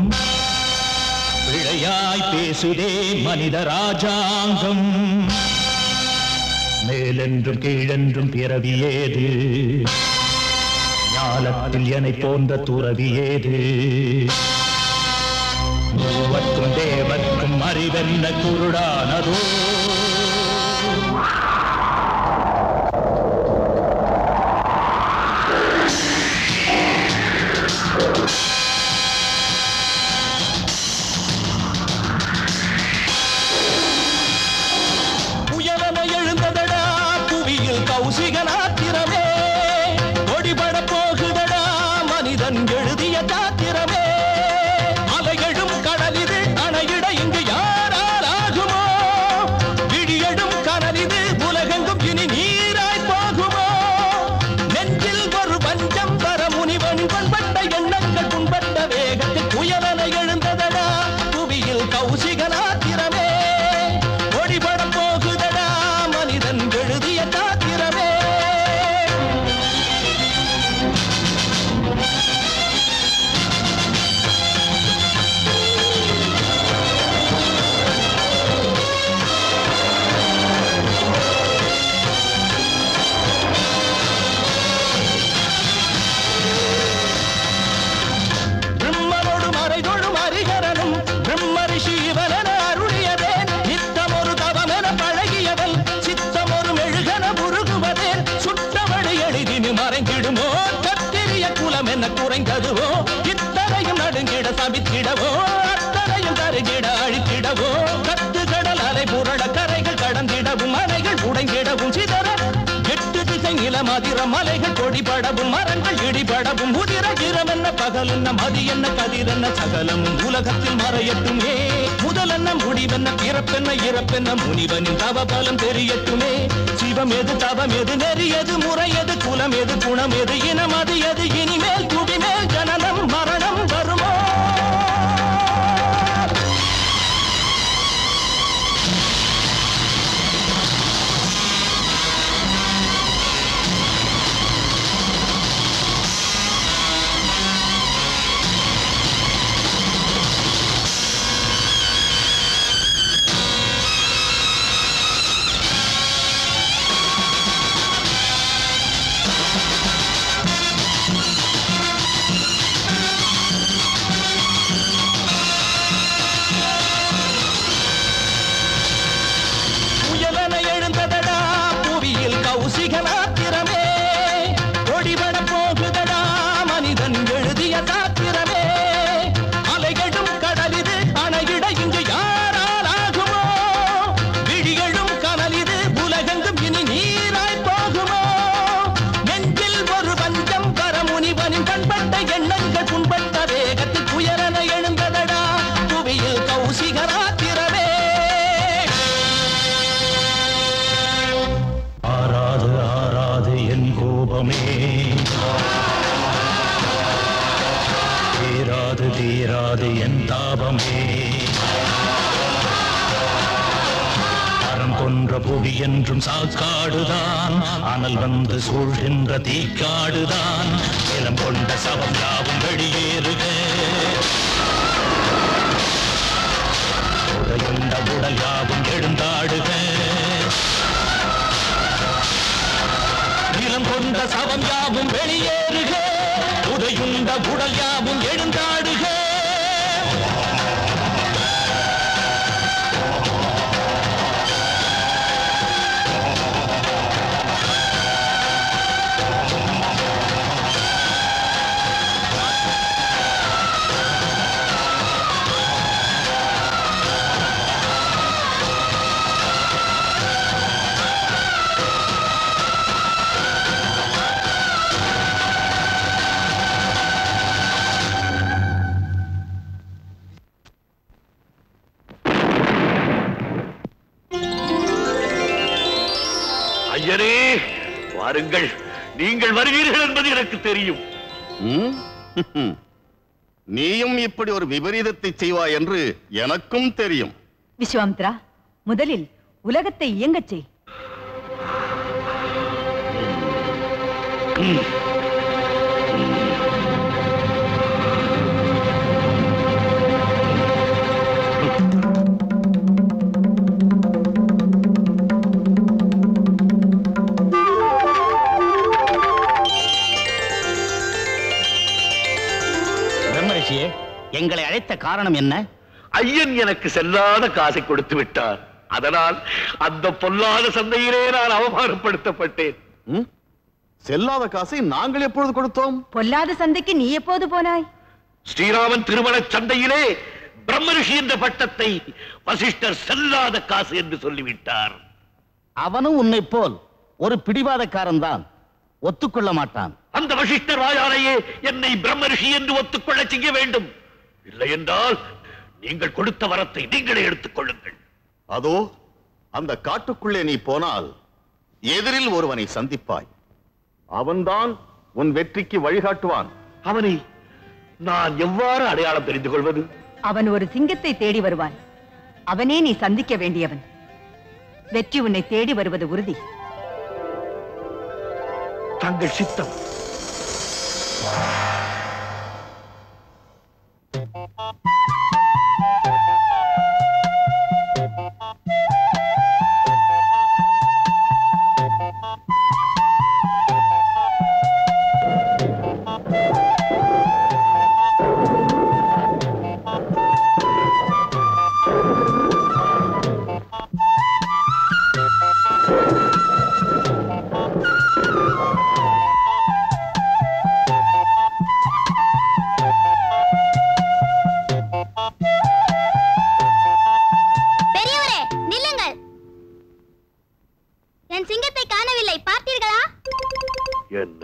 பிழையாய் பேசுதே மனித ராஜாங்கம் மேலென்றும் கீழென்றும் பிறவி ஏது ஞாலத்தில் என்னை போன்ற துறவி ஏது மூவர்க்கும் தேவர்க்கும் அறிவென்ன குருடானதோ புயலென எழுந்ததடா புவியில் கௌசிகனாத்திரம் மலைகள் கொடிபடவும் மரங்கள் இடிபடவும் உதிர இரவென்ன பகல் என்ன மதி என்ன கதிர் என்ன சகலமும் உலகத்தில் மறையட்டுமே முதல் என்ன முடிவென்ன பிறப்பென்ன இறப்பென்ன முனிவனின் தவ பலம் தெரியட்டுமே சிவம் எது தவம் எது நெறியது முறையது குலம் எது குணம் எது இனம் அது எது இனிமேல் குடிமேல் ஜனனம் மரணம் வருமோ புயலென எழுந்ததடா புவியில் கௌசிகனாத்திரமே ஒடிபட போகுதடா மனிதன் எழுதிய சாத்திரமே அலைகளும் கடலிது அணையிட இங்கு யாரால் ஆகுமோ விழிகளும் கனலிது உலகெங்கும் இனி நீராய் போகுமோ நெஞ்சில் ஒரு பஞ்சம் வர முனிவனின் கண்பட்ட எண்ணங்கள் புண்பட்ட வேகத்தில் புயலென எழுந்ததடா புவியில் கௌசிகனாத்திரமே ஆராது ஆராது என் கோபமே தீராது தீராது என் தாபமே அறம் கொன்ற புவி என்றும் சாக்காடுதான் அனல் வந்து சூழ்கின்ற தீக்காடுதான் இளம் கொண்ட சவம் யாவும் வெளியேறுக உடையுண்ட உடல் யாவும் எழுந்தாடுக நிலம் கொண்ட சவம் யாவும் வெளியேறுக உடையுண்ட உடல் யாவும் எழுந்தாடுக ஐயரே வாருங்கள் நீங்கள் வருவீர்கள் என்பது எனக்கு தெரியும் ம்? நீயும் இப்படி ஒரு விபரீதத்தை செய்வாய் என்று எனக்கும் தெரியும் விஸ்வாமித்ரா முதலில் உலகத்தை இயங்கச் செய் பிரம்மரிஷியே எங்களை அழைத்த காரணம் என்ன ஐயன் எனக்கு செல்லாத காசை கொடுத்து விட்டார் அதனால் அந்த பொல்லாத சந்தையிலே நான் அவமானப்படுத்தப்பட்டேன் செல்லாத காசை நாங்கள் எப்பொழுது கொடுத்தோம் பொல்லாத சந்தைக்கு நீ எப்போது போனாய் ஸ்ரீராமன் திருமண சந்தையிலே பிரம்மரிஷி என்ற பட்டத்தை வசிஷ்டர் செல்லாத காசு என்று சொல்லிவிட்டார் அவனும் உன்னை போல் ஒரு பிடிவாதக்காரன் தான் ஒத்துக்கொள்ள மாட்டான் அந்த வசிஷ்டர் வாயாலேயே என்னை பிரம்மரிஷி என்று ஒத்துக்கொள்ள செய்ய வேண்டும் இல்லை என்றால் நீங்கள் கொடுத்த வரத்தை நீங்களே எடுத்துக் கொள்ளுங்கள் அதோ அந்த காட்டுக்குள்ளே நீ போனால் எதிரில் ஒருவனை சந்திப்பாய் அவன்தான் உன் வெற்றிக்கு வழிகாட்டுவான் அவனை நான் எவ்வாறு அடையாளம் தெரிந்து கொள்வது அவன் ஒரு சிங்கத்தை தேடி வருவான் அவனே நீ சந்திக்க வேண்டியவன் வெற்றி உன்னை தேடி வருவது உறுதி தங்கள் சித்தம்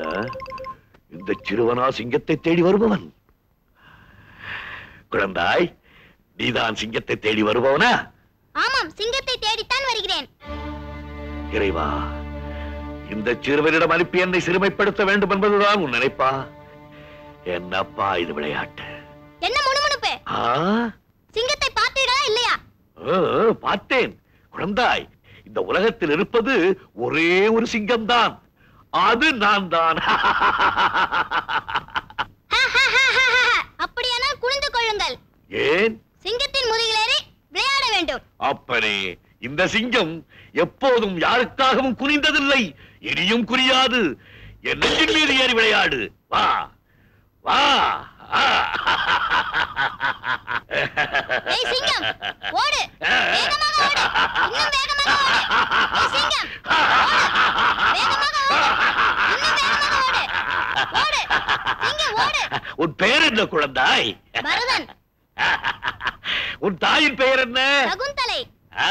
இந்த சிறுவனா சிங்கத்தை தேடி வருபவன் குழந்தாய் நீதான் சிங்கத்தை தேடி வருபவனா ஆமாம் சிங்கத்தை தேடித்தான் வருகிறேன் இறைவா இந்த சிறுவனிடம் அனுப்பி என்னை சிறுமைப்படுத்த வேண்டும் என்பதுதான் உன் நினைப்பா என்னப்பா இது விளையாட்டு என்ன முணுமுணுப்பு ஆ? சிங்கத்தை பார்த்தீர்களா இல்லையா ஆ, பார்த்தேன் குழந்தாய் இந்த உலகத்தில் இருப்பது ஒரே ஒரு சிங்கம்தான் அது நான் தான் அப்படியானால் குனிந்து கொள்ளுங்கள் ஏன் சிங்கத்தின் முதுகிலேறி விளையாட வேண்டும் அப்பனே இந்த சிங்கம் எப்போதும் யாருக்காகவும் குனிந்ததில்லை இனியும் குறியாது என் நெஞ்சின் மீது ஏறி விளையாடு வா வா ஆ. ஏய் சிங்கம் ஓடு வேகமாக ஓடு இன்னும் வேகமாக ஓடு ஏய் சிங்கம் ஓடு வேகமாக ஓடு இன்னும் வேகமாக ஓடு ஓடு சிங்கம் ஓடு உன் பெயர் என்ன குழந்தாய் பரதன் உன் தாயின் பெயர் என்ன சகுந்தலை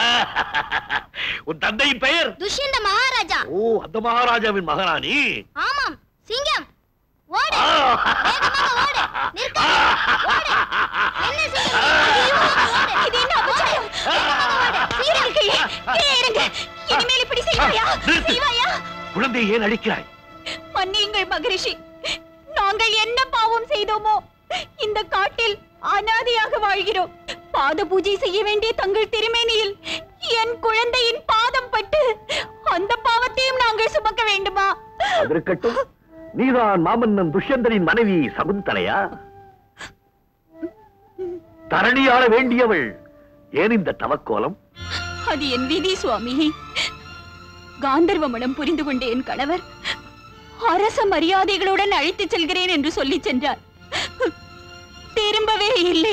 உன் தந்தையின் பெயர் துஷ்யந்த மகாராஜா ஓ அந்த மகாராஜாவின் மகனா நீ ஆமாம் சிங்கம் ஓடு வேகமாக ஓடு நிற்காதே ஓடு என்ன சிங்கம் ஐயோ, ஓடு இது என்ன அபச்சாரம் இறங்கு, கீழே இறங்கு. இனிமேல் இப்படி செய்வாயா நிறுத்து. செய்வாயா குழந்தையை ஏன் அடிக்கிறாய் மன்னியுங்கள் மகரிஷி நாங்கள் என்ன பாவம் செய்தோமோ இந்த காட்டில் அனாதையாக வாழ்கிறோம் பாத பூஜை செய்ய வேண்டிய தங்கள் திருமேனியில் என் குழந்தையின் பாதம் பட்டு அந்த பாவத்தையும் நாங்கள் சுமக்க வேண்டுமா அது இருக்கட்டும் நீதான் மாமன்னன் துஷ்யந்தனின் மனைவி சகுந்தலையா தரணியாள வேண்டியவள் ஏன் இந்த தவக்கோலம் அது என் விதி சுவாமி காந்தர்வ மனம் புரிந்து கொண்ட என் கணவர் அரச மரியாதைகளுடன் அழைத்துச் செல்கிறேன் என்று சொல்லிச் சென்றார் திரும்பவே இல்லை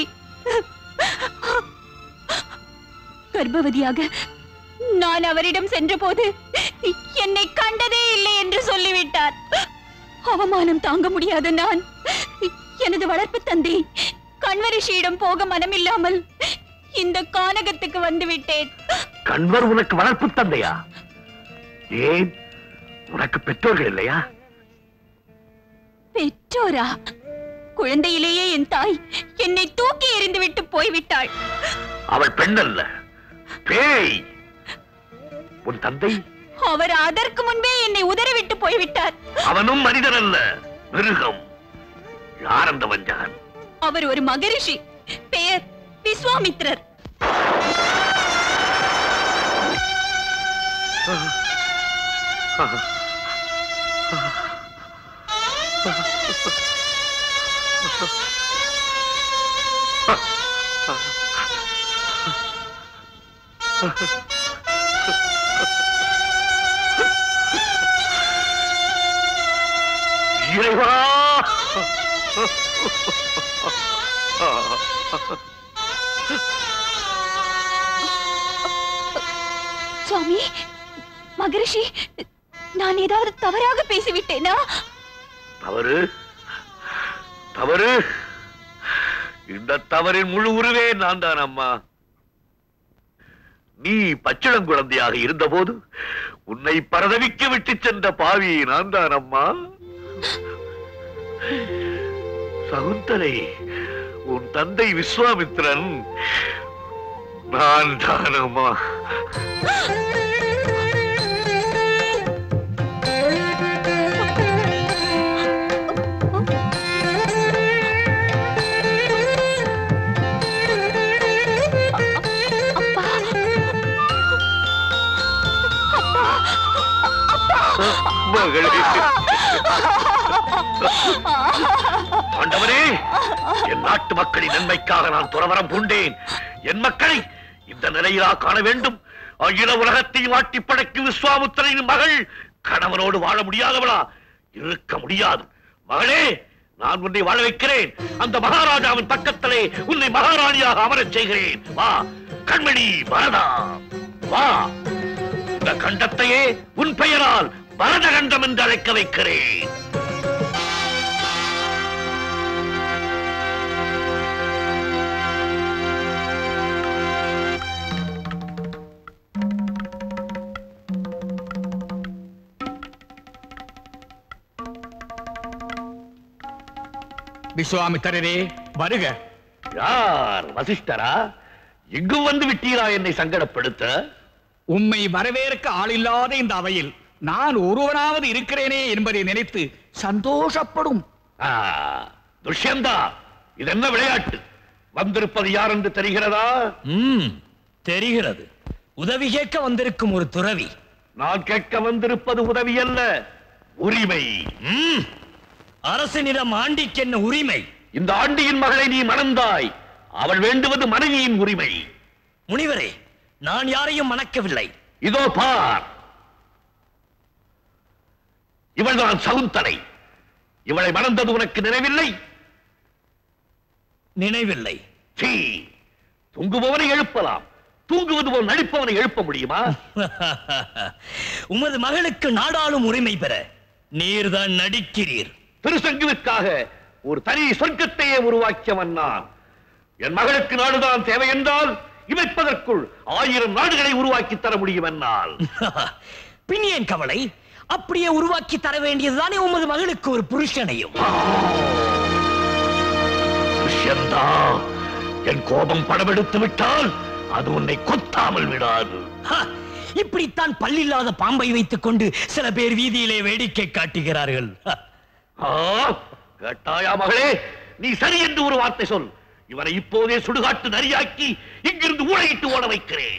கர்ப்பவதியாக நான் அவரிடம் சென்றபோது என்னை கண்டதே இல்லை என்று சொல்லிவிட்டார் அவமானம் தாங்க முடியாத நான் எனது வளர்ப்பு தந்தை கண்வரிஷியிடம் போக மனமில்லாமல் இந்த கானகத்துக்கு வந்து விட்டேன் கண்வர் உனக்கு வளர்ப்பு தந்தையா ஏன் உனக்கு பெற்றோர்கள் இல்லையா பெற்றோரா குழந்தையிலேயே என் தாய் என்னை தூக்கி எறிந்து விட்டு போய்விட்டாள் அவள் பெண் அல்ல பேய் உன் தந்தை அவர் அதற்கு முன்பே என்னை உதறிவிட்டு போய்விட்டார் அவனும் மனிதன் அல்ல மிருகம் யார் அந்த வஞ்சகன் அவர் ஒரு மகரிஷி பெயர் விஸ்வாமித்ரர் இறைவா சுவாமி மகரிஷி நான் ஏதாவது தவறாக பேசிவிட்டேனா தவறு தவறு இந்த தவறின் முழு உருவே நான் தான் அம்மா நீ பச்சிளங்குழந்தையாக இருந்தபோது உன்னை பரதவிக்க விட்டு சென்ற பாவி நான் தான் அம்மா சகுந்தலை உன் தந்தை விஸ்வாமித்திரன் நான் தான் அம்மா மகளே ஆண்டவரே என் நாட்டு மக்களின் நன்மைக்காக நான் துறவரம் பூண்டேன் என் மக்களை இந்த நிலையிலா காண வேண்டும் அகில உலகத்தையும் ஆட்டி படைக்கும் விஸ்வாமுத்திரையின் மகள் கணவனோடு வாழ முடியாதவளா இருக்க முடியாது மகளே நான் உன்னை வாழ வைக்கிறேன் அந்த மகாராஜாவின் பக்கத்திலே உன்னை மகாராணியாக அமரச் செய்கிறேன் வா கண்மணி வரதா வா இந்த கண்டத்தையே உன் பெயரால் பரதகண்டம் என்று அழைக்க வைக்கிறேன் விஸ்வாமித்திரரே வருக யார் வசிஷ்டரா இங்கு வந்து விட்டீரா என்னை சங்கடப்படுத்த உம்மை வரவேற்க ஆளில்லாத இந்த அவையில் நான் ஒருவனாவது இருக்கிறேனே என்பதை நினைத்து சந்தோஷப்படும் ஆ, துஷ்யந்தா இது என்ன விளையாட்டு வந்திருப்பது யார் என்று தெரிகிறதா ம் தெரிகிறது உதவி கேட்க வந்திருக்கும் ஒரு துறவி நான் கேட்க வந்திருப்பது உதவி அல்ல உரிமை ம் அரசனிடம் ஆண்டிக்கு என்ன உரிமை இந்த ஆண்டியின் மகளை நீ மணந்தாய் அவள் வேண்டுவது மனைவியின் உரிமை முனிவரே நான் யாரையும் மணக்கவில்லை இதோ பார் இவள் தான் சகுந்தலை இவளை மணந்தது உனக்கு நினைவில்லை நினைவில்லை சீ தூங்குபவனை எழுப்பலாம் தூங்குவது போல் நடிப்பவனை எழுப்ப முடியுமா உமது மகளுக்கு நாடாளும் உரிமை பெற நீர்தான் நடிக்கிறீர் திருசங்குவிற்காக ஒரு தனி சொர்க்கத்தையே உருவாக்கியவன் நான் என் மகளுக்கு நாடுதான் தேவை என்றால் இமைப்பதற்குள் ஆயிரம் நாடுகளை உருவாக்கி தர முடியும் என்னால் பின் ஏன் கவலை அப்படியே உருவாக்கி தர வேண்டியதுதானே உமது மகளுக்கு ஒரு புருஷனையும் துஷ்யந்தா என் கோபம் படமெடுத்து விட்டால் அது உன்னை கொத்தாமல் விடாது ஹ, இப்படித்தான் பல்லில்லாத பாம்பை வைத்துக் கொண்டு சில பேர் வீதியிலே வேடிக்கை காட்டுகிறார்கள் ஹ. ஆ, கேட்டாயா மகளே நீ சரி என்று ஒரு வார்த்தை சொல் இவரை இப்போதே சுடுகாட்டு நரியாக்கி இங்கிருந்து ஊழையிட்டு ஓட வைக்கிறேன்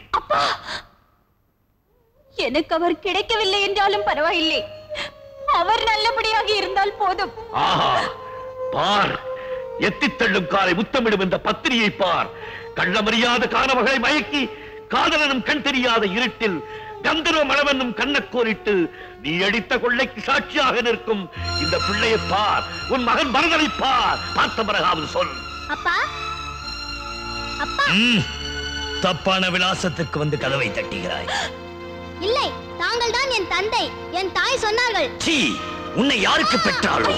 எனக்கு அவர் கிடைக்கவில்லை என்றாலும் பரவாயில்லை அவர் நல்லபடியாக இருந்தால் போதும் ஆஹா பார் எத்தித் தள்ளும் காலை முத்தமிடும் இந்த பத்திரியை பார் கள்ளமறியாத காணவர்களை மயக்கி காதலனும் கண் தெரியாத இருட்டில் கந்தர்வ மணவென்னும் கண்ணக்கோரிட்டு நீ அடித்த கொள்ளைக்கு சாட்சியாக நிற்கும் இந்த பிள்ளையை பார் உன் மகன் பரதனை பார் பார்த்த பிறகாவது சொல் அப்பா அப்பா ம், தப்பான விலாசத்துக்கு வந்து கதவை தட்டுகிறாய் இல்லை தாங்கள் தான் என் தந்தை என் தாய் சொன்னார்கள் சீ உன்னை யாருக்கு பெற்றாலும்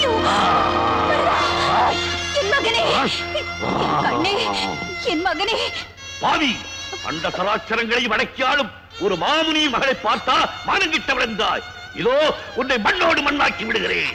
என் மகனே என் கண்ணே என் மகனே பாவி அந்த சராச்சரங்களை வடக்கியாலும் ஒரு மாமுனி மகளை பார்த்தா மானங்கிட்ட விழுந்தாய் இதோ உன்னை மண்ணோடு மண்ணாக்கி விடுகிறேன்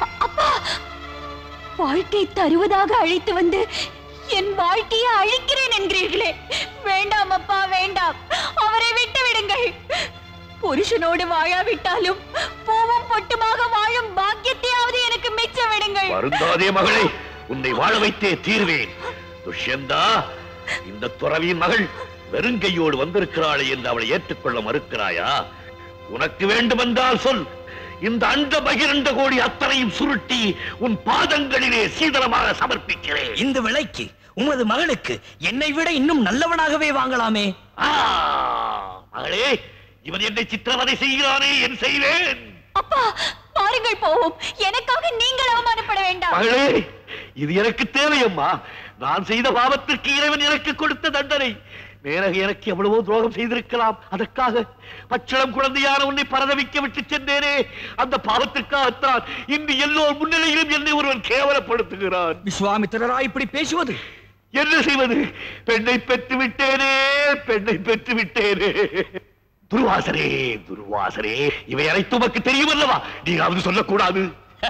வாழ்க்கை தருவதாக அழைத்து வந்து என் வாழ்க்கையை அழிக்கிறேன் என்கிறீர்களே வேண்டாம் அப்பா வேண்டாம் அவரை விட்டு விடுங்கள் புருஷனோடு வாழாவிட்டாலும் பூவும் பொட்டுமாக வாழும் பாக்கியத்தையாவது எனக்கு மிச்சம் விடுங்கள் வருந்தாதே மகளே உன்னை வாழ வைத்தே தீர்வேன் துஷ்யந்தா இந்த துறவியின் மகள் வெறுங்கையோடு வந்திருக்கிறாளே என்று அவளை ஏற்றுக்கொள்ள மறுக்கிறாயா உனக்கு வேண்டுமென்றால் சொல் இந்த அண்ட பகிரண்ட கோடி அத்தனையும் சுருட்டி உன் பாதங்களிலே சீதளமாக சமர்ப்பிக்கிறேன் இந்த விலைக்கு உமது மகளுக்கு என்னை விட இன்னும் நல்லவனாகவே வாங்கலாமே ஆ, மகளே இவன் என்னை சித்திரவதை செய்கிறானே என் செய்வேன் அப்பா பாருங்கள் போவோம் எனக்காக நீங்கள் அவமானப்பட வேண்டாம் மகளே இது எனக்கு தேவையம்மா நான் செய்த பாவத்திற்கு இறைவன் எனக்கு கொடுத்த தண்டனை மேனக எனக்கு எவ்வளவோ துரோகம் செய்திருக்கலாம் அதற்காக பச்சிளம் குழந்தையான உன்னை பரதவிக்க விட்டு சென்றேனே அந்த பாவத்திற்காகத்தான் இன்று எல்லோர் முன்னிலையிலும் என்னை ஒருவன் கேவலப்படுத்துகிறான் விஸ்வாமித்திரரா இப்படி பேசுவது என்ன செய்வது பெண்ணை பெற்று விட்டேனே பெண்ணை பெற்று விட்டேனே துர்வாசரே துர்வாசரே இவை அனைத்தும் உமக்கு தெரியும் அல்லவா நீங்காவது சொல்லக்கூடாது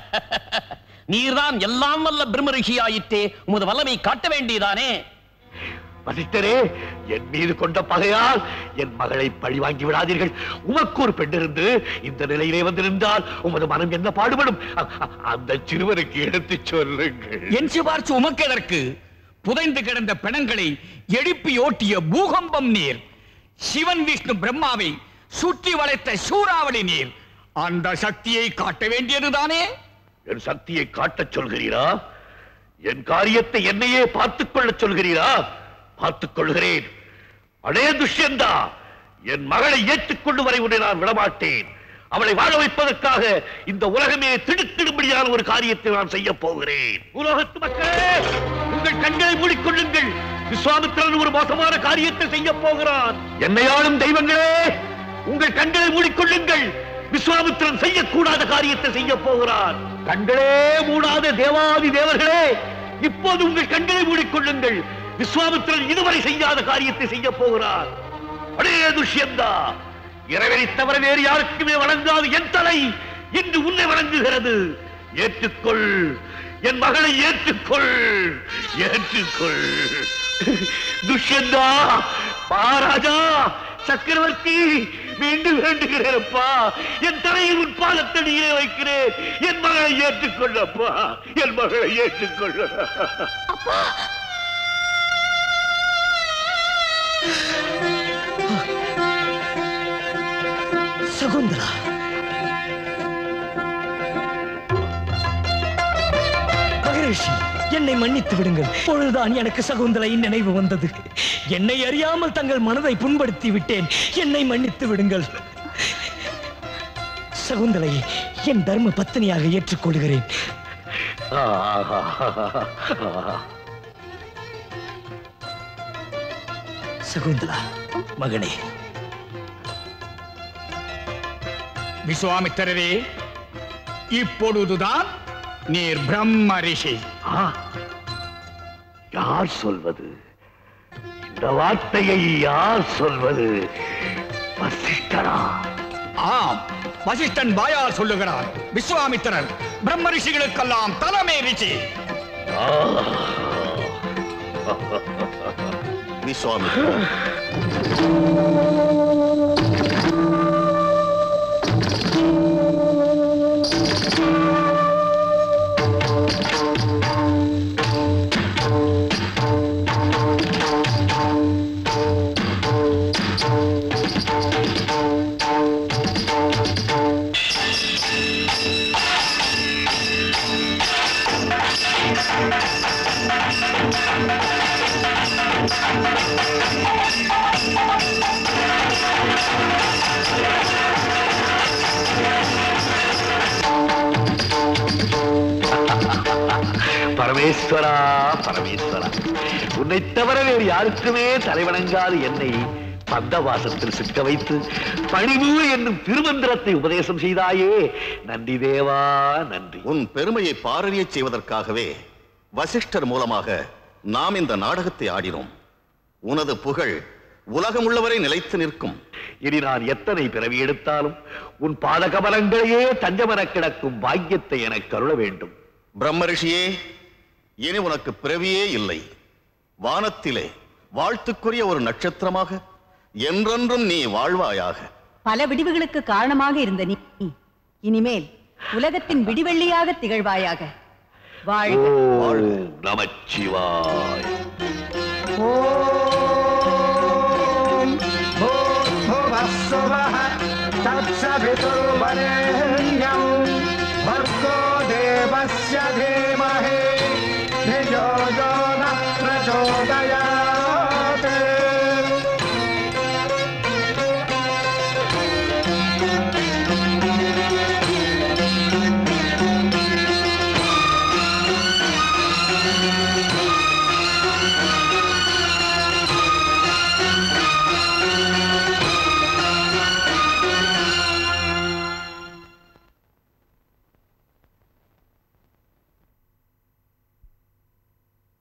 நீர்தான் எல்லாம் வல்ல பிரம்மரிஷியாயிற்றே உமது வல்லமை காட்ட வேண்டியதானே வசிட்டரே என் மீது கொண்ட பகையால் என் மகளை பழி வாங்கி விடாதீர்கள் உமக்கு ஒரு பெண் இருந்து இந்த நிலையிலே வந்து நின்றால் உமது மனம் என்ன பாடுபடும் அ- அ- அந்த சிறுவனுக்கு எடுத்துச் சொல்லுங்கள் என் சிபார்சு உமக்கு எதற்கு புதைந்து கிடந்த பிணங்களை எழுப்பி ஓட்டிய பூகம்பம் நீர் சிவன் விஷ்ணு பிரம்மாவை சுற்றி வளைத்த சூறாவளி நீர் அந்த சக்தியை காட்ட வேண்டியதுதானே என் சக்தியை காட்டச் சொல்கிறீரா என் காரியத்தை என்னையே பார்த்துக் கொள்ளச் சொல்கிறீரா பார்த்துக் கொள்கிறேன் அடே துஷ்யந்தா என் மகளை ஏற்றுக்கொண்டு வரை உன்னை நான் விடமாட்டேன் அவளை வாழ வைப்பதற்காக இந்த உலகமே திடுக்கிடும்படியான ஒரு காரியத்தை நான் செய்ய போகிறேன் உலகத்து மக்களே உங்கள் கண்களை மூடிக்கொள்ளுங்கள் விஸ்வாமித்திரன் ஒரு மோசமான காரியத்தை செய்ய போகிறான் என்னை ஆளும் தெய்வங்களே உங்கள் கண்களை மூடிக்கொள்ளுங்கள் விஸ்வாமித்திரன் செய்யக்கூடாத காரியத்தை செய்ய போகிறான் கண்களே மூடாத தேவாதி தேவர்களே இப்போது உங்கள் கண்களை மூடிக்கொள்ளுங்கள் விஸ்வாமித்திரன் இதுவரை செய்யாத காரியத்தை செய்ய போகிறார் அடே துஷ்யந்தா இறைவனை தவிர வேறு யாருக்குமே வணங்காது என் தலை இன்று உன்னை வணங்குகிறது ஏற்றுக்கொள் என் மகளை ஏற்றுக்கொள் ஏற்றுக்கொள் துஷ்யந்தா மகாராஜா சக்கரவர்த்தி மீண்டும் வேண்டுகிறேனப்பா என் தலையில் உன் பாதத்தடியிலே வைக்கிறேன் என் மகளை ஏற்றுக்கொள்ளப்பா என் மகளை ஏற்றுக்கொள்ள சகுந்தலா மகரிஷி என்னை மன்னித்து விடுங்கள் பொழுதுதான் எனக்கு சகுந்தலையின் நினைவு வந்தது என்னை அறியாமல் தங்கள் மனதை புண்படுத்தி விட்டேன் என்னை மன்னித்து விடுங்கள் சகுந்தலையை என் தர்ம பத்தினியாக ஏற்றுக்கொள்கிறேன் சகுந்தலா மகனே விஸ்வாமித்திரரே இப்பொழுதுதான் நீர் பிரம்ம ரிஷி யார் சொல்வது இந்த வார்த்தையை யார் சொல்வது வசிஷ்டரா ஆம் வசிஷ்டன் வாயால் சொல்லுகிறார் விஸ்வாமித்திரர் பிரம்ம ரிஷிகளுக்கெல்லாம் தலைமை ரிஷி விஸ்வாமித்திரர் பரமேஸ்வரா பரமேஸ்வரா உன்னை தவிர வேறு யாருக்குமே தலைவணங்காது என்னை பந்தவாசத்தில் சிக்க வைத்து பணிவு என்னும் திருமந்திரத்தை உபதேசம் செய்தாயே நன்றி தேவா நன்றி உன் பெருமையை பாரறியச் செய்வதற்காகவே வசிஷ்டர் மூலமாக நாம் இந்த நாடகத்தை ஆடினோம் உனது புகழ் உலகம் உள்ளவரை நிலைத்து நிற்கும் இனி நான் எத்தனை பிறவி எடுத்தாலும் உன் பாதகமலங்களையே தஞ்சமெனக் கிடக்கும் பாக்கியத்தை எனக்கு அருள வேண்டும் பிரம்மரிஷியே இனி உனக்கு பிறவியே இல்லை வானத்திலே வாழ்த்துக்குரிய ஒரு நட்சத்திரமாக என்றென்றும் நீ வாழ்வாயாக பல விடிவுகளுக்கு காரணமாக இருந்த நீ இனிமேல் உலகத்தின் விடிவெள்ளியாக திகழ்வாயாக வாழ்க ஓம் நமச்சிவாய் भूर्भुवस्सुवः तत्सवितुर्वरेण्यम् भर्गो देवस्य धीमहि